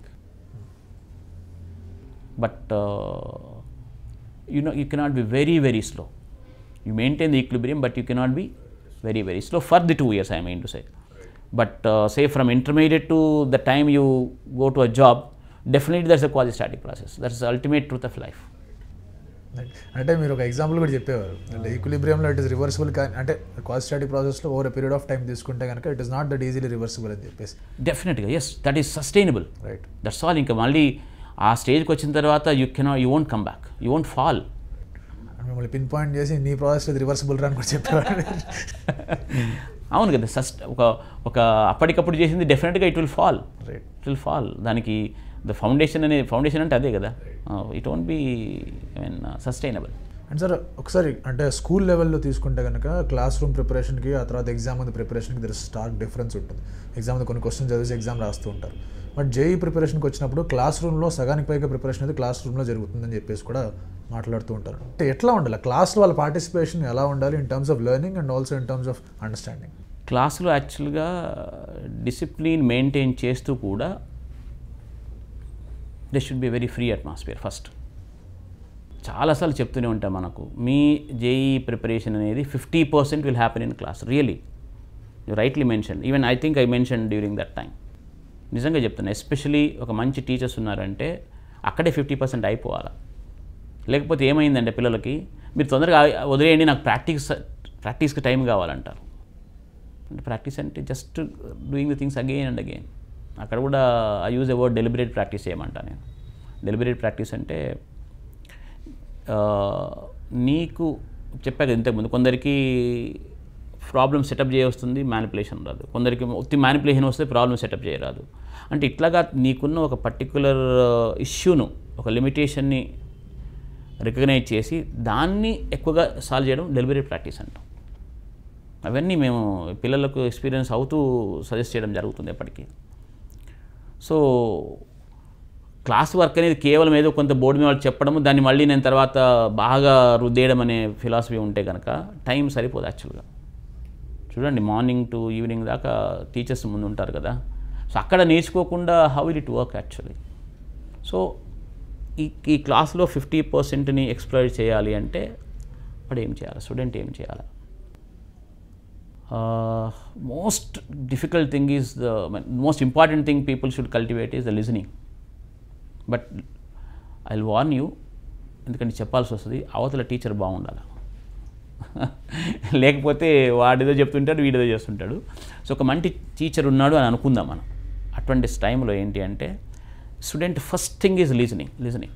but you know you cannot be very very slow you maintain the equilibrium but you cannot be very very slow for the two years i mean to say but uh, say from intermediate to the time you go to a job definitely there's a quasi static process that's the ultimate truth of life అంటే మీరు ఒక example కూడా చెప్పేవారు అంటే ఈక్విలిబ్రియంలో it is reversible కానీ అంటే quasi static ప్రాసెస్లో over period of time తీసుకుంటే కనుక it is not that easily reversible అని చెప్పేసి definitely yes that is sustainable right that's all ఇంకా మళ్ళీ ఆ స్టేజ్కి వచ్చిన తర్వాత you cannot you won't come back you won't fall మిమ్మల్ని పిన్ పాయింట్ చేసి నీ ప్రాసెస్ ఇది రివర్సిబుల్ రా అని కూడా చెప్పేవారు అవును కదా సస్ట్ ఒక ఒక అప్పటికప్పుడు చేసింది డెఫినెట్గా it will fall right it will fall దానికి ద ఫౌండేషన్ అనే ఫౌండేషన్ అంటే అదే కదా it won't be I mean sustainable and sir ఒకసారి అంటే స్కూల్ లెవెల్లో తీసుకుంటే కనుక క్లాస్ రూమ్ ప్రిపరేషన్కి ఆ తర్వాత ఎగ్జామ్ ముందు ప్రిపరేషన్కి దర్ స్టార్క్ డిఫరెన్స్ ఉంటుంది ఎగ్జామ్ ముందు కొన్ని క్వశ్చన్స్ చదివేసి ఎగ్జామ్ రాస్తూ ఉంటారు బట్ జేఈ ప్రిపరేషన్కి వచ్చినప్పుడు క్లాస్ రూమ్లో సగానికి పైగా ప్రిపరేషన్ అయితే క్లాస్ రూమ్లో జరుగుతుందని చెప్పేసి కూడా మాట్లాడుతూ ఉంటారు అంటే ఎట్లా ఉండాలి క్లాస్లో వాళ్ళ పార్టిసిపేషన్ ఎలా ఉండాలి in terms of learning and also in terms of understanding క్లాసులో యాక్చువల్గా డిసిప్లిన్ మెయింటైన్ చేస్తూ కూడా they should be very free atmosphere first చాలాసార్లు చెప్తూనే ఉంటాం మనకు మీ జేఈ ప్రిపరేషన్ అనేది fifty percent will happen in class really you rightly mention even I think I mention during that time నిజంగా చెప్తున్నా ఎస్పెషలీ ఒక మంచి టీచర్స్ ఉన్నారంటే అక్కడే ఫిఫ్టీ పర్సెంట్ అయిపోవాలి లేకపోతే ఏమైందంటే పిల్లలకి మీరు తొందరగా వదిలేయండి నాకు ప్రాక్టీస్ ప్రాక్టీస్కి టైం కావాలంటారు అంటే ప్రాక్టీస్ అంటే just doing the things again and again అక్కడ కూడా I use a word deliberate practice చేయమంటా నేను డెలిబరేట్ ప్రాక్టీస్ అంటే ఆ, నీకు చెప్పాక ఇంతకుముందు కొందరికి ప్రాబ్లమ్ సెటప్ చేయవస్తుంది మ్యానిపులేషన్ రాదు కొందరికి ఉత్తి మ్యానిపులేషన్ వస్తే ప్రాబ్లమ్ సెటప్ చేయరాదు అంటే ఇట్లాగా నీకున్న ఒక పర్టికులర్ ఇష్యూను ఒక లిమిటేషన్ని రికగ్నైజ్ చేసి దాన్ని ఎక్కువగా సాల్వ్ చేయడం డెలివరీ ప్రాక్టీస్ అంటాం అవన్నీ మేము పిల్లలకు ఎక్స్పీరియన్స్ అవుతూ సజెస్ట్ చేయడం జరుగుతుంది ఎప్పటికీ సో క్లాస్ వర్క్ అనేది కేవలం ఏదో కొంత బోర్డు మీద వాళ్ళు చెప్పడము దాన్ని మళ్ళీ నేను తర్వాత బాగా రుద్దేయడం అనే ఫిలాసఫీ ఉంటే కనుక టైం సరిపోదు యాక్చువల్గా చూడండి మార్నింగ్ టు ఈవినింగ్ దాకా టీచర్స్ ముందు ఉంటారు కదా సో అక్కడ నేర్చుకోకుండా how will it work actually so ఈ ఈ క్లాస్లో ఫిఫ్టీ పర్సెంట్ని ఎక్స్ప్లోర్ చేయాలి అంటే వాడు ఏం చేయాలి స్టూడెంట్ ఏం చేయాలి most difficult thing is the most important thing people should cultivate is the listening but I will warn you ఎందుకంటే చెప్పాల్సి వస్తుంది అవతల టీచర్ బాగుండాలి లేకపోతే వాడేదో చెప్తుంటాడు వీడేదో చేస్తుంటాడు సో ఒక మంచి టీచర్ ఉన్నాడు అని అనుకుందాం మనం అటువంటి టైంలో ఏంటి అంటే student first thing is listening listening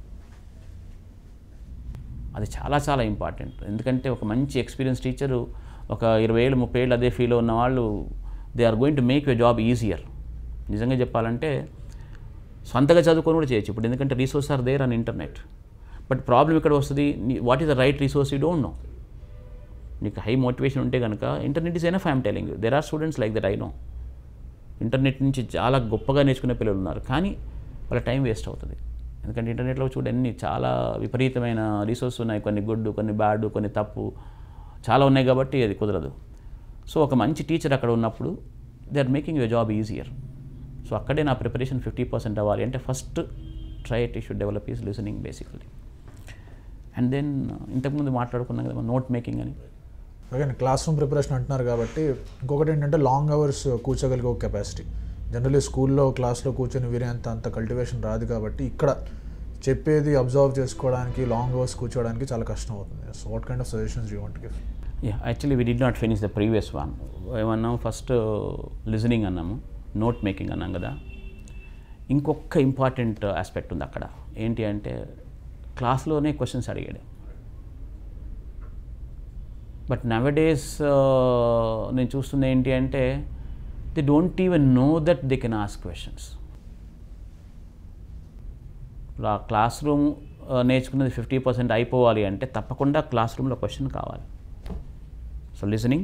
అది చాలా చాలా ఇంపార్టెంట్ ఎందుకంటే ఒక మంచి ఎక్స్పీరియన్స్ టీచరు ఒక ఇరవై ఏళ్ళు ముప్పై ఏళ్ళు అదే ఫీల్ ఉన్న వాళ్ళు they are going to make you job easier నిజంగా చెప్పాలంటే సొంతగా చదువుకొని కూడా చేయొచ్చు ఇప్పుడు ఎందుకంటే resource are there on internet but problem ఇక్కడ వస్తుంది what is the right resource you don't know నీకు హై మోటివేషన్ ఉంటే కనుక internet is enough I'm telling you there are students like that I know internet నుంచి చాలా గొప్పగా నేర్చుకునే పిల్లలు ఉన్నారు కానీ వాళ్ళ టైం వేస్ట్ అవుతుంది ఎందుకంటే ఇంటర్నెట్లో చూడండి చాలా విపరీతమైన రిసోర్స్ ఉన్నాయి కొన్ని గుడ్ కొన్ని బ్యాడ్ కొన్ని తప్పు చాలా ఉన్నాయి కాబట్టి అది కుదరదు సో ఒక మంచి టీచర్ అక్కడ ఉన్నప్పుడు they are making your job easier so అక్కడే నా ప్రిపరేషన్ ఫిఫ్టీ పర్సెంట్ అవ్వాలి అంటే first try it should develop is listening basically and then ఇంతకుముందు మాట్లాడుకున్నాం కదా నోట్ మేకింగ్ అని అగైన్ క్లాస్ రూమ్ ప్రిపరేషన్ అంటున్నారు కాబట్టి ఇంకొకటి ఏంటంటే లాంగ్ అవర్స్ కూర్చోగలిగే ఒక కెపాసిటీ జనరల్లీ స్కూల్లో క్లాస్లో కూర్చొని వీరే అంత అంత కల్టివేషన్ రాదు కాబట్టి ఇక్కడ చెప్పేది అబ్జర్వ్ చేసుకోవడానికి లాంగ్ అవర్స్ కూర్చోవడానికి చాలా కష్టం అవుతుంది so what kind of suggestions you want give yeah actually we did not finish the previous one ఏమన్నాము ఫస్ట్ లిజనింగ్ అన్నాము నోట్ మేకింగ్ అన్నాం కదా ఇంకొక ఇంపార్టెంట్ ఆస్పెక్ట్ ఉంది అక్కడ ఏంటి అంటే క్లాస్లోనే క్వశ్చన్స్ అడిగాడు బట్ నవడేస్ నేను చూస్తుంది ఏంటి అంటే they don't even know that they can ask questions ఆ క్లాస్ రూమ్ నేర్చుకున్నది ఫిఫ్టీ పర్సెంట్ అయిపోవాలి అంటే తప్పకుండా క్లాస్ రూమ్లో క్వశ్చన్ కావాలి so listening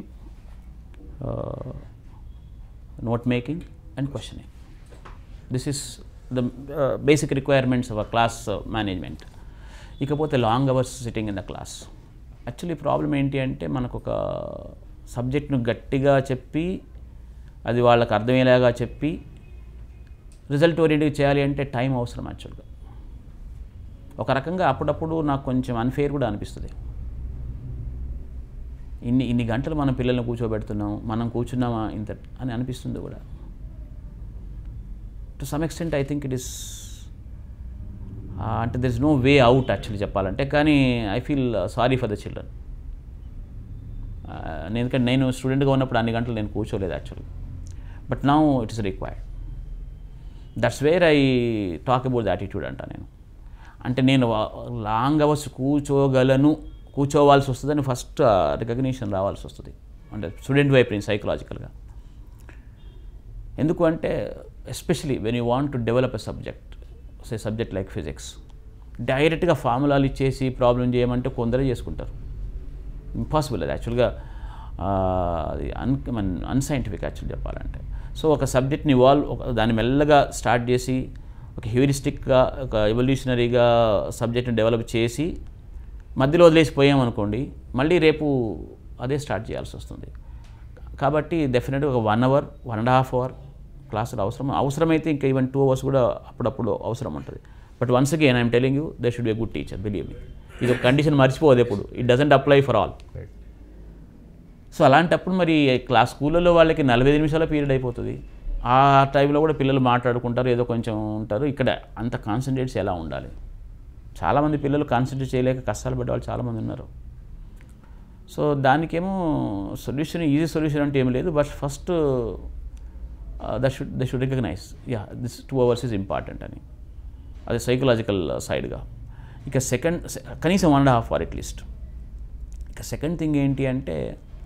note making and questioning this is the basic requirements of a class management ఇకపోతే long hours sitting in the class actually problem ఏంటి అంటే మనకు ఒక సబ్జెక్ట్ను గట్టిగా చెప్పి అది వాళ్ళకి అర్థమయ్యేలాగా చెప్పి రిజల్ట్ ఓరియంటెడ్ చేయాలి అంటే టైం అవసరం యాక్చువల్గా ఒక రకంగా అప్పుడప్పుడు నాకు కొంచెం అన్ఫేర్ కూడా అనిపిస్తుంది ఇన్ని ఇన్ని గంటలు మనం పిల్లల్ని కూర్చోబెడుతున్నాం మనం కూర్చున్నామా ఇంత అని అనిపిస్తుంది కూడా to some extent I think it is అంటే there is no way out actually చెప్పాలంటే కానీ I feel sorry for the children ఎందుకంటే నేను స్టూడెంట్గా ఉన్నప్పుడు అన్ని గంటలు నేను కూర్చోలేదు actually but now it is required that's where I talk about the attitude అంట నేను అంటే నేను లాంగ్ అవర్స్ కూర్చోగలను కూర్చోవాల్సి వస్తుందని ఫస్ట్ రికగ్నిషన్ రావాల్సి వస్తుంది అంటే స్టూడెంట్ వైపు నుంచి సైకలాజికల్గా ఎందుకు అంటే especially when you want to develop a subject say subject like physics డైరెక్ట్గా ఫార్ములాలు ఇచ్చేసి ప్రాబ్లం చేయమంటే కొందరే చేసుకుంటారు ఇంపాసిబుల్ అది యాక్చువల్గా అది అన్ అన్సైంటిఫిక్ యాక్చువల్ చెప్పాలంటే సో ఒక సబ్జెక్ట్ని ఇవాల్వ్ ఒక దాన్ని మెల్లగా స్టార్ట్ చేసి ఒక హ్యూరిస్టిక్గా ఒక ఎవల్యూషనరీగా సబ్జెక్ట్ని డెవలప్ చేసి మధ్యలో వదిలేసిపోయామనుకోండి మళ్ళీ రేపు అదే స్టార్ట్ చేయాల్సి వస్తుంది కాబట్టి డెఫినెట్గా ఒక one hour one and half hour క్లాసులు అవసరం అవసరమైతే ఇంకా ఈవెన్ టూ అవర్స్ కూడా అప్పుడప్పుడు అవసరం ఉంటుంది but once again I'm telling you they should be good teacher believe me ఇది ఒక కండిషన్ మర్చిపోదు ఎప్పుడు it doesn't apply for all right so అలాంటప్పుడు మరి క్లాస్ స్కూళ్ళలో వాళ్ళకి నలభై ఐదు నిమిషాల పీరియడ్ అయిపోతుంది ఆ టైంలో కూడా పిల్లలు మాట్లాడుకుంటారు ఏదో కొంచెం ఉంటారు ఇక్కడ అంత కాన్సన్ట్రేట్స్ ఎలా ఉండాలి చాలామంది పిల్లలు కాన్సన్ట్రేట్ చేయలేక కష్టాలు పడే వాళ్ళు చాలామంది ఉన్నారు సో దానికేమో సొల్యూషన్ ఈజీ సొల్యూషన్ అంటే ఏం లేదు but first that should the should recognise yeah this two hours is important అని అది సైకలాజికల్ సైడ్గా ఇక సెకండ్ కనీసం one and half hour at least ఇక సెకండ్ థింగ్ ఏంటి అంటే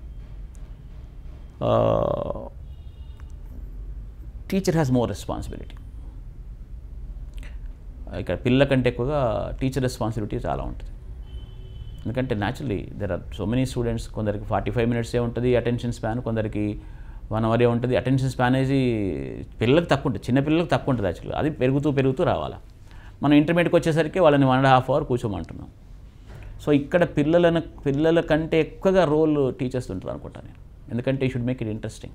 టీచర్ హ్యాస్ మోర్ రెస్పాన్సిబిలిటీ ఇక్కడ పిల్లల కంటే ఎక్కువగా టీచర్ రెస్పాన్సిబిలిటీ చాలా ఉంటుంది ఎందుకంటే naturally there are so many students కొందరికి ఫార్టీ ఫైవ్ మినిట్సే ఉంటుంది అటెన్షన్ స్పాన్ కొందరికి వన్ అవరే ఉంటుంది అటెన్షన్ స్పాన్ అనేది పిల్లలకు తక్కువ ఉంటుంది చిన్న పిల్లలకు తక్కువ ఉంటుంది యాక్చువల్గా అది పెరుగుతూ పెరుగుతూ రావాలా మనం ఇంటర్మీడియట్కి వచ్చేసరికి వాళ్ళని వన్ అండ్ హాఫ్ అవర్ కూర్చోమంటున్నాం సో ఇక్కడ పిల్లలను పిల్లల కంటే ఎక్కువగా రోల్ టీచర్స్ ఉంటుంది అనుకుంటాను నేను ఎందుకంటే he should make it interesting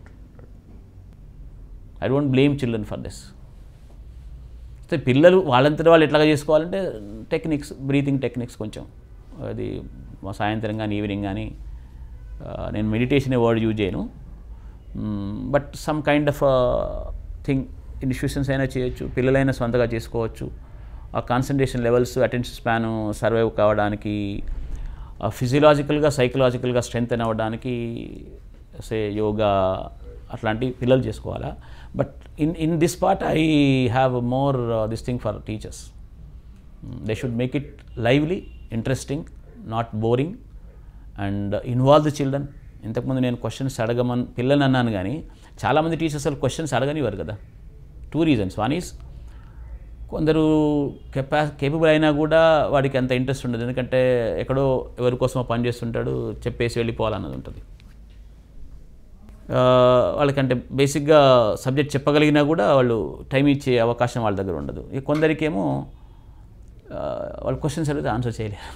I don't blame children for this అయితే పిల్లలు వాళ్ళంతటి వాళ్ళు ఎట్లాగా చేసుకోవాలంటే టెక్నిక్స్ బ్రీతింగ్ టెక్నిక్స్ కొంచెం అది మా సాయంత్రం కానీ ఈవినింగ్ కానీ ఆ, నేను మెడిటేషన్ వర్డ్ యూజ్ చేయను but some kind of thing institutions అయినా చేయొచ్చు పిల్లలైనా సొంతగా చేసుకోవచ్చు ఆ concentration levels attention span survive కావడానికి ఫిజియలాజికల్గా సైకలాజికల్గా స్ట్రెంగ్త్ అవ్వడానికి సే యోగా అట్లాంటి పిల్లలు చేసుకోవాలా but in in this part I have more this thing for teachers they should make it lively interesting not boring and involve the children ఇంతకుముందు నేను క్వశ్చన్స్ అడగమని పిల్లలు అన్నాను కానీ చాలామంది టీచర్స్ అసలు క్వశ్చన్స్ అడగనివారు కదా టూ రీజన్స్ వన్ ఈజ్ కొందరు కెపా కేపబుల్ అయినా కూడా వాడికి అంత ఇంట్రెస్ట్ ఉండదు ఎందుకంటే ఎక్కడో ఎవరి కోసమో పని చేస్తుంటాడు చెప్పేసి వెళ్ళిపోవాలన్నది ఉంటుంది ఆ, వాళ్ళకంటే బేసిక్గా సబ్జెక్ట్ చెప్పగలిగినా కూడా వాళ్ళు టైం ఇచ్చే అవకాశం వాళ్ళ దగ్గర ఉండదు ఇక కొందరికేమో ఆ, వాళ్ళు క్వశ్చన్స్ అడిగితే ఆన్సర్ చేయలేరు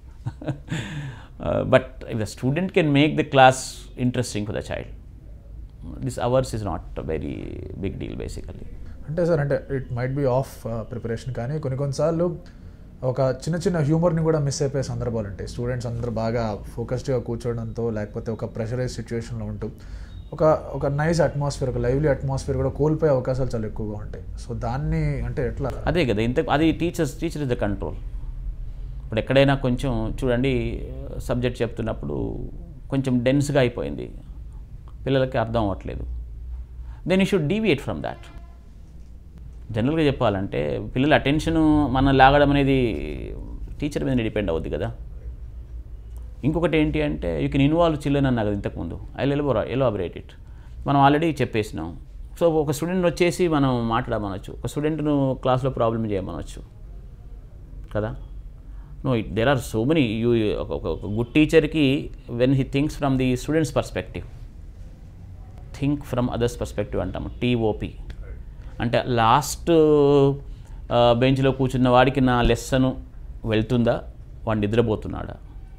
but the student can make the class interesting for the child this hours is not very big deal basically అంటే సార్ అంటే it might be of preparation కానీ కొన్ని కొన్నిసార్లు ఒక చిన్న చిన్న హ్యూమర్ని కూడా మిస్ అయిపోయే సందర్భాలు ఉంటాయి స్టూడెంట్స్ అందరూ బాగా ఫోకస్డ్గా కూర్చోవడంతో లేకపోతే ఒక ప్రెషరైజ్ సిచ్యువేషన్లో ఉంటూ ఒక ఒక నైస్ అట్మాస్ఫియర్ ఒక లైవ్లీ అట్మాస్ఫియర్ కూడా కోల్పోయే అవకాశాలు చాలా ఎక్కువగా ఉంటాయి సో దాన్ని అంటే ఎట్లా అదే కదా ఇంత అది teachers teacher is the control ఇప్పుడు ఎక్కడైనా కొంచెం చూడండి సబ్జెక్ట్ చెప్తున్నప్పుడు కొంచెం డెన్స్గా అయిపోయింది పిల్లలకి అర్థం అవ్వట్లేదు then you should deviate from that జనరల్గా చెప్పాలంటే పిల్లల అటెన్షన్ మనం లాగడం అనేది టీచర్ మీద డిపెండ్ అవుద్ది కదా ఇంకొకటి ఏంటి అంటే యూ కెన్ ఇన్వాల్వ్ చిల్డ్రన్ అన్నా కదా ఇంతకుముందు ఐ ఎలబోరా ఎలాబరేట్ ఇట్ మనం ఆల్రెడీ చెప్పేసినాం సో ఒక స్టూడెంట్ వచ్చేసి మనం మాట్లాడమనొచ్చు ఒక స్టూడెంట్ను క్లాస్లో ప్రాబ్లం చేయమనొచ్చు కదా no it there are so many you ఒక ఒక గుడ్ టీచర్కి when he thinks from the students perspective think from others perspective అంటాము టీఓపి అంటే లాస్ట్ బెంచ్లో కూర్చున్న వాడికి నా లెసను వెళ్తుందా వాడు నిద్రపోతున్నాడా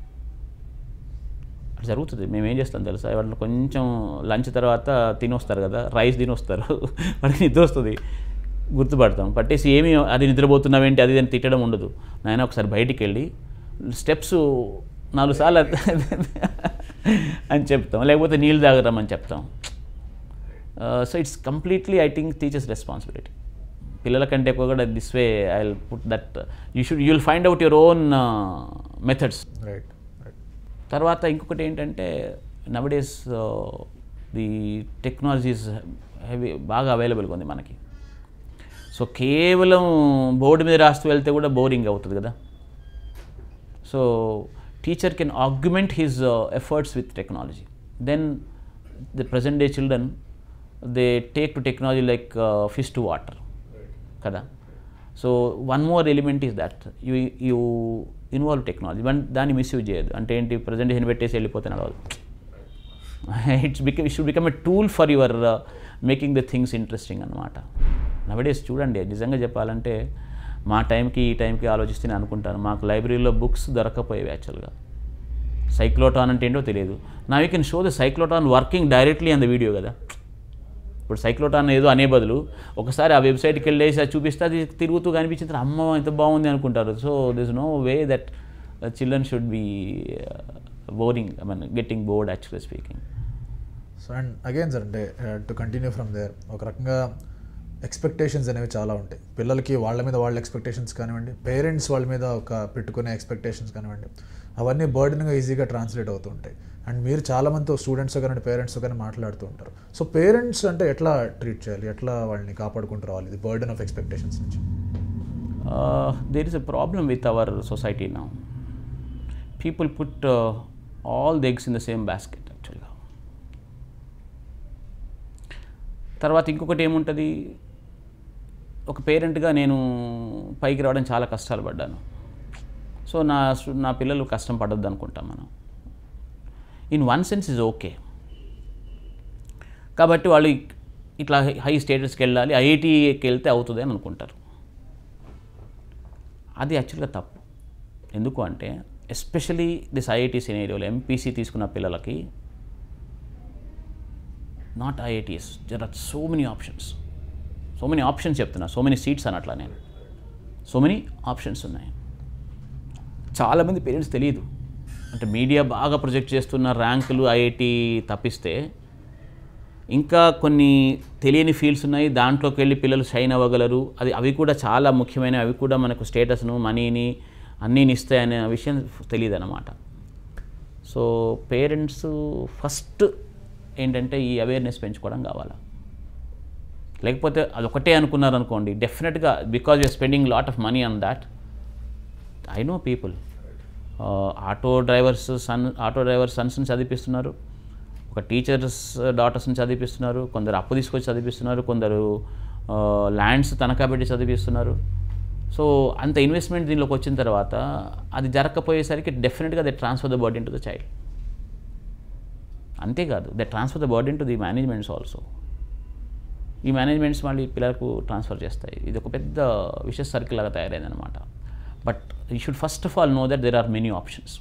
అట్లా జరుగుతుంది మేము ఏం చేస్తాం తెలుసా వాళ్ళు కొంచెం లంచ్ తర్వాత తినొస్తారు కదా రైస్ తినొస్తారు వాడికి నిద్ర వస్తుంది గుర్తుపడతాం పట్టేసి ఏమి అది నిద్రపోతున్నావేంటి అది ఇది అని తిట్టడం ఉండదు నాయన ఒకసారి బయటికి వెళ్ళి స్టెప్స్ నాలుగు సార్లు అని చెప్తాం లేకపోతే నీళ్ళు తాగరమని చెప్తాం so it's completely I think teachers responsibility పిల్లల కంటే ఎక్కువ కూడా this way I will put that you should you will find out your own methods right right తర్వాత ఇంకొకటి ఏంటంటే నవడేస్ ది టెక్నాలజీస్ హెవీ బాగా అవైలబుల్గా ఉంది మనకి సో కేవలం బోర్డు మీద రాస్తూ వెళ్తే కూడా బోరింగ్ అవుతుంది కదా so teacher can augment his efforts with technology then the present day children they take to technology like fish to water కదా so one more element is that you you involve technology one దాన్ని misuse చేయదు అంటే ఏంటి presentation పెట్టేసి వెళ్ళిపోతే నడవదు it's become should become a tool for your making the things interesting అనమాట nowadays చూడండి నిజంగా చెప్పాలంటే మా టైంకి ఈ టైంకి ఆలోచిస్తే నేను అనుకుంటాను మాకు లైబ్రరీలో బుక్స్ దొరకపోయేవి యాక్చువల్గా సైక్లోటాన్ అంటే ఏంటో తెలియదు నా you can show the cyclotron working directly on the video కదా ఇప్పుడు సైక్లోటాన్ ఏదో అనే బదులు ఒకసారి ఆ వెబ్సైట్కి వెళ్ళేసి అది చూపిస్తే అది తిరుగుతూ కనిపించిన తర్వాత అమ్మ ఎంత బాగుంది అనుకుంటారు so this no way that children should be boring I mean getting bored actually speaking so and again sir అంటే టు కంటిన్యూ ఫ్రమ్ దేర్ ఒక రకంగా ఎక్స్పెక్టేషన్స్ అనేవి చాలా ఉంటాయి పిల్లలకి వాళ్ళ మీద వాళ్ళ ఎక్స్పెక్టేషన్స్ కానివ్వండి పేరెంట్స్ వాళ్ళ మీద ఒక పెట్టుకునే ఎక్స్పెక్టేషన్స్ కానివ్వండి అవన్నీ బర్డన్గా ఈజీగా ట్రాన్స్లేట్ అవుతూ ఉంటాయి అండ్ మీరు చాలా మందితో స్టూడెంట్స్ కానీ పేరెంట్స్ కానీ మాట్లాడుతూ ఉంటారు సో పేరెంట్స్ అంటే ఎట్లా ట్రీట్ చేయాలి ఎట్లా వాళ్ళని కాపాడుకుంటూ రావాలి ఇది బర్డన్ ఆఫ్ ఎక్స్పెక్టేషన్స్ నుంచి there is a problem with our society నా people put all the eggs in the same basket యాక్చువల్గా తర్వాత ఇంకొకటి ఏముంటుంది ఒక పేరెంట్గా నేను పైకి రావడం చాలా కష్టాలు పడ్డాను సో నా సు- నా పిల్లలు కష్టం పడొద్దు అనుకుంటాం మనం in one sense is okay కాబట్టి వాళ్ళు ఇక్- ఇట్లా హై స్టేటస్కి వెళ్ళాలి ఐఐటీకి వెళ్తే అవుతుంది అని అనుకుంటారు అది యాక్చువల్గా తప్పు ఎందుకు అంటే ఎస్పెషలీ దిస్ ఐఐటి సినేరియోలో ఎంపీసీ తీసుకున్న పిల్లలకి not IITs there are so many options so many options చెప్తున్నా సో మెనీ సీట్స్ అనట్లా నేను సో మెనీ ఆప్షన్స్ ఉన్నాయి చాలామంది పేరెంట్స్ తెలియదు అంటే మీడియా బాగా ప్రొజెక్ట్ చేస్తున్న ర్యాంకులు ఐఐటి తప్పిస్తే ఇంకా కొన్ని తెలియని ఫీల్డ్స్ ఉన్నాయి దాంట్లోకి వెళ్ళి పిల్లలు షైన్ అవ్వగలరు అది అవి కూడా చాలా ముఖ్యమైన అవి కూడా మనకు స్టేటస్ను మనీని అన్నీని ఇస్తాయనే విషయం తెలియదు అనమాట సో పేరెంట్స్ ఫస్ట్ ఏంటంటే ఈ అవేర్నెస్ పెంచుకోవడం కావాలా లేకపోతే అదొకటే అనుకున్నారు అనుకోండి డెఫినెట్గా because you're spending lot of money on that I know people auto drivers son auto driver సన్స్ని చదివిపిస్తున్నారు ఒక టీచర్స్ డాటర్స్ని చదివిపిస్తున్నారు కొందరు అప్పు తీసుకొచ్చి చదివిస్తున్నారు కొందరు ల్యాండ్స్ తనఖా పెట్టి చదివిస్తున్నారు సో అంత ఇన్వెస్ట్మెంట్ దీనిలోకి వచ్చిన తర్వాత అది జరగకపోయేసరికి డెఫినెట్గా they transfer the burden to the child అంతేకాదు they transfer the burden to the managements also ఈ మేనేజ్మెంట్స్ మళ్ళీ పిల్లలకు ట్రాన్స్ఫర్ చేస్తాయి ఇది ఒక పెద్ద విషయ సర్కిల్ లాగా తయారైందనమాట but you should first of all know that there are many options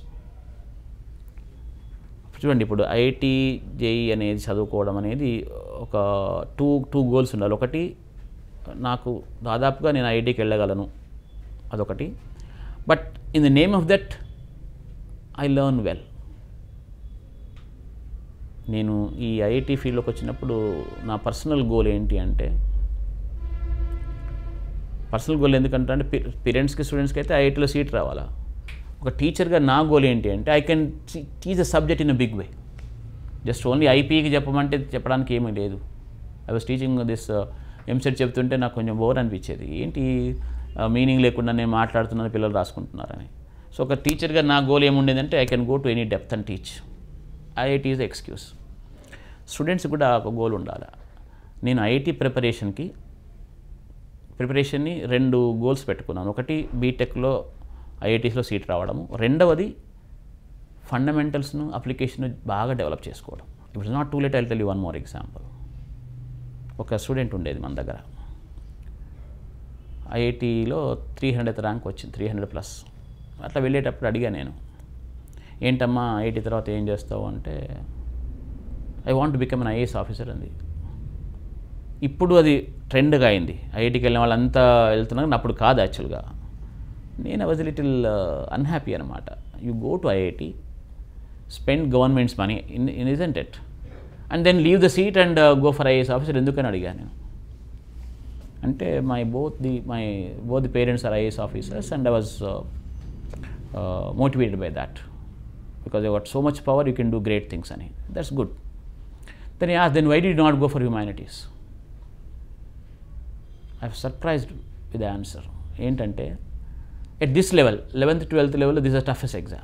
చూడండి ఇప్పుడు ఐఐటి జేఈ అనేది చదువుకోవడం అనేది ఒక టూ టూ గోల్స్ ఉండాలి ఒకటి నాకు దాదాపుగా నేను ఐఐటికి వెళ్ళగలను అదొకటి but in the name of that I learn well నేను ఈ ఐఐటి ఫీల్డ్లోకి వచ్చినప్పుడు నా పర్సనల్ గోల్ ఏంటి అంటే పర్సనల్ గోల్ ఎందుకంటే అంటే పేరెంట్స్కి స్టూడెంట్స్కి అయితే ఐఐటీలో సీట్ రావాలా ఒక టీచర్గా నా గోల్ ఏంటి అంటే I can teach a subject in a big way just only ఐపీకి చెప్పమంటే చెప్పడానికి ఏమీ లేదు I was teaching this EAMCET చెప్తుంటే నాకు కొంచెం బోర్ అనిపించేది ఏంటి మీనింగ్ లేకుండా నేను మాట్లాడుతున్నాను పిల్లలు రాసుకుంటున్నారని సో ఒక టీచర్గా నా గోల్ ఏముండేదంటే I can go to any depth and teach IIT is excuse students కూడా ఒక గోల్ ఉండాలి నేను ఐఐటి ప్రిపరేషన్కి ప్రిపరేషన్ని రెండు గోల్స్ పెట్టుకున్నాను ఒకటి బీటెక్లో ఐఐటీస్లో సీట్ రావడము రెండవది ఫండమెంటల్స్ను అప్లికేషన్ బాగా డెవలప్ చేసుకోవడం ఇప్పుడు not too late I tell you one more example ఒక స్టూడెంట్ ఉండేది మన దగ్గర ఐఐటీలో త్రీ హండ్రెడ్ ర్యాంక్ వచ్చింది త్రీ హండ్రెడ్ ప్లస్ అట్లా వెళ్ళేటప్పుడు అడిగా నేను ఏంటమ్మా ఐఐటీ తర్వాత ఏం చేస్తావు అంటే I want become an IAS officer అంది ఇప్పుడు అది ట్రెండ్గా అయింది ఐఐటికి వెళ్ళిన వాళ్ళంతా వెళ్తున్నారు అప్పుడు కాదు యాక్చువల్గా నేను వాజ్ లిటిల్ అన్హ్యాపీ అనమాట you go to IIT spend government's money in in isn't it and then leave the seat and go for IAS officer ఎందుకని అడిగాను నేను అంటే my both the my both the parents are IAS officers and I was motivated by that because I what so much power you can do great things అని that's good then as then why did not go for humanities I surprised with answer ఏంటంటే at this level eleventh twelfth level this a toughest exam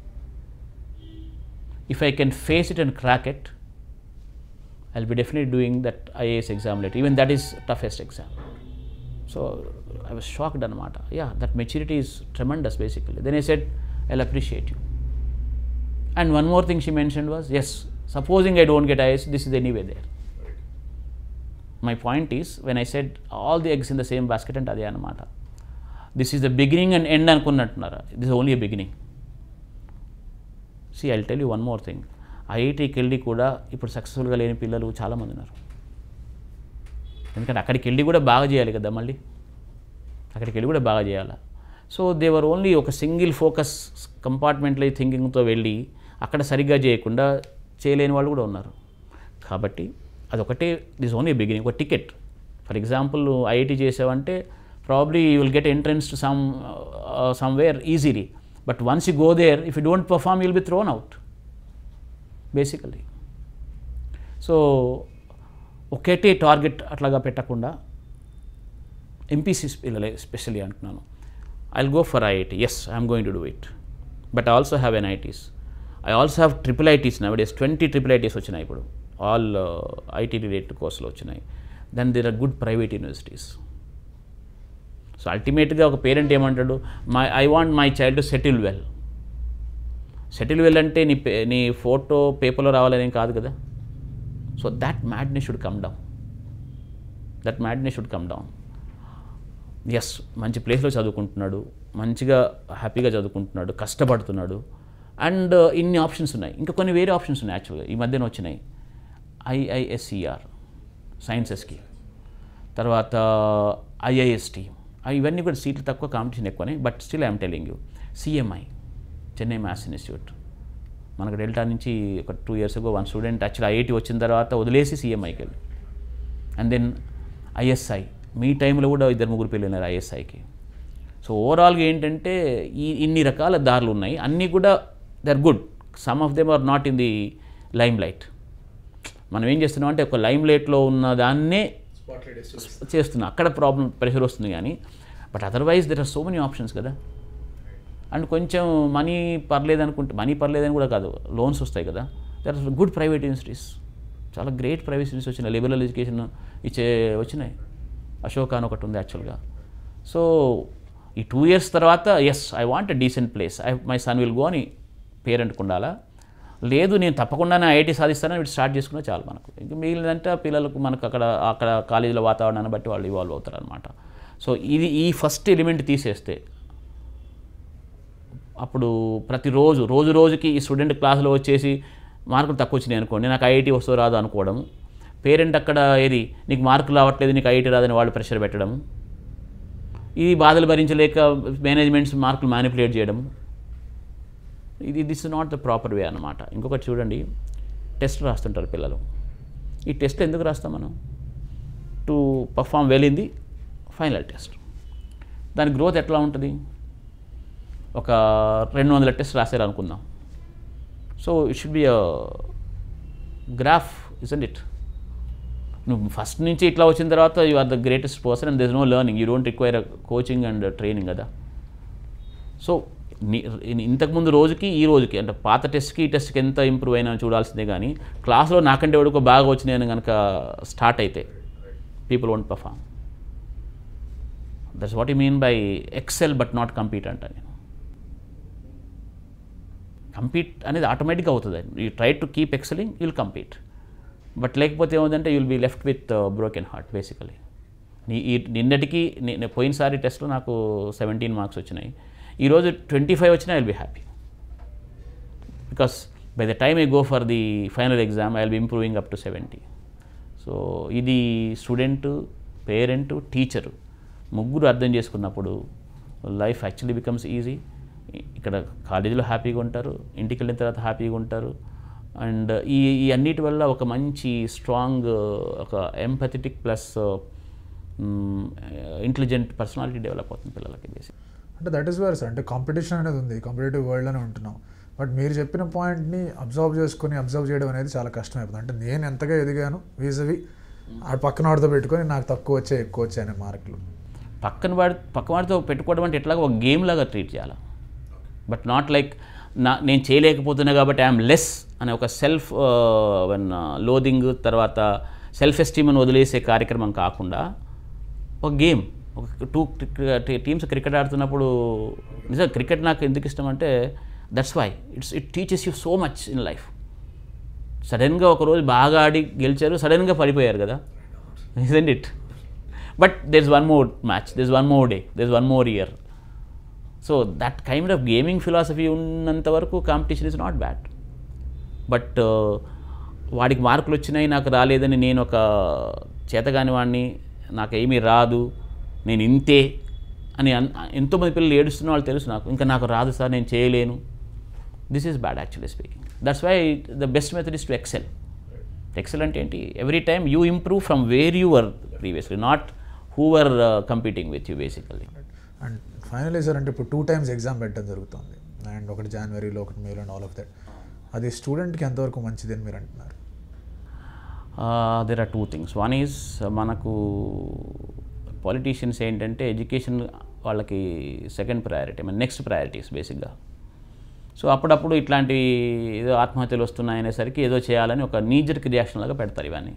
if I can face it and crack it I'll be definitely doing that IAS exam let even that is toughest exam so I was shocked అనమాట yeah that maturity is tremendous basically then I said I'll appreciate you and one more thing she mention was yes supposing I don't get IAS this is anyway there my point is when I said all the eggs in the same basket అంటే అదే అనమాట this is the beginning and end అనుకున్నట్టున్నారు this only a beginning see I tell you one more thing ఐఐటీకి వెళ్ళి కూడా ఇప్పుడు సక్సెస్ఫుల్గా లేని పిల్లలు చాలామంది ఉన్నారు ఎందుకంటే అక్కడికి వెళ్ళి కూడా బాగా చేయాలి కదా మళ్ళీ అక్కడికి వెళ్ళి కూడా బాగా చేయాలి సో దేవర్ ఓన్లీ ఒక సింగిల్ ఫోకస్ కంపార్ట్మెంట్లో థింకింగ్తో వెళ్ళి అక్కడ సరిగ్గా చేయకుండా చేయలేని వాళ్ళు కూడా ఉన్నారు కాబట్టి అదొకటే దిస్ ఓన్లీ బిగినింగ్ ఒక టికెట్ ఫర్ ఎగ్జాంపుల్ ఐఐటి చేసావంటే probably you will get entrance to some somewhere easily but once you go there if you don't perform you'll be thrown out basically so ఒకటే target అట్లాగా పెట్టకుండా MPC పిల్లలే specially అంటున్నాను I go for IIT yes I'm going to do it but also have N ITs I also have triple ITs nowadays twenty triple ITs వచ్చినాయి ఇప్పుడు all IT related కోర్సులు వచ్చినాయి then there are good private universities so అల్టిమేట్గా ఒక parent ఏమంటాడు my I want my child to settle well settle well అంటే నీ పే నీ ఫోటో పేపర్లో రావాలని కాదు కదా so that madness should come down that madness should come down yes మంచి ప్లేస్లో చదువుకుంటున్నాడు మంచిగా హ్యాపీగా చదువుకుంటున్నాడు కష్టపడుతున్నాడు అండ్ ఇన్ని ఆప్షన్స్ ఉన్నాయి ఇంకా కొన్ని వేరే ఆప్షన్స్ ఉన్నాయి యాక్చువల్గా ఈ మధ్యన వచ్చినాయి ఐఐఎస్సిఆర్ సైన్సెస్కి తర్వాత ఐఐఎస్టీ ఇవన్నీ కూడా సీట్లు తక్కువ కాంపిటీషన్ ఎక్కువనే but still I'm telling you CMI Chennai maths institute మనకు డెల్టా నుంచి ఒక two years ago one student actual IIT వచ్చిన తర్వాత వదిలేసి సిఎంఐకి వెళ్ళి అండ్ దెన్ ఐఎస్ఐ మీ టైంలో కూడా ఇద్దరు ముగ్గురు పిల్లలు ఐఎస్ఐకి సో ఓవరాల్గా ఏంటంటే ఈ ఇన్ని రకాల దారులు ఉన్నాయి అన్నీ కూడా they are good some of them are not in the limelight మనం ఏం చేస్తున్నాం అంటే ఒక లైమ్ లైట్లో ఉన్న దాన్నే చేస్తున్నాం అక్కడ ప్రాబ్లం ప్రెషర్ వస్తుంది కానీ but otherwise there are so many options కదా అండ్ కొంచెం మనీ పర్లేదు అనుకుంటే మనీ పర్లేదని కూడా కాదు లోన్స్ వస్తాయి కదా there are good private universities చాలా గ్రేట్ ప్రైవేట్ యూనివర్సిటీస్ వచ్చినాయి లిబరల్ ఎడ్యుకేషన్ ఇచ్చే వచ్చినాయి అశోక్ అని ఒకటి ఉంది యాక్చువల్గా సో ఈ టూ ఇయర్స్ తర్వాత as I want a decent place I my son will go అని పేరెంట్కి ఉండాలా లేదు నేను తప్పకుండానే ఐఐటీ సాధిస్తానని వీటి స్టార్ట్ చేసుకున్నా చాలు మనకు ఇంకా మిగిలినంటే పిల్లలకు మనకు అక్కడ అక్కడ కాలేజీలో వాతావరణాన్ని బట్టి వాళ్ళు ఇవాల్వ్ అవుతారు అనమాట సో ఇది ఈ ఫస్ట్ ఎలిమెంట్ తీసేస్తే అప్పుడు ప్రతిరోజు రోజు రోజుకి ఈ స్టూడెంట్ క్లాసులో వచ్చేసి మార్కులు తక్కువ వచ్చినాయి అనుకోండి నాకు ఐఐటీ వస్తుందో రాదు అనుకోవడం పేరెంట్ అక్కడ ఏది నీకు మార్కులు రావట్లేదు నీకు ఐఐటీ రాదని వాళ్ళు ప్రెషర్ పెట్టడం ఈ బాధలు భరించలేక మేనేజ్మెంట్స్ మార్కులు మ్యానిపులేట్ చేయడం ఇది this not the proper way అనమాట ఇంకొకటి చూడండి టెస్ట్ రాస్తుంటారు పిల్లలు ఈ టెస్ట్ ఎందుకు రాస్తాం మనం to perform well in the final test దాని గ్రోత్ ఎట్లా ఉంటుంది ఒక రెండు వందల టెస్ట్ రాశారు అనుకుందాం so it should be a graph is it నువ్వు ఫస్ట్ నుంచి ఇట్లా వచ్చిన తర్వాత you are the greatest person and there's no learning you don't require coaching and training కదా సో ని- ఇంతకుముందు రోజుకి ఈ రోజుకి అంటే పాత టెస్ట్కి ఈ టెస్ట్కి ఎంత ఇంప్రూవ్ అయినా చూడాల్సిందే కానీ క్లాస్లో నాకంటే ఎవడికో బాగా వచ్చినాయని కనుక స్టార్ట్ అయితే people won't perform that's what you mean by excel but not compete అంట నేను కంపీట్ అనేది ఆటోమేటిక్గా అవుతుంది you try to keep excelling you'll compete but లేకపోతే ఏముందంటే you'll be left with broken heart basically నీ ఈ నిన్నటికి నే- నే- పోయినసారి టెస్ట్లో నాకు సెవెంటీన్ మార్క్స్ వచ్చినాయి ఈరోజు ట్వంటీ ఫైవ్ వచ్చినా I will be happy because by the time I go for the final exam I will be improving up to seventy so ఇది స్టూడెంట్ పేరెంట్ టీచరు ముగ్గురు అర్థం చేసుకున్నప్పుడు లైఫ్ యాక్చువల్లీ బికమ్స్ ఈజీ ఇక్కడ కాలేజీలో హ్యాపీగా ఉంటారు ఇంటికి వెళ్ళిన తర్వాత హ్యాపీగా ఉంటారు అండ్ ఈ ఈ అన్నిటి వల్ల ఒక మంచి స్ట్రాంగ్ ఒక empathetic plus intelligent personality develop అవుతుంది పిల్లలకి బేసిక్ అంటే దట్ ఈస్ వేర్ సార్ అంటే కాంపిటీషన్ అనేది ఉంది కాంపిటేటివ్ వరల్డ్లోనే ఉంటున్నాం బట్ మీరు చెప్పిన పాయింట్ని అబ్జర్వ్ చేసుకొని అబ్జర్వ్ చేయడం అనేది చాలా కష్టమైపోతుంది అంటే నేను ఎంతగా ఎదిగాను వీజవి ఆ పక్కన వాడితో పెట్టుకొని నాకు తక్కువ వచ్చాయి ఎక్కువ వచ్చాయి అనే మార్కులు పక్కన వాడి పక్క వాడితో పెట్టుకోవడం అంటే ఎట్లాగో ఒక గేమ్ లాగా ట్రీట్ చేయాలి బట్ నాట్ లైక్ నా నేను చేయలేకపోతున్నా కాబట్టి ఐఎమ్ లెస్ అనే ఒక సెల్ఫ్ వన్ లోదింగ్ తర్వాత సెల్ఫ్ ఎస్టీమ్ అని వదిలేసే కార్యక్రమం కాకుండా ఒక గేమ్ ఒక టూ టీమ్స్ క్రికెట్ ఆడుతున్నప్పుడు నిజంగా క్రికెట్ నాకు ఎందుకు ఇష్టం అంటే that's why it's it teaches you so much in life సడన్గా ఒకరోజు బాగా ఆడి గెలిచారు సడన్గా పడిపోయారు కదా isn't it but there is one more match there is one more day there is one more year so that kind of gaming philosophy ఉన్నంత వరకు competition is not bad but వాడికి మార్కులు వచ్చినాయి నాకు రాలేదని నేను ఒక చేతగాని వాడిని నాకు ఏమీ రాదు నేను ఇంతే అని అన్- ఎంతోమంది పిల్లలు ఏడుస్తున్న వాళ్ళు తెలుసు నాకు ఇంకా నాకు రాదు సార్ నేను చేయలేను this is bad actually speaking that's why the best method is to excel excel అంటే ఏంటి every time you improve from where you were previously not who were competing with you basically and finally sir అంటే ఇప్పుడు two times exam పెట్టడం జరుగుతుంది and ఒకటి జనవరిలో ఒకటి మేలో అండ్ ఆల్ ఆఫ్ దట్ అది స్టూడెంట్కి ఎంతవరకు మంచిది అని మీరు అంటున్నారు there are two things one is మనకు పాలిటీషియన్స్ ఏంటంటే ఎడ్యుకేషన్ వాళ్ళకి సెకండ్ ప్రయారిటీ మన నెక్స్ట్ ప్రయారిటీస్ బేసిక్గా సో అప్పుడప్పుడు ఇట్లాంటి ఏదో ఆత్మహత్యలు వస్తున్నాయనేసరికి ఏదో చేయాలని ఒక నీజర్కి రియాక్షన్ లాగా పెడతారు ఇవన్నీ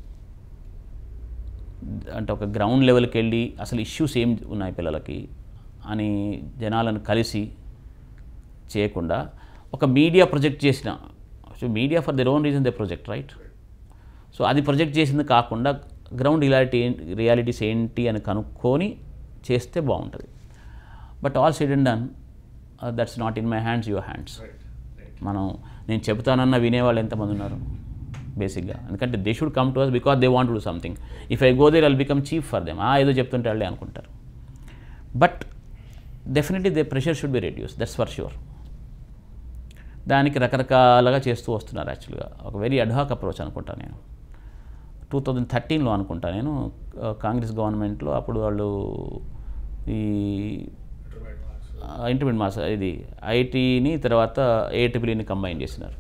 అంటే ఒక గ్రౌండ్ లెవెల్కి వెళ్ళి అసలు ఇష్యూస్ ఏం ఉన్నాయి పిల్లలకి అని జనాలను కలిసి చేయకుండా ఒక మీడియా ప్రొజెక్ట్ చేసిన so media for their own reason they project right so అది ప్రొజెక్ట్ చేసింది కాకుండా గ్రౌండ్ రియాలిటీ రియాలిటీస్ ఏంటి అని కనుక్కొని చేస్తే బాగుంటుంది but all said and done that's not in my hands your hands మనం నేను చెబుతానన్న వినేవాళ్ళు ఎంతమంది ఉన్నారు బేసిక్గా ఎందుకంటే they should come to us because they want to do something if I go there I'll become chief for them ఆ ఏదో చెప్తుంటే వాళ్ళే అనుకుంటారు but definitely they pressure should be reduce that's for sure దానికి రకరకాలుగా చేస్తూ వస్తున్నారు యాక్చువల్గా ఒక వెరీ అడ్హాక్ అప్రోచ్ అనుకుంటా నేను టూ థౌజండ్ థర్టీన్లో అనుకుంటా నేను ఆ, కాంగ్రెస్ గవర్నమెంట్లో అప్పుడు వాళ్ళు ఈ ఇంటర్మీడియట్ మాస్ ఇది ఐటీని తర్వాత ఏటీపీని కంబైన్ చేసినారు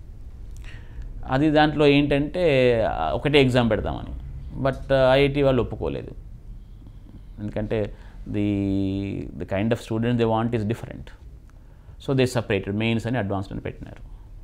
అది దాంట్లో ఏంటంటే ఆ, ఒకటే ఎగ్జామ్ పెడదామని బట్ ఐఐటి వాళ్ళు ఒప్పుకోలేదు ఎందుకంటే the the kind of student they want is different so they separated mains అని అడ్వాన్స్డ్ అని పెట్టినారు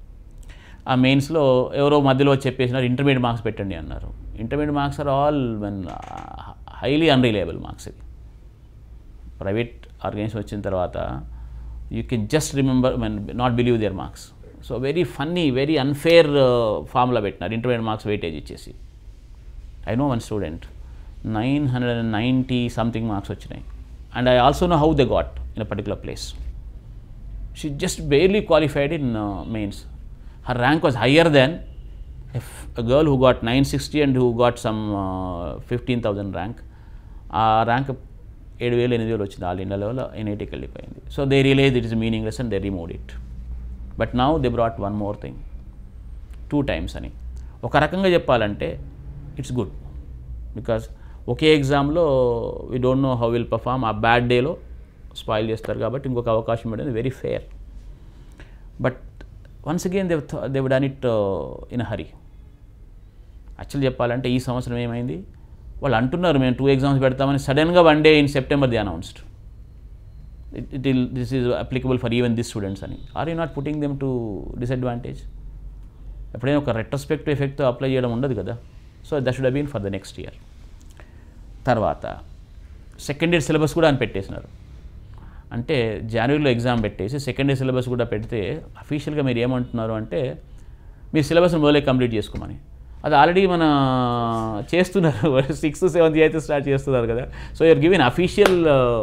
ఆ మెయిన్స్లో ఎవరో మధ్యలో చెప్పేసినారు ఇంటర్మీడియట్ మార్క్స్ పెట్టండి అన్నారు intermediate marks are all when highly unreliable marks ఇవి ప్రైవేట్ ఆర్గనైజేషన్ వచ్చిన తర్వాత you can just remember men not believe their marks so very funny very unfair formula పెట్టినారు ఇంటర్మీడియట్ మార్క్స్ వెయిటేజ్ ఇచ్చేసి I know one student nine hundred and ninety something marks వచ్చినాయి and I also know how they got in a particular place she just barely qualified in mains her rank was higher than if a girl who got 960 and who got some uh, 15000 rank ఆ rank ఏడు వేలు ఎనిమిది వేలు వచ్చింది all India level ఎన్ఐటీకి వెళ్ళిపోయింది so they realise it is meaningless and they remove it but now they brought one more thing two times అని ఒక రకంగా చెప్పాలంటే ఇట్స్ గుడ్ బికాస్ ఒకే ఎగ్జామ్లో we don't know how will perform ఆ bad డేలో స్పాయిల్ చేస్తారు కాబట్టి ఇంకొక అవకాశం ఇవ్వడం very fair but once again they've they've done it in hurry actual చెప్పాలంటే ఈ సంవత్సరం ఏమైంది వాళ్ళు అంటున్నారు మేము టూ ఎగ్జామ్స్ పెడతామని సడన్గా one day in September they announced it it ill this is applicable for even this students అని are you not putting them to disadvantage ఎప్పుడైనా ఒక రెట్రోస్పెక్టివ్ ఎఫెక్ట్ అప్లై చేయడం ఉండదు కదా so that should been for the next year తర్వాత second year syllabus కూడా అని పెట్టేసినారు అంటే జనవరిలో ఎగ్జామ్ పెట్టేసి సెకండ్ ఇయర్ సిలబస్ కూడా పెడితే అఫీషియల్గా మీరు ఏమంటున్నారు అంటే మీరు సిలబస్ని మొదలే కంప్లీట్ చేసుకోమని అది ఆల్రెడీ మన చేస్తున్నారు సిక్స్త్ సెవెంత్ అయితే స్టార్ట్ చేస్తున్నారు కదా so you're given official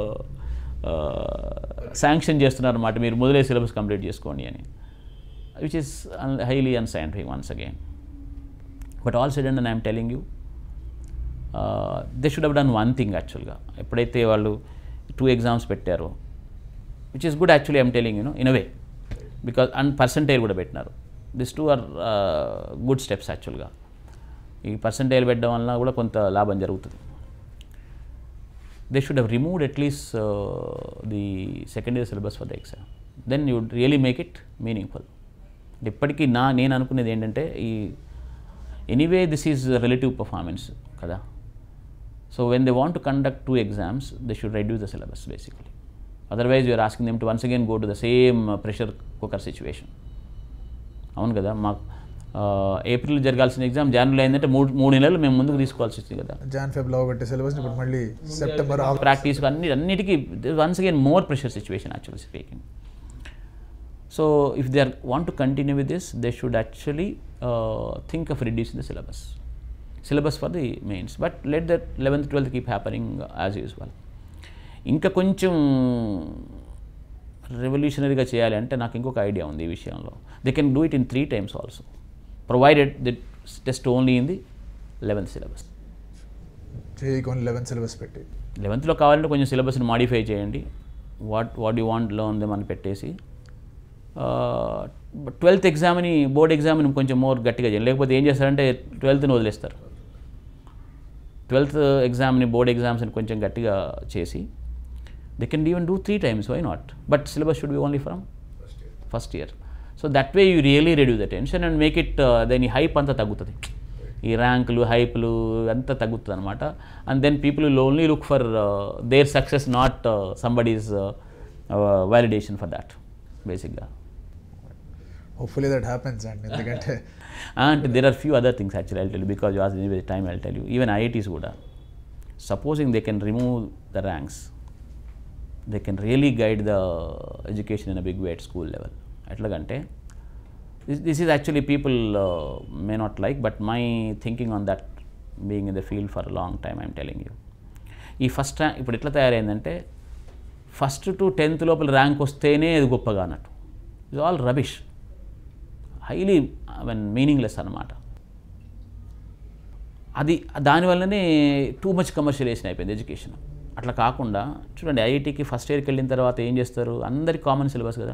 sanction చేస్తున్నారు అన్నమాట మీరు మొదలే సిలబస్ కంప్లీట్ చేసుకోండి అని which is highly unscientific once again but all said and I'm telling you they should have done one thing యాక్చువల్గా ఎప్పుడైతే వాళ్ళు టూ ఎగ్జామ్స్ పెట్టారో which is good actually I'm telling you know in a way because and percentile కూడా పెట్టినారు this two are good steps యాక్చువల్గా ఈ percentile పెట్టడం వలన కూడా కొంత లాభం జరుగుతుంది they should have removed at least the second year syllabus for the exam then you really make it meaningful ఇప్పటికీ నా నేను అనుకునేది ఏంటంటే ఈ anyway this is relative performance కదా so when they want to conduct two exams they should reduce the syllabus basically otherwise you're asking them to once again go to the same pressure cooker situation అవును కదా మాకు April జరగాల్సిన exam జనవరిలో అయిందంటే మూడు మూడు నెలలు మేము ముందుకు తీసుకోవాల్సి వచ్చింది కదా జాన్ ఫెబ్ లో పెట్టే సిలబస్ ఇప్పుడు మళ్ళీ సెప్టెంబర్ ప్రాక్టీస్ అన్ని అన్నిటికీ once again more pressure situation actually speaking so if they are want to continue with this they should actually think of reducing the syllabus syllabus for the mains but let that eleventh twelfth keep happening as usual ఇంకా కొంచెం రెవల్యూషనరీగా చేయాలి అంటే నాకు ఇంకొక idea ఉంది ఈ విషయంలో they can do it in three times also provided the test only in the eleventh syllabus చేయికొని లెవెన్ సిలబస్ పెట్టి లెవెన్త్లో కావాలంటే కొంచెం సిలబస్ని మాడిఫై చేయండి what what you want learn them అని పెట్టేసి ట్వెల్త్ ఎగ్జామ్ని బోర్డ్ ఎగ్జామ్ని కొంచెం మోర్ గట్టిగా చేయండి లేకపోతే ఏం చేస్తారంటే ట్వెల్త్ని వదిలేస్తారు ట్వెల్త్ ఎగ్జామ్ని బోర్డ్ ఎగ్జామ్స్ని కొంచెం గట్టిగా చేసి they can even do three times why not but syllabus should be only from first year so that way you really reduce the tension and make it then ఈ హైప్ అంతా తగ్గుతుంది ఈ ర్యాంకులు హైప్లు అంతా తగ్గుతుంది అనమాట and then people will only look for their success not somebody's validation for that బేసిక్గా హోప్ఫుల్లీ దట్ హ్యాపెన్స్ అండి ఎందుకంటే అంటే there are few other things actually I'll tell because you ask any time I'll tell you even IITs కూడా supposing they can remove the ranks they can really guide the education in a big way at school level ఎట్లాగంటే this this is actually people may not like but my thinking on that being in the field for long time I'm telling you ఈ first rank ఇప్పుడు ఎట్లా తయారైందంటే first to tenth లోపల rank వస్తేనే అది గొప్పగా అన్నట్టు it's all rubbish highly I mean meaningless అనమాట అది దానివల్లనే టూ మచ్ కమర్షియలైజేషన్ అయిపోయింది ఎడ్యుకేషన్ అట్లా కాకుండా చూడండి ఐఐటీకి ఫస్ట్ ఇయర్కి వెళ్ళిన తర్వాత ఏం చేస్తారు అందరికి కామన్ సిలబస్ కదా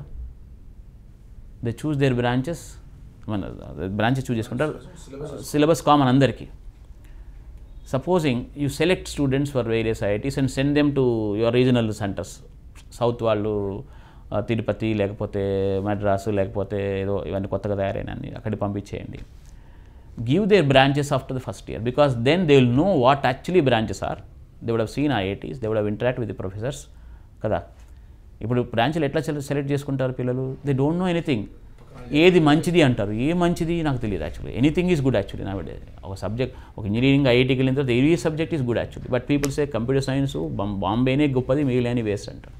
దే చూస్ దేర్ బ్రాంచెస్ మన బ్రాంచెస్ చూస్ చేసుకుంటారు సిలబస్ కామన్ అందరికీ supposing you select students for various IITs and send them to your regional centres south వాళ్ళు ఆ, తిరుపతి లేకపోతే మద్రాసు లేకపోతే ఏదో ఇవన్నీ కొత్తగా తయారైన అక్కడికి పంపించేయండి give their branches after the first year because then they will know what actually branches are they would have seen IITs they would have interact with the professors కదా ఇప్పుడు బ్రాంచ్లు ఎట్లా సెలెక్ట్ చేసుకుంటారు పిల్లలు దే డోంట్ నో ఎనీథింగ్ ఏది మంచిది అంటారు ఏ మంచిది నాకు తెలియదు actually anything is good actually నా ఒక సబ్జెక్ట్ ఒక ఇంజనీరింగ్ ఐఐటీకి వెళ్ళిన తర్వాత ఏ subject is good actually but people say computer science బాంబేనే గొప్పది మిగిలిన వేస్ట్ అంటారు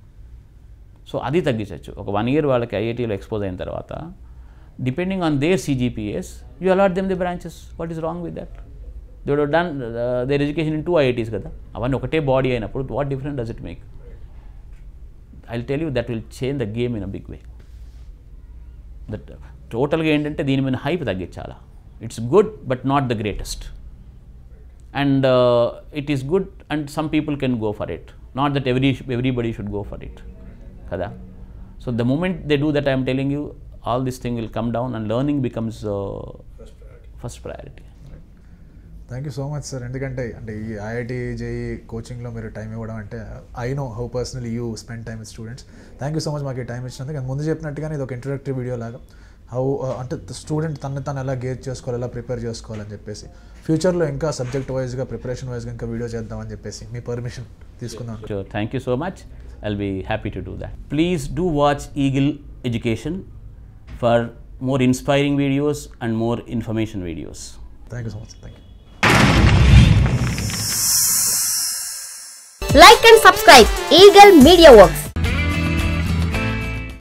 సో అది తగ్గించవచ్చు ఒక వన్ ఇయర్ వాళ్ళకి ఐఐటీలో ఎక్స్పోజ్ అయిన తర్వాత depending on their CGPAs you allot them the branches what is wrong with that they would done their education in two IITs కదా అవన్నీ ఒకటే బాడీ అయినప్పుడు what different does it make I tell you that will change the game in a big way that టోటల్గా ఏంటంటే దీని మీద hype తగ్గించాలా it's good but not the greatest and it is good and some people can go for it not that every everybody should go for it కదా so the moment they do that I'm telling you all this thing will come down and learning becomes first priority thank you so much sir ఎందుకంటే అంటే ఈ IIT JEE కోచింగ్లో మీరు time ఇవ్వడం అంటే I know how personally you spend time with students thank you so much మాకు ఈ time ఇచ్చినందుకు and ముందు చెప్పినట్టుగానే ఇది ఒక ఇంట్రడక్టరీ వీడియో లాగా హౌ అంటే స్టూడెంట్ తను తను ఎలా గేజ్ చేసుకోవాలి ఎలా ప్రిపేర్ చేసుకోవాలని చెప్పేసి ఫ్యూచర్లో ఇంకా సబ్జెక్ట్ వైజ్గా ప్రిపరేషన్ వైజ్గా ఇంకా వీడియో చేద్దామని చెప్పేసి మీ పర్మిషన్ తీసుకుందాం So thank you so much. I'll be happy to do that. Please do watch Eagle Education for more inspiring videos and more information videos. Thank you so much thank you Like and subscribe Eagle Media Works.